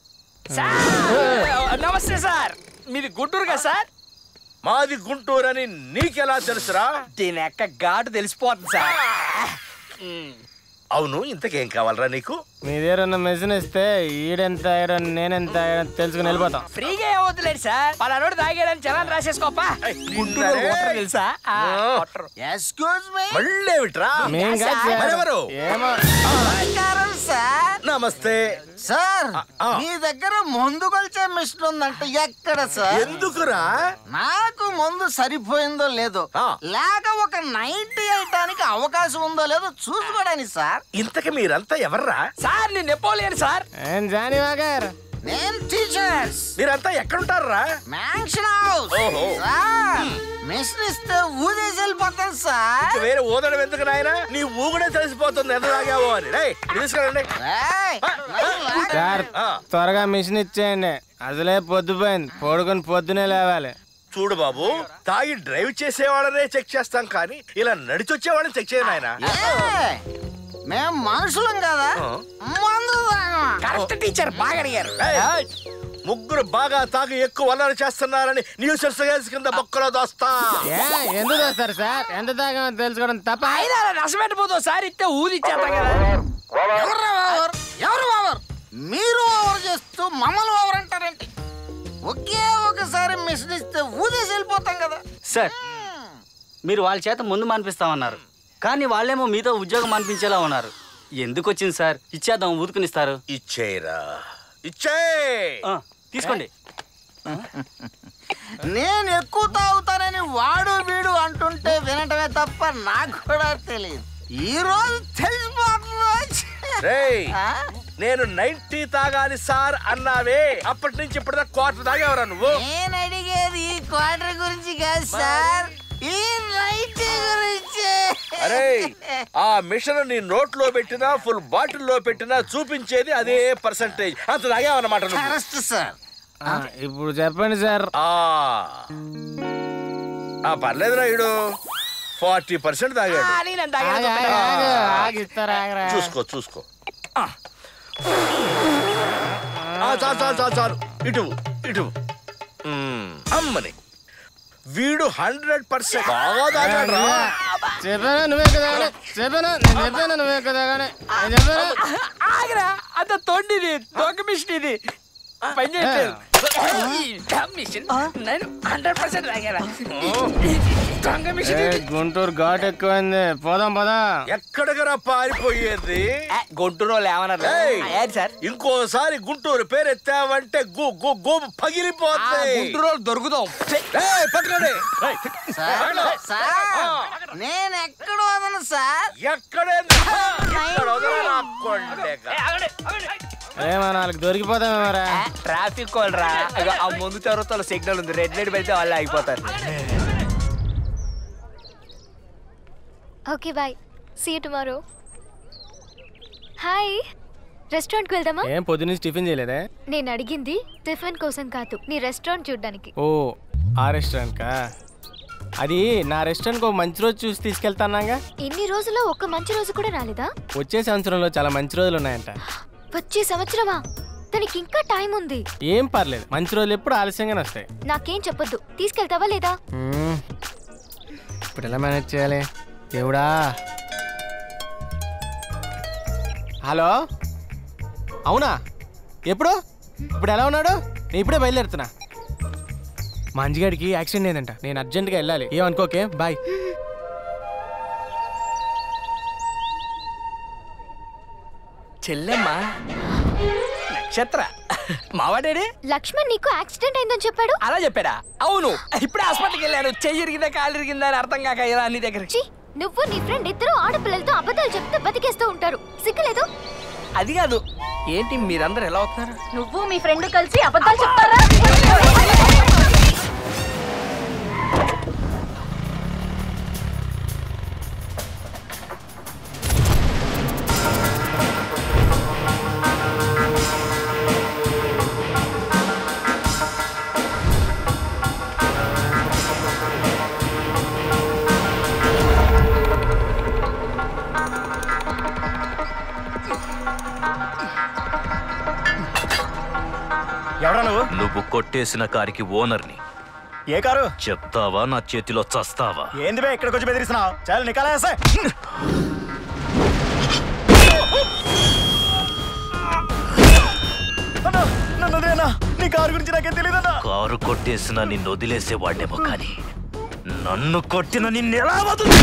సార్ నమస్తే సార్ మీది గుంటూరు కదా సార్ మాది గుంటూరు అని నీకెలా తెలుసురా దీని యొక్క ఘాటు తెలిసిపోతుంది సార్ అవును ఇంతకేం కావాలరా నీకు మీ దగ్గర ఉన్న మెషిన్ ఇస్తే ఈడెంత తాగాడని నేనెంత తాగాడని తెలుసుకుని వెళ్ళిపోతాం ఫ్రీగా ఏమవుతులేదు సార్ పలానోడు తాగాడని చలాన్ రాసేసుకోపా గుంటూరు నిన్ననే. కొట్టరు తెలుసా ఆ, ఆ. కొట్టరు. ఎక్స్క్యూజ్ మీ మళ్ళీ ఏమిట్రా మేం కాదు సార్. మరెవరు ఏమో నమస్కారం సార్ నమస్తే సార్ మీ దగ్గర మందు కొలిచే మిషన్ ఉందంటే ఎక్కడ సార్ ఎందుకురా నాకు మందు సరిపోయిందో లేదో లేక ఒక నైన్టీ వేయటానికి అవకాశం ఉందో లేదో చూసుకోవడానికి సార్ ఇంతకి మీరంతా ఎవర్రా సార్ నేను నెపోలియన్ సార్ ఏం జానివా గారు నేను టీచర్స్ మీరంతా ఎక్కడుంటారా మ్యాన్షన్ హౌస్ ఓహో. సార్ మిషన్ ఇస్తే ఊదేసి వెళ్ళిపోతాను సార్ ఇంక వేరే ఊదడం ఎందుకు నాయన నీ ఊగుడే తెలిసిపోతుంది ఎంత తాగావో అని రేయ్ ఇది తీసుకురండి ఏయ్, సార్ త్వరగా మిషన్ ఇచ్చేయండి అసలే పొద్దుపోయింది పడుకొని పొద్దునే లేవాలి చూడు బాబు తాగి డ్రైవ్ చేసేవాళ్ళనే చెక్ చేస్తాం కానీ ఇలా నడిచొచ్చేవాళ్ళని చెక్ చేయను ఆయన ఏయ్, మేం మనుషులం కదా మందు తాగమా? కరెక్ట్ టీచర్ బాగా అడిగారు ముగ్గురు బాగా తాగి ఎక్కువ అల్లరి చేస్తున్నారని న్యూస్ కింద బొక్కలో దోస్తా ఏ ఎందుకు వస్తారు సార్ ఎంత తాగామో తెలుసుకోవడం తప్ప అయినా నష్టపెట్టిపోతావు సార్ ఇస్తే ఊది ఇచ్చేస్తాం కదా ఎవర్రా ఓవర్ ఎవరు ఓవర్ మీరు ఓవర్ చేస్తూ మమ్మల్ని ఓవర్ అంటారేంటి ఒకే ఒకసారి మిషన్ ఇస్తే ఊదేసి వెళ్ళిపోతాం కదా సార్ మీరు వాళ్ళ చేత ముందు మానిపిస్తామన్నారు కానీ వాళ్ళేమో మీతో ఉద్యోగం మానిపించేలా ఉన్నారు ఎందుకు వచ్చింది సార్ ఇచ్చేద్దాం ఊదుకునిస్తారు ఇచ్చేయరా ఇచ్చే తీసుకోండి నేను ఎక్కువ తాగుతానని వాడు వీడు అంటుంటే వినటమే తప్ప నాకు కూడా తెలియదు ఈ రోజు తెలిసిపోతుంది రేయ్ నేను నైన్టీ తాగాలి సార్ అన్నావే అప్పటి నుంచి ఇప్పటిదాకా క్వార్టర్ తాగేవరా నువ్వు నేను అడిగేది ఈ క్వార్టర్ గురించి కాదు సార్ ఈ నైట్ గురించి అరే ఆ మిషన్ నీ నోట్లో పెట్టినా ఫుల్ బాటిల్లో పెట్టినా చూపించేది అదే పర్సంటేజ్ అంత తాగావన్నమాట నువ్వు కరెక్ట్ సార్ ఆ, ఇప్పుడు చెప్పండి సార్ ఆ ఆ, పర్లేదురా ఇడు ఫార్టీ పర్సెంట్ తాగాడు నేను ఎంత తాగానో ఆగు, చెప్పండి. ఆగు, ఆగు, ఆగు, ఇస్తారా, ఆగరా. చూసుకో చూసుకో ఆ, చాలు చాలు చాలు చాలు ఇటు ఇటు మ్మ్, అమ్మని వీడు హండ్రెడ్ పర్సెంట్ బాగా తాగాడు రా చెప్పానా నువ్వే కదా అని? చెప్పానా నేను చెప్పానా నువ్వే కదా కానీ నేను చెప్పానా ఆగరా అంత తొండిది దొంగ మిషన్ ఇది పని చేయట్లేదు ఈ డమ్ మిషన్ నేను హండ్రెడ్ పర్సెంట్ తాగారా దొంగ మిషన్ ఏ, ఇది. గుంటూరు ఘాట్ ఎక్కువైంది పోదాం పదా ఎక్కడికరా పారిపోయేది గుంటూరు వాళ్ళు ఏమన్నారు ఏయ్, ఏంటి సార్ ఇంకోసారి గుంటూరు పేరు ఎత్తావంటే గు గు గు పగిలిపోతాయి గుంటూరు వాళ్ళు దొరుకుతాం ఏయ్, పట్టుకోండి సార్ సార్ నేను ఎక్కడ వదను సార్ ఎక్కడే ఇక్కడ వదలరా, కొండెగా. ఏమో నాలుగు దొరికిపోతామేమరా ట్రాఫిక్ వాళ్ళరా అగో ఆ ముందు చదువుతాల సిగ్నల్ ఉంది రెడ్ లైట్ పెడితే వాళ్ళు ఆగిపోతారు okay bye see you tomorrow hi రెస్టారెంట్కి వెళ్దామా ఏం పొద్దున్నుంచి టిఫిన్ చేయలేదే నేను అడిగింది టిఫిన్ కోసం కాదు నీ రెస్టారెంట్ చూడడానికి ఓ ఆ రెస్టారెంట్కా అది నా రెస్టారెంట్కి ఒక మంచి రోజు చూసి తీసుకెళ్తాన్నాగా ఇన్ని రోజుల్లో ఒక్క మంచి రోజు కూడా రాలేదా వచ్చే సంవత్సరంలో చాలా మంచి రోజులు ఉన్నాయంట వచ్చే సంవత్సరమా దానికి ఇంకా టైం ఉంది ఏం పర్లేదు మంచి రోజులు ఎప్పుడు ఆలస్యంగానే వస్తాయి నాకేం చెప్పొద్దు తీసుకెళ్తావా లేదా మ్మ్. ఇప్పుడు ఎలా మేనేజ్ చేయాలి దేవుడా హలో అవునా ఎప్పుడు ఇప్పుడు ఎలా ఉన్నాడు నేను ఇప్పుడే బయలుదేరుతున్నా మా అంజిగాడికి యాక్సిడెంట్ అయిందంట నేను అర్జెంట్గా వెళ్ళాలి ఏమనుకోకే బాయ్ చెల్లెమ్మా నక్షత్ర మావాడేడే లక్ష్మణ్ నీకు యాక్సిడెంట్ అయిందని చెప్పాడు అలా చెప్పాడా అవును ఇప్పుడే హాస్పిటల్కి వెళ్ళాను చెయ్యి ఇరిగిందా కాలు ఇరిగిందా అని అర్థం కాక ఇలా అన్ని దగ్గర ఛీ, నువ్వు నీ ఫ్రెండ్ ఇద్దరు ఆడపిల్లలతో అబద్ధాలు చెప్తే బతికేస్తూ ఉంటారు సిగ్గులేదు అది కాదు ఏంటి మీరందరూ ఎలా అవుతున్నారు నువ్వు మీ ఫ్రెండ్ కలిసి అబద్ధాలు చెప్తారా ఎవరా నువ్వు నువ్వు కొట్టేసిన కారికి ఓనర్ని ఏ కారు చెప్తావా నా చేతిలో చస్తావా ఏంది బే ఇక్కడికి వచ్చి బెదిరిస్తున్నావు చాలా నికాలేసా నన్ను వదిలేనా నీ కారు గురించి నాకేం తెలియదన్నా కారు కొట్టేసిన నిన్ను వదిలేసేవాడేమో కానీ నన్ను కొట్టిన నిన్నెలా వదులు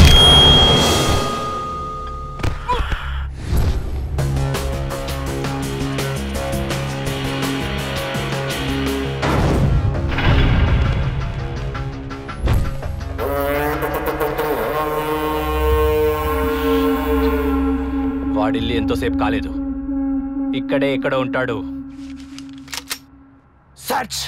వాడిల్లి ఎంతోసేపు కాలేదు ఇక్కడే ఇక్కడ ఉంటాడు సర్చ్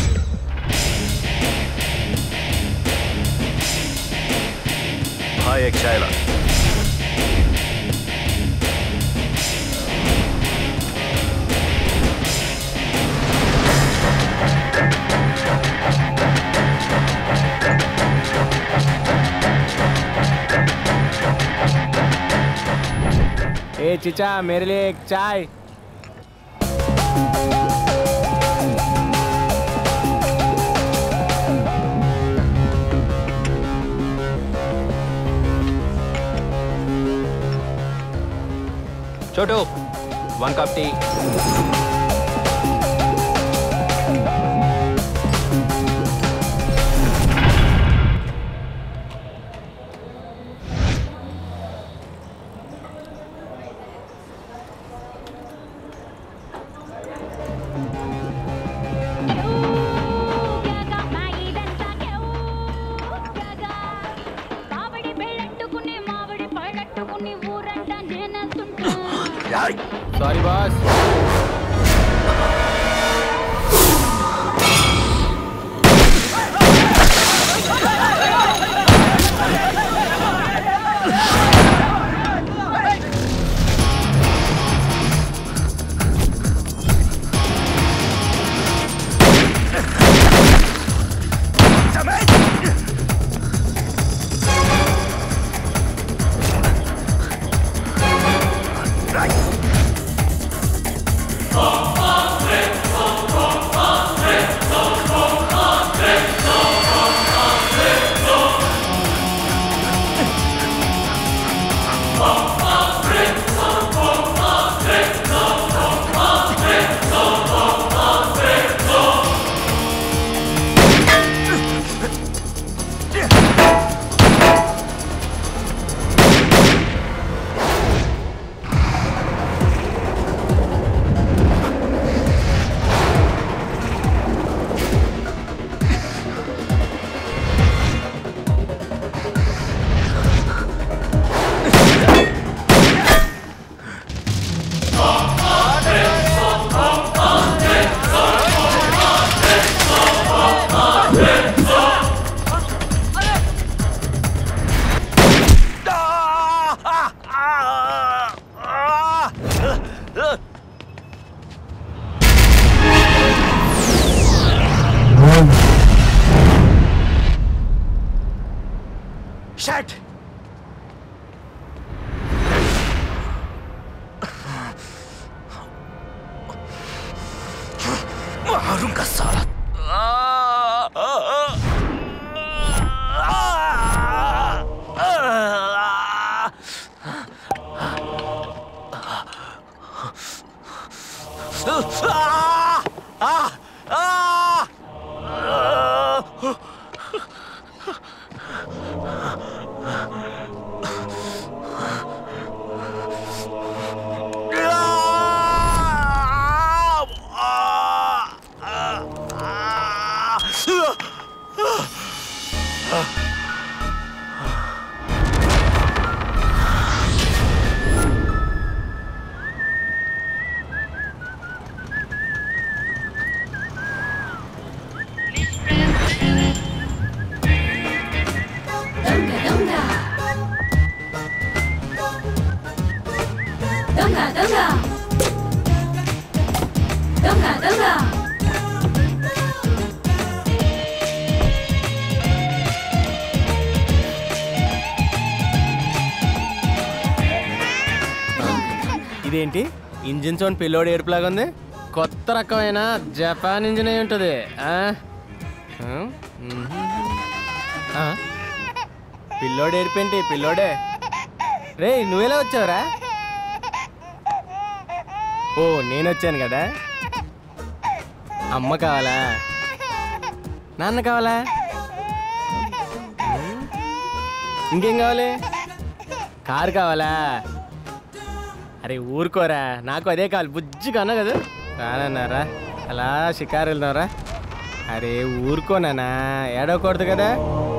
హాయ్ ఎక్షాయలా ए चिचा मेरे लिए एक चाय Chhotu one cup tea sorry boss Oh! मारूंगा साला దొంగ దొంగ దొంగ దొంగ ఇదేంటి ఇంజిన్ సౌండ్ పిల్లోడు ఏడుపులాగా ఉంది కొత్త రకమైన జపాన్ ఇంజిన్ అయి ఉంటుంది ఆ? ఆ? మ్మ్. ఆ? పిల్లోడు ఏడిపేంటి పిల్లోడే రే నువ్వెలా వచ్చావురా ఓ నేను వచ్చాను కదా అమ్మ కావాలా నాన్న కావాలా మ్మ్. ఇంకేం కావాలి కారు కావాలా అరే ఊరుకోరా నాకు అదే కావాలి బుజ్జిగా అన్నా కదా రానన్నారా అలా షికారు వెళ్దాంరా అరే ఊరుకోనా ఏడవకూడదు కదా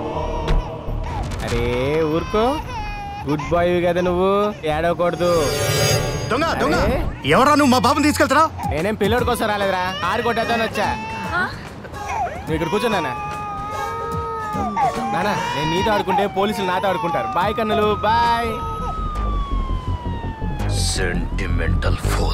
అరే ఊరుకో గుడ్ బాయ్ కదా నువ్వు ఏడవకూడదు దొంగ దొంగ అరే, ఎవరా నువ్వు మా బాబుని తీసుకెళ్తారా నేనేం పిల్లోడి కోసం రాలేదురా ఆరు కొట్టేద్దాని వచ్చా నువ్వు ఇక్కడ కూర్చున్నానా నానా నేను నీతో ఆడుకుంటే పోలీసులు నాతో ఆడుకుంటారు బాయ్ కన్నులు బాయ్ सेंटिमेंटल फूल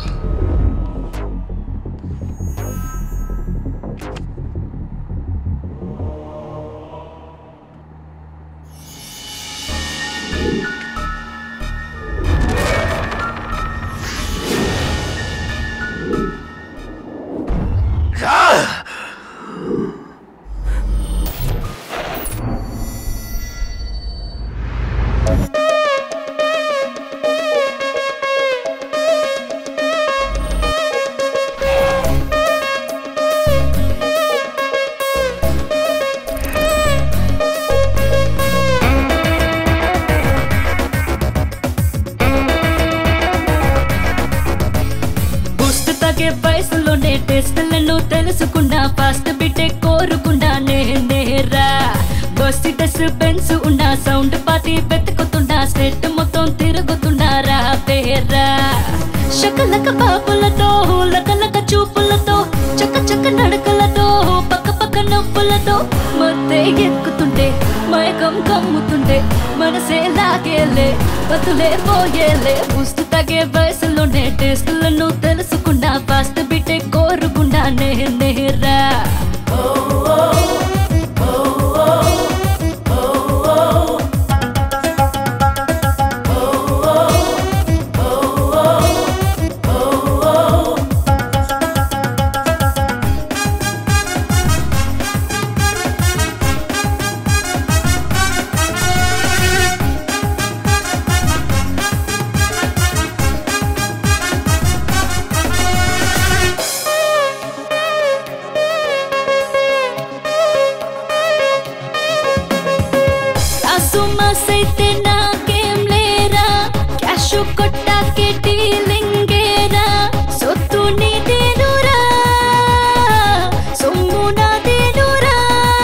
పుస్తకే పైసలోనే టెస్టులను తెలుసుకున్నా ఫాస్ట్ బిటే కోరుకున్నా నేనేరా బస్సు టెస్ బెన్స్ ఉన్న సౌండ్ పాతి వెతుకుతున్నా స్టేట్ మొత్తం తిరుగుతున్నారా పేరా శకలక పాపులతో లకలక చూపులతో చక్క చక్క నడకలతో పక్క పక్క నవ్వులతో మత్తే ఎక్కుతుంటే మైకం కమ్ముతుంటే మనసే లాగేలే బతులే పోయేలే పుస్తు తగే వయసులోనే టేస్టులను తెలుసుకున్నా ఫాస్ట్ బిటే కోరుకున్నా నేనేరా కాసు మాసైతే నాకేం లేరా క్యాష్ కొట్టాకే డీలింగేరా సొత్తు నీదేనురా సొమ్ము నాదేనురా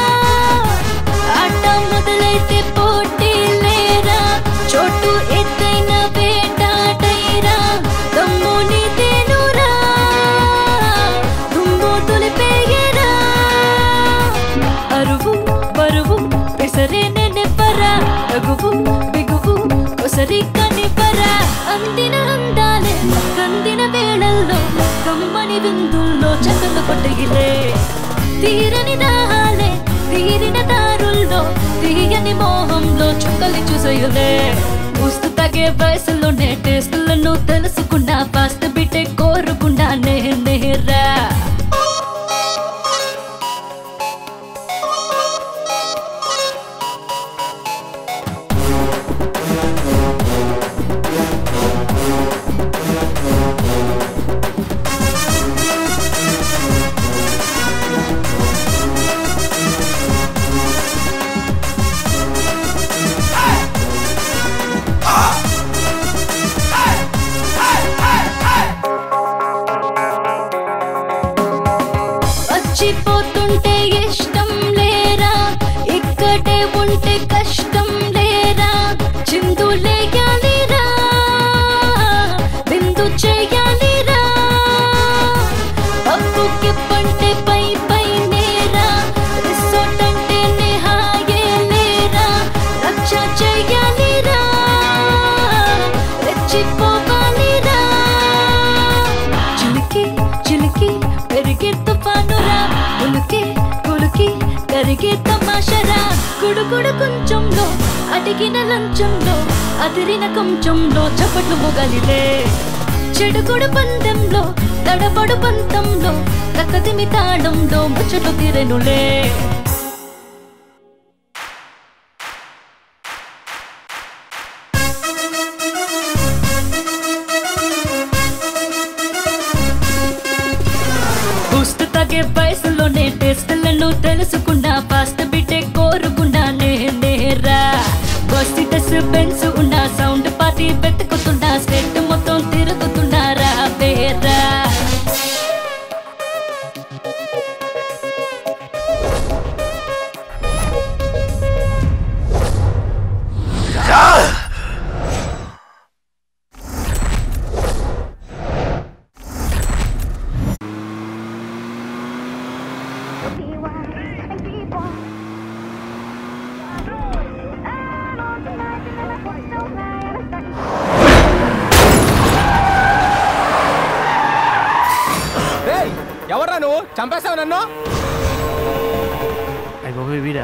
ఆట మొదలైతే పోటీ లేరా చోటు ఎత్తైన వేటాడైరా దమ్ము నీదేనురా దుమ్ము తొలిపేయరా అరువు బరువు పెసరే నెనెవ్వరా రఘువు బిగువు కొసరి కనిపరా అందిన అందాలే కందిన వేళల్లో కమ్మని విందుల్లో చక్కలు కొట్టగిలే తీరని దాహాలే తీరిన దారుల్లో తీయని మోహంలో చుక్కలి చూసయులే ముస్తు తగే వయసులోనే టేస్టులను తెలుసుకున్నా ఫాస్ట్ బిటే కోరుకున్నా నేనేరా రెచ్చిపోతుంటే ఇష్టం లేరా ఇక్కడే ఉంటే కష్టం లేరా చిందులేయాలిరా బిందు చేయాలిరా పప్పుకి పంటే పై పై నేరా రిసార్ట్ అంటే నిహాయే లేరా రక్ష చేయాలిరా రెచ్చిపోవాలిరా చిలికి చిలికి పెరిగే తుఫానురా ఉలికి కులికి కరిగే తమాషరా గుడుగుడు కొంచెంలో అడిగిన లంచంలో అదిరిన కొంచెంలో చప్పట్లు మొగలిలే చెడుగుడు పందెంలో తడబడు పంతంలో కకతిమి తాళంలో ముచ్చట్లు తీరెనులే బూస్ట్ తాగే వయసులోనే టేస్ట్లను తెలుసుకున్నా ఫాస్ట్ బిటే కోరుకున్నా నేరా బస్సిటస్ బెన్స్ ఉన్న సౌండ్ పార్టీ వెతుకుతున్నా స్టేట్ మొత్తం తిరుగుతున్నారా వేరా ఏయ్, ఎవర్రా నువ్వు చంపేస్తావు నన్ను అయిపోయి వీడా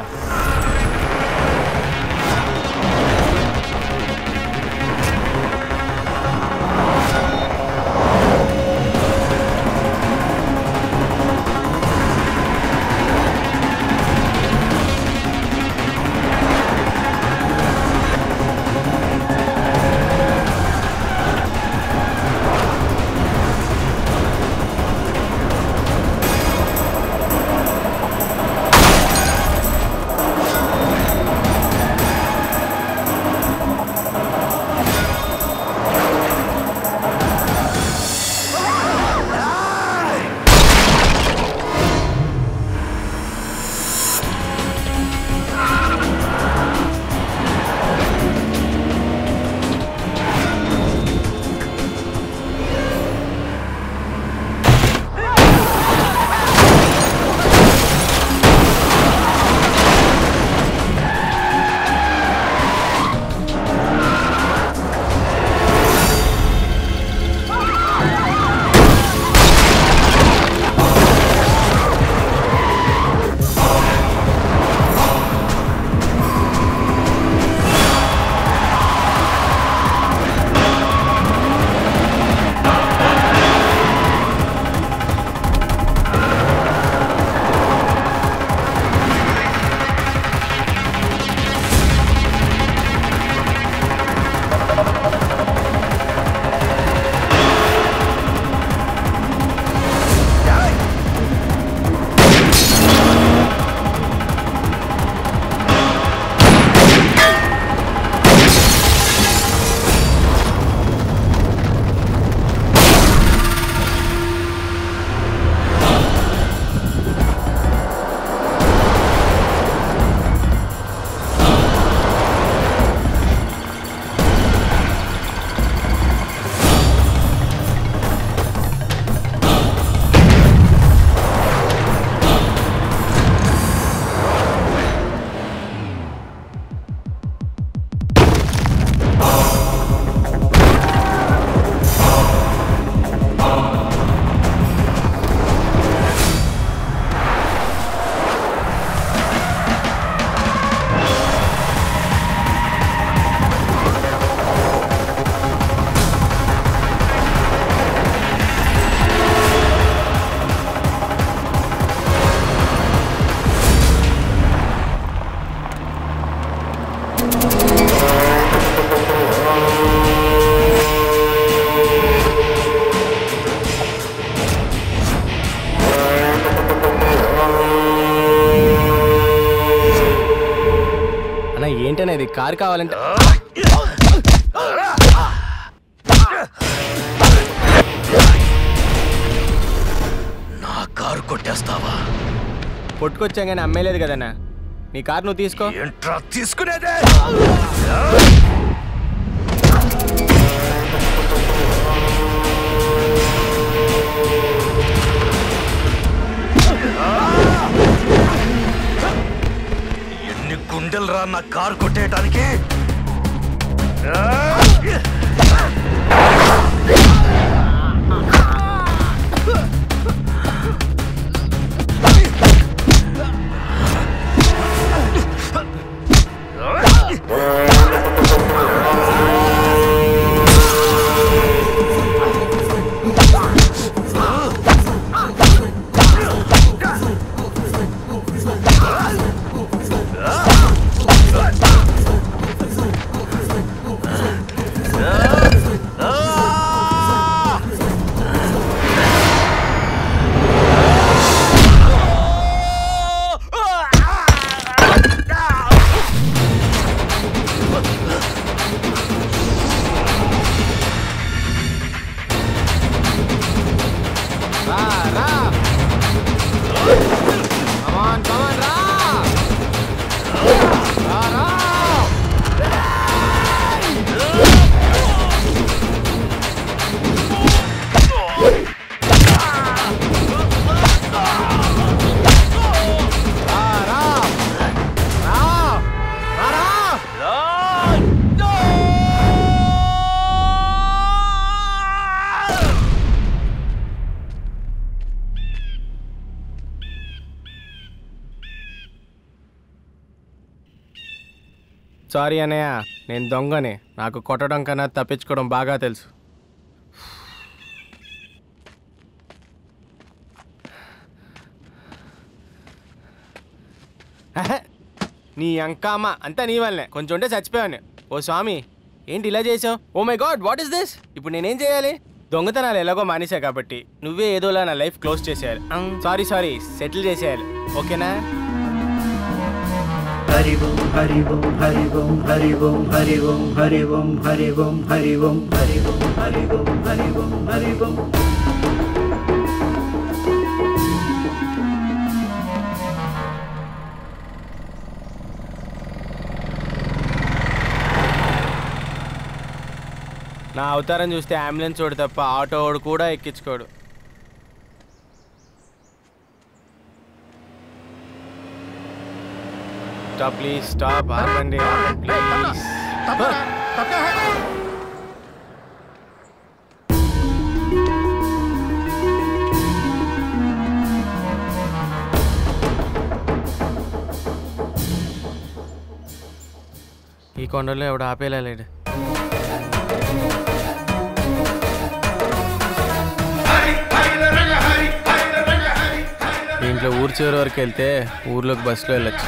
అన్న ఏంటనే ఇది కారు కావాలంటే నా కారు కొట్టేస్తావా కొట్టుకొచ్చాం కానీ అమ్మేలేదు కదన్నా నీ కార్ నువ్వు తీసుకో ఏంట్రా తీసుకునేదే ఎన్ని గుండెలు రా నా కారు కొట్టేయటానికి రా రా కమాన్ కమాన్ రా రా రా రా రా రా రా రా సారీ అన్నయ్య నేను దొంగని నాకు కొట్టడం కన్నా తప్పించుకోవడం బాగా తెలుసు అహె, నీ అంకామ అంతా నీ వల్లనే కొంచెం ఉంటే చచ్చిపోయాను ఓ స్వామి ఏంటి ఇలా చేసావు oh my god what is this ఇప్పుడు నేనేం చేయాలి దొంగతనాలు ఎలాగో మానేసా కాబట్టి నువ్వే ఏదోలా నా లైఫ్ క్లోజ్ చేసేయాలి సారీ సారీ సెటిల్ చేసేయాలి ఓకేనా హరి ఓం హరి ఓం హరి ఓం హరి ఓం హరి ఓం హరి ఓం హరి ఓం హరి ఓం హరి ఓం హరి ఓం హరి ఓం హరి ఓం నా అవతారం చూస్తే అంబులెన్స్ వాడు తప్ప ఆటో వాడు కూడా ఎక్కించుకోడు స్టాప్ ప్లీజ్ స్టాప్ ఆగండి ఆగండి ప్లీజ్ ఈ కొండలో ఎవడు ఆపేలా లేడు దీంట్లో ఊరు చివరి వరకు వెళ్తే ఊర్లోకి బస్సులో వెళ్ళొచ్చు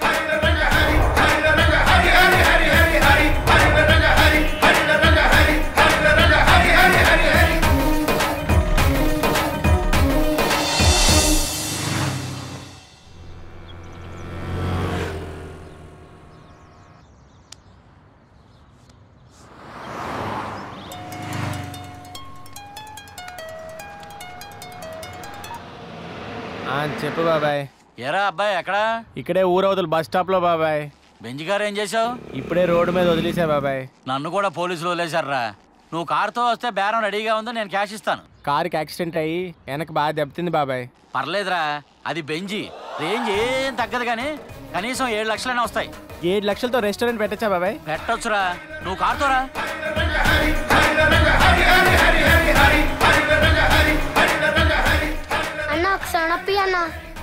ఆ, చెప్పు బాబాయ్ ఎరా అబ్బాయి ఎక్కడా ఇక్కడే ఊరవతలు బస్ స్టాప్ లో బాబాయ్ బెంజ్ గారు ఏం చేసావు ఇప్పుడే రోడ్డు మీద వదిలేసా బాబాయ్ నన్ను కూడా పోలీసులు వదిలేశారా నువ్వు కారుతో వస్తే బేరం రెడీగా ఉంది నేను క్యాష్ ఇస్తాను కారుకి యాక్సిడెంట్ అయ్యి వెనక బాగా దెబ్బతింది బాబాయ్ పర్లేదురా అది బెంజి రేంజ్ ఏం తగ్గదు కానీ కనీసం ఏడు లక్షలైనా వస్తాయి ఏడు లక్షలతో రెస్టారెంట్ పెట్టచ్చా బాబాయ్ పెట్టొచ్చురా నువ్వు కారుతో రా అన్న ఒకసారి నొప్పి అన్న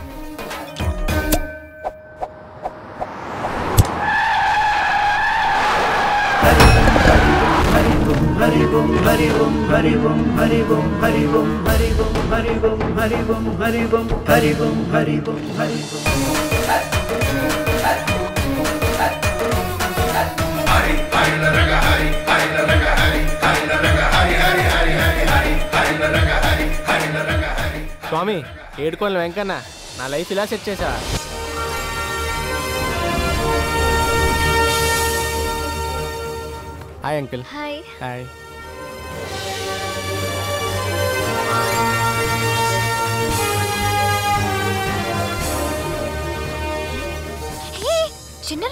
హరి ఓం హరి ఓం హరి ఓం హరి ఓం హరి ఓం హరి ఓం హరి ఓం హరి ఓం హరి ఓం హరి ఓం హరి ఓం హరి ఓం స్వామి ఏడుకోని వెంకన్న నా లైఫ్ ఇలా సెట్ చేసా hi uncle hi hi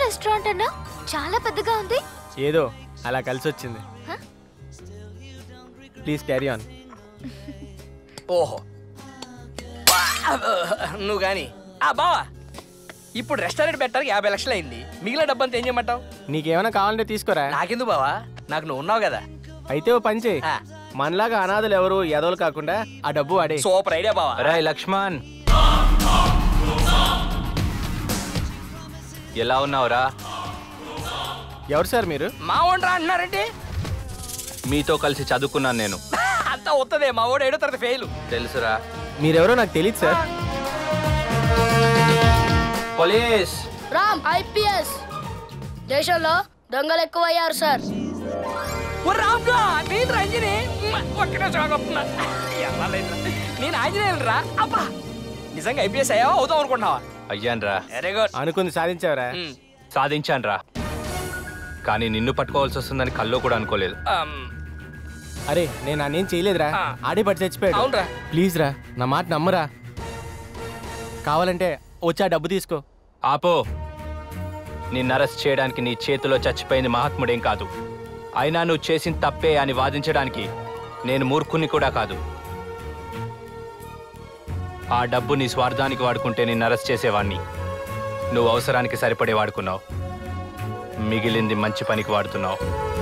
restaurant అన్నా చాలా పెద్దగా ఉంది ఏదో అలా కలిసి వచ్చింది హ? ప్లీజ్ క్యారీ ఆన్ ఓహో వా, నువ్వు కానీ ఆ బావా ఇప్పుడు రెస్టారెంట్ పెట్టడానికి యాభై లక్షలు అయింది మిగిలిన డబ్బంతా ఏం చేయమంటావు నీకేమైనా కావాలంటే తీసుకోరా నాకెందుకు బావా నాకు నువ్వు ఉన్నావు కదా అయితే ఓ పని చేయి మనలాగా అనాథలు ఎవరు ఎదవలు కాకుండా ఆ డబ్బు వాడే సూపర్ ఐడియా బావా రాయ్ లక్ష్మణ్ ఎలా ఉన్నావురా ఎవరు సార్ మీరు మా ఓనరా అంటున్నారంటే మీతో కలిసి చదువుకున్నాను నేను అంతా వస్తుంది మా ఓడు ఏడో తరగతి ఫెయిల్ తెలుసురా మీరెవరో నాకు తెలియదు సార్ పోలీస్ రామ్ ఐపీఎస్ దేశంలో దొంగలు ఎక్కువయ్యారు సార్ ఓ రామ్గా నేను రంజని ఒక్క నిమిషం ఆగు, వస్తున్నా. ఎలా లేదురా. నేను ఆంజనేయులు రా అబ్బా నిజంగా ఐపీఎస్ అయ్యావా అవుతాం అనుకుంటున్నావా అయ్యాన్రా వెరీ గుడ్ అనుకుంది సాధించావరా సాధించాన్రా కానీ నిన్ను పట్టుకోవాల్సి వస్తుందని కల్లో కూడా అనుకోలేదు అరే నేను అన్నేం చేయలేదురా ఆడే పట్టి చచ్చిపోయాడు అవునురా. ప్లీజ్ రా నా మాట నమ్మరా కావాలంటే వచ్చి ఆ డబ్బు తీసుకో ఆపో నిన్ను అరెస్ట్ చేయడానికి నీ చేతిలో చచ్చిపోయింది మహాత్ముడేం కాదు అయినా నువ్వు చేసిన తప్పే అని వాదించడానికి నేను మూర్ఖుని కూడా కాదు ఆ డబ్బు నీ స్వార్థానికి వాడుకుంటే నిన్ను అరెస్ట్ చేసేవాణ్ణి నువ్వు అవసరానికి సరిపడే వాడుకున్నావు మిగిలింది మంచి పనికి వాడుతున్నావు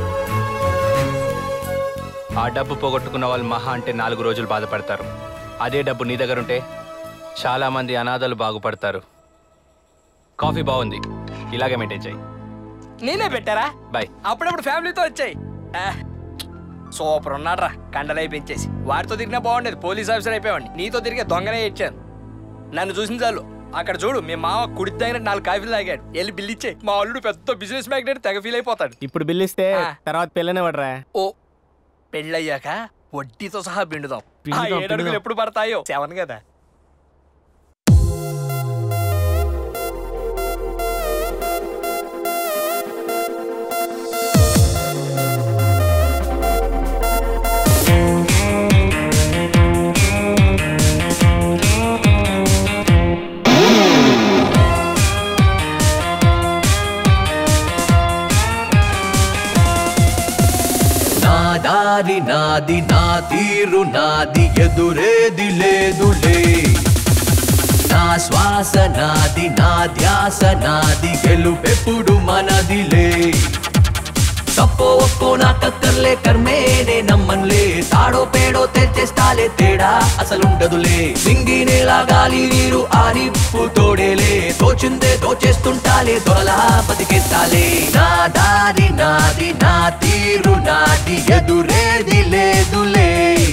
ఆ డబ్బు పోగొట్టుకున్న వాళ్ళు మహా అంటే నాలుగు రోజులు బాధపడతారు అదే డబ్బు నీ దగ్గర ఉంటే చాలా మంది అనాథలు బాగుపడతారు కాఫీ బాగుంది ఇలాగే మెయింటైన్ చేయి నేనే పెట్టారా బాయ్ అప్పుడప్పుడు ఫ్యామిలీతో వచ్చాయి సూపర్ ఉన్నాడ్రా కండలై పెంచేసి వాడితో తిరిగినా బాగుండేది పోలీస్ ఆఫీసర్ అయిపోయావండి నీతో తిరిగే దొంగనే ఇచ్చాను నన్ను చూసిన చాలు అక్కడ చూడు మీ మామ కుడి దగ్గర నాలుగు కాఫీలు తాగాడు వెళ్ళి బిల్లు ఇచ్చే మా అల్లుడు పెద్ద బిజినెస్ మ్యాగ్నెట్ తెగ ఫీల్ అయిపోతాడు ఇప్పుడు బిల్ ఇస్తే తర్వాత పిల్లనివ్వడరా ఓ పెళ్ళయ్యాక వడ్డీతో సహా పిండుదాం ఆ పిండుదాం, ఏడు అడుగులు పిండుదాం. ఎప్పుడు పడతాయో సెవెన్ కదా నా దారి నాది నా తీరు నాది ఎదురేది లేదులే నా శ్వాస నాది నా ధ్యాస నాది గెలుపెప్పుడు మనదిలే తప్పో ఒప్పో నాకక్కర్లే కర్మేనే నమ్మన్లే తాడో పేడో తెచ్చేస్తాలే తేడా అసలుండదులే సింగి నేల గాలి నీరు ఆ నిప్పు తోడేలే తోచిందే దోచేస్తుంటాలే దొరలా బతికేస్తాలే నా దారి నాది నా తీరు నాది ఎదురేది లేదులే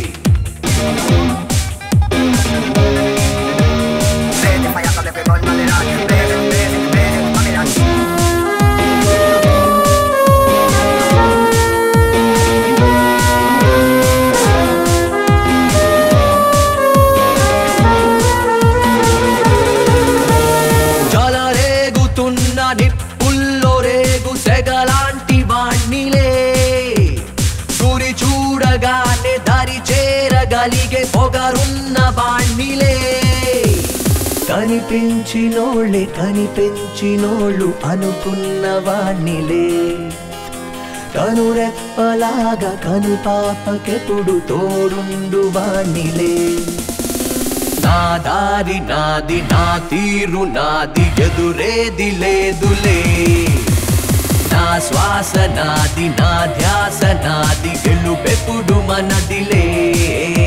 జలరేగుతున్న నిప్పుల్లో రేగు సెగలాంటి వాణ్ణిలే సూరి చూడగానే దారి చేరగలిగే పొగరున్న వాణ్ణిలే కనిపించినోళ్ళే కనిపించినోళ్ళు అనుకున్న వాణ్ణిలే కనురెప్పలాగా కను పాపకెప్పుడు తోడుండు వాణ్ణిలే నా దారి నాది నా తీరు నాది ఎదురేది లేదులే నా శ్వాస నాది నా ధ్యాస నాది గెలుపెప్పుడు మనదిలే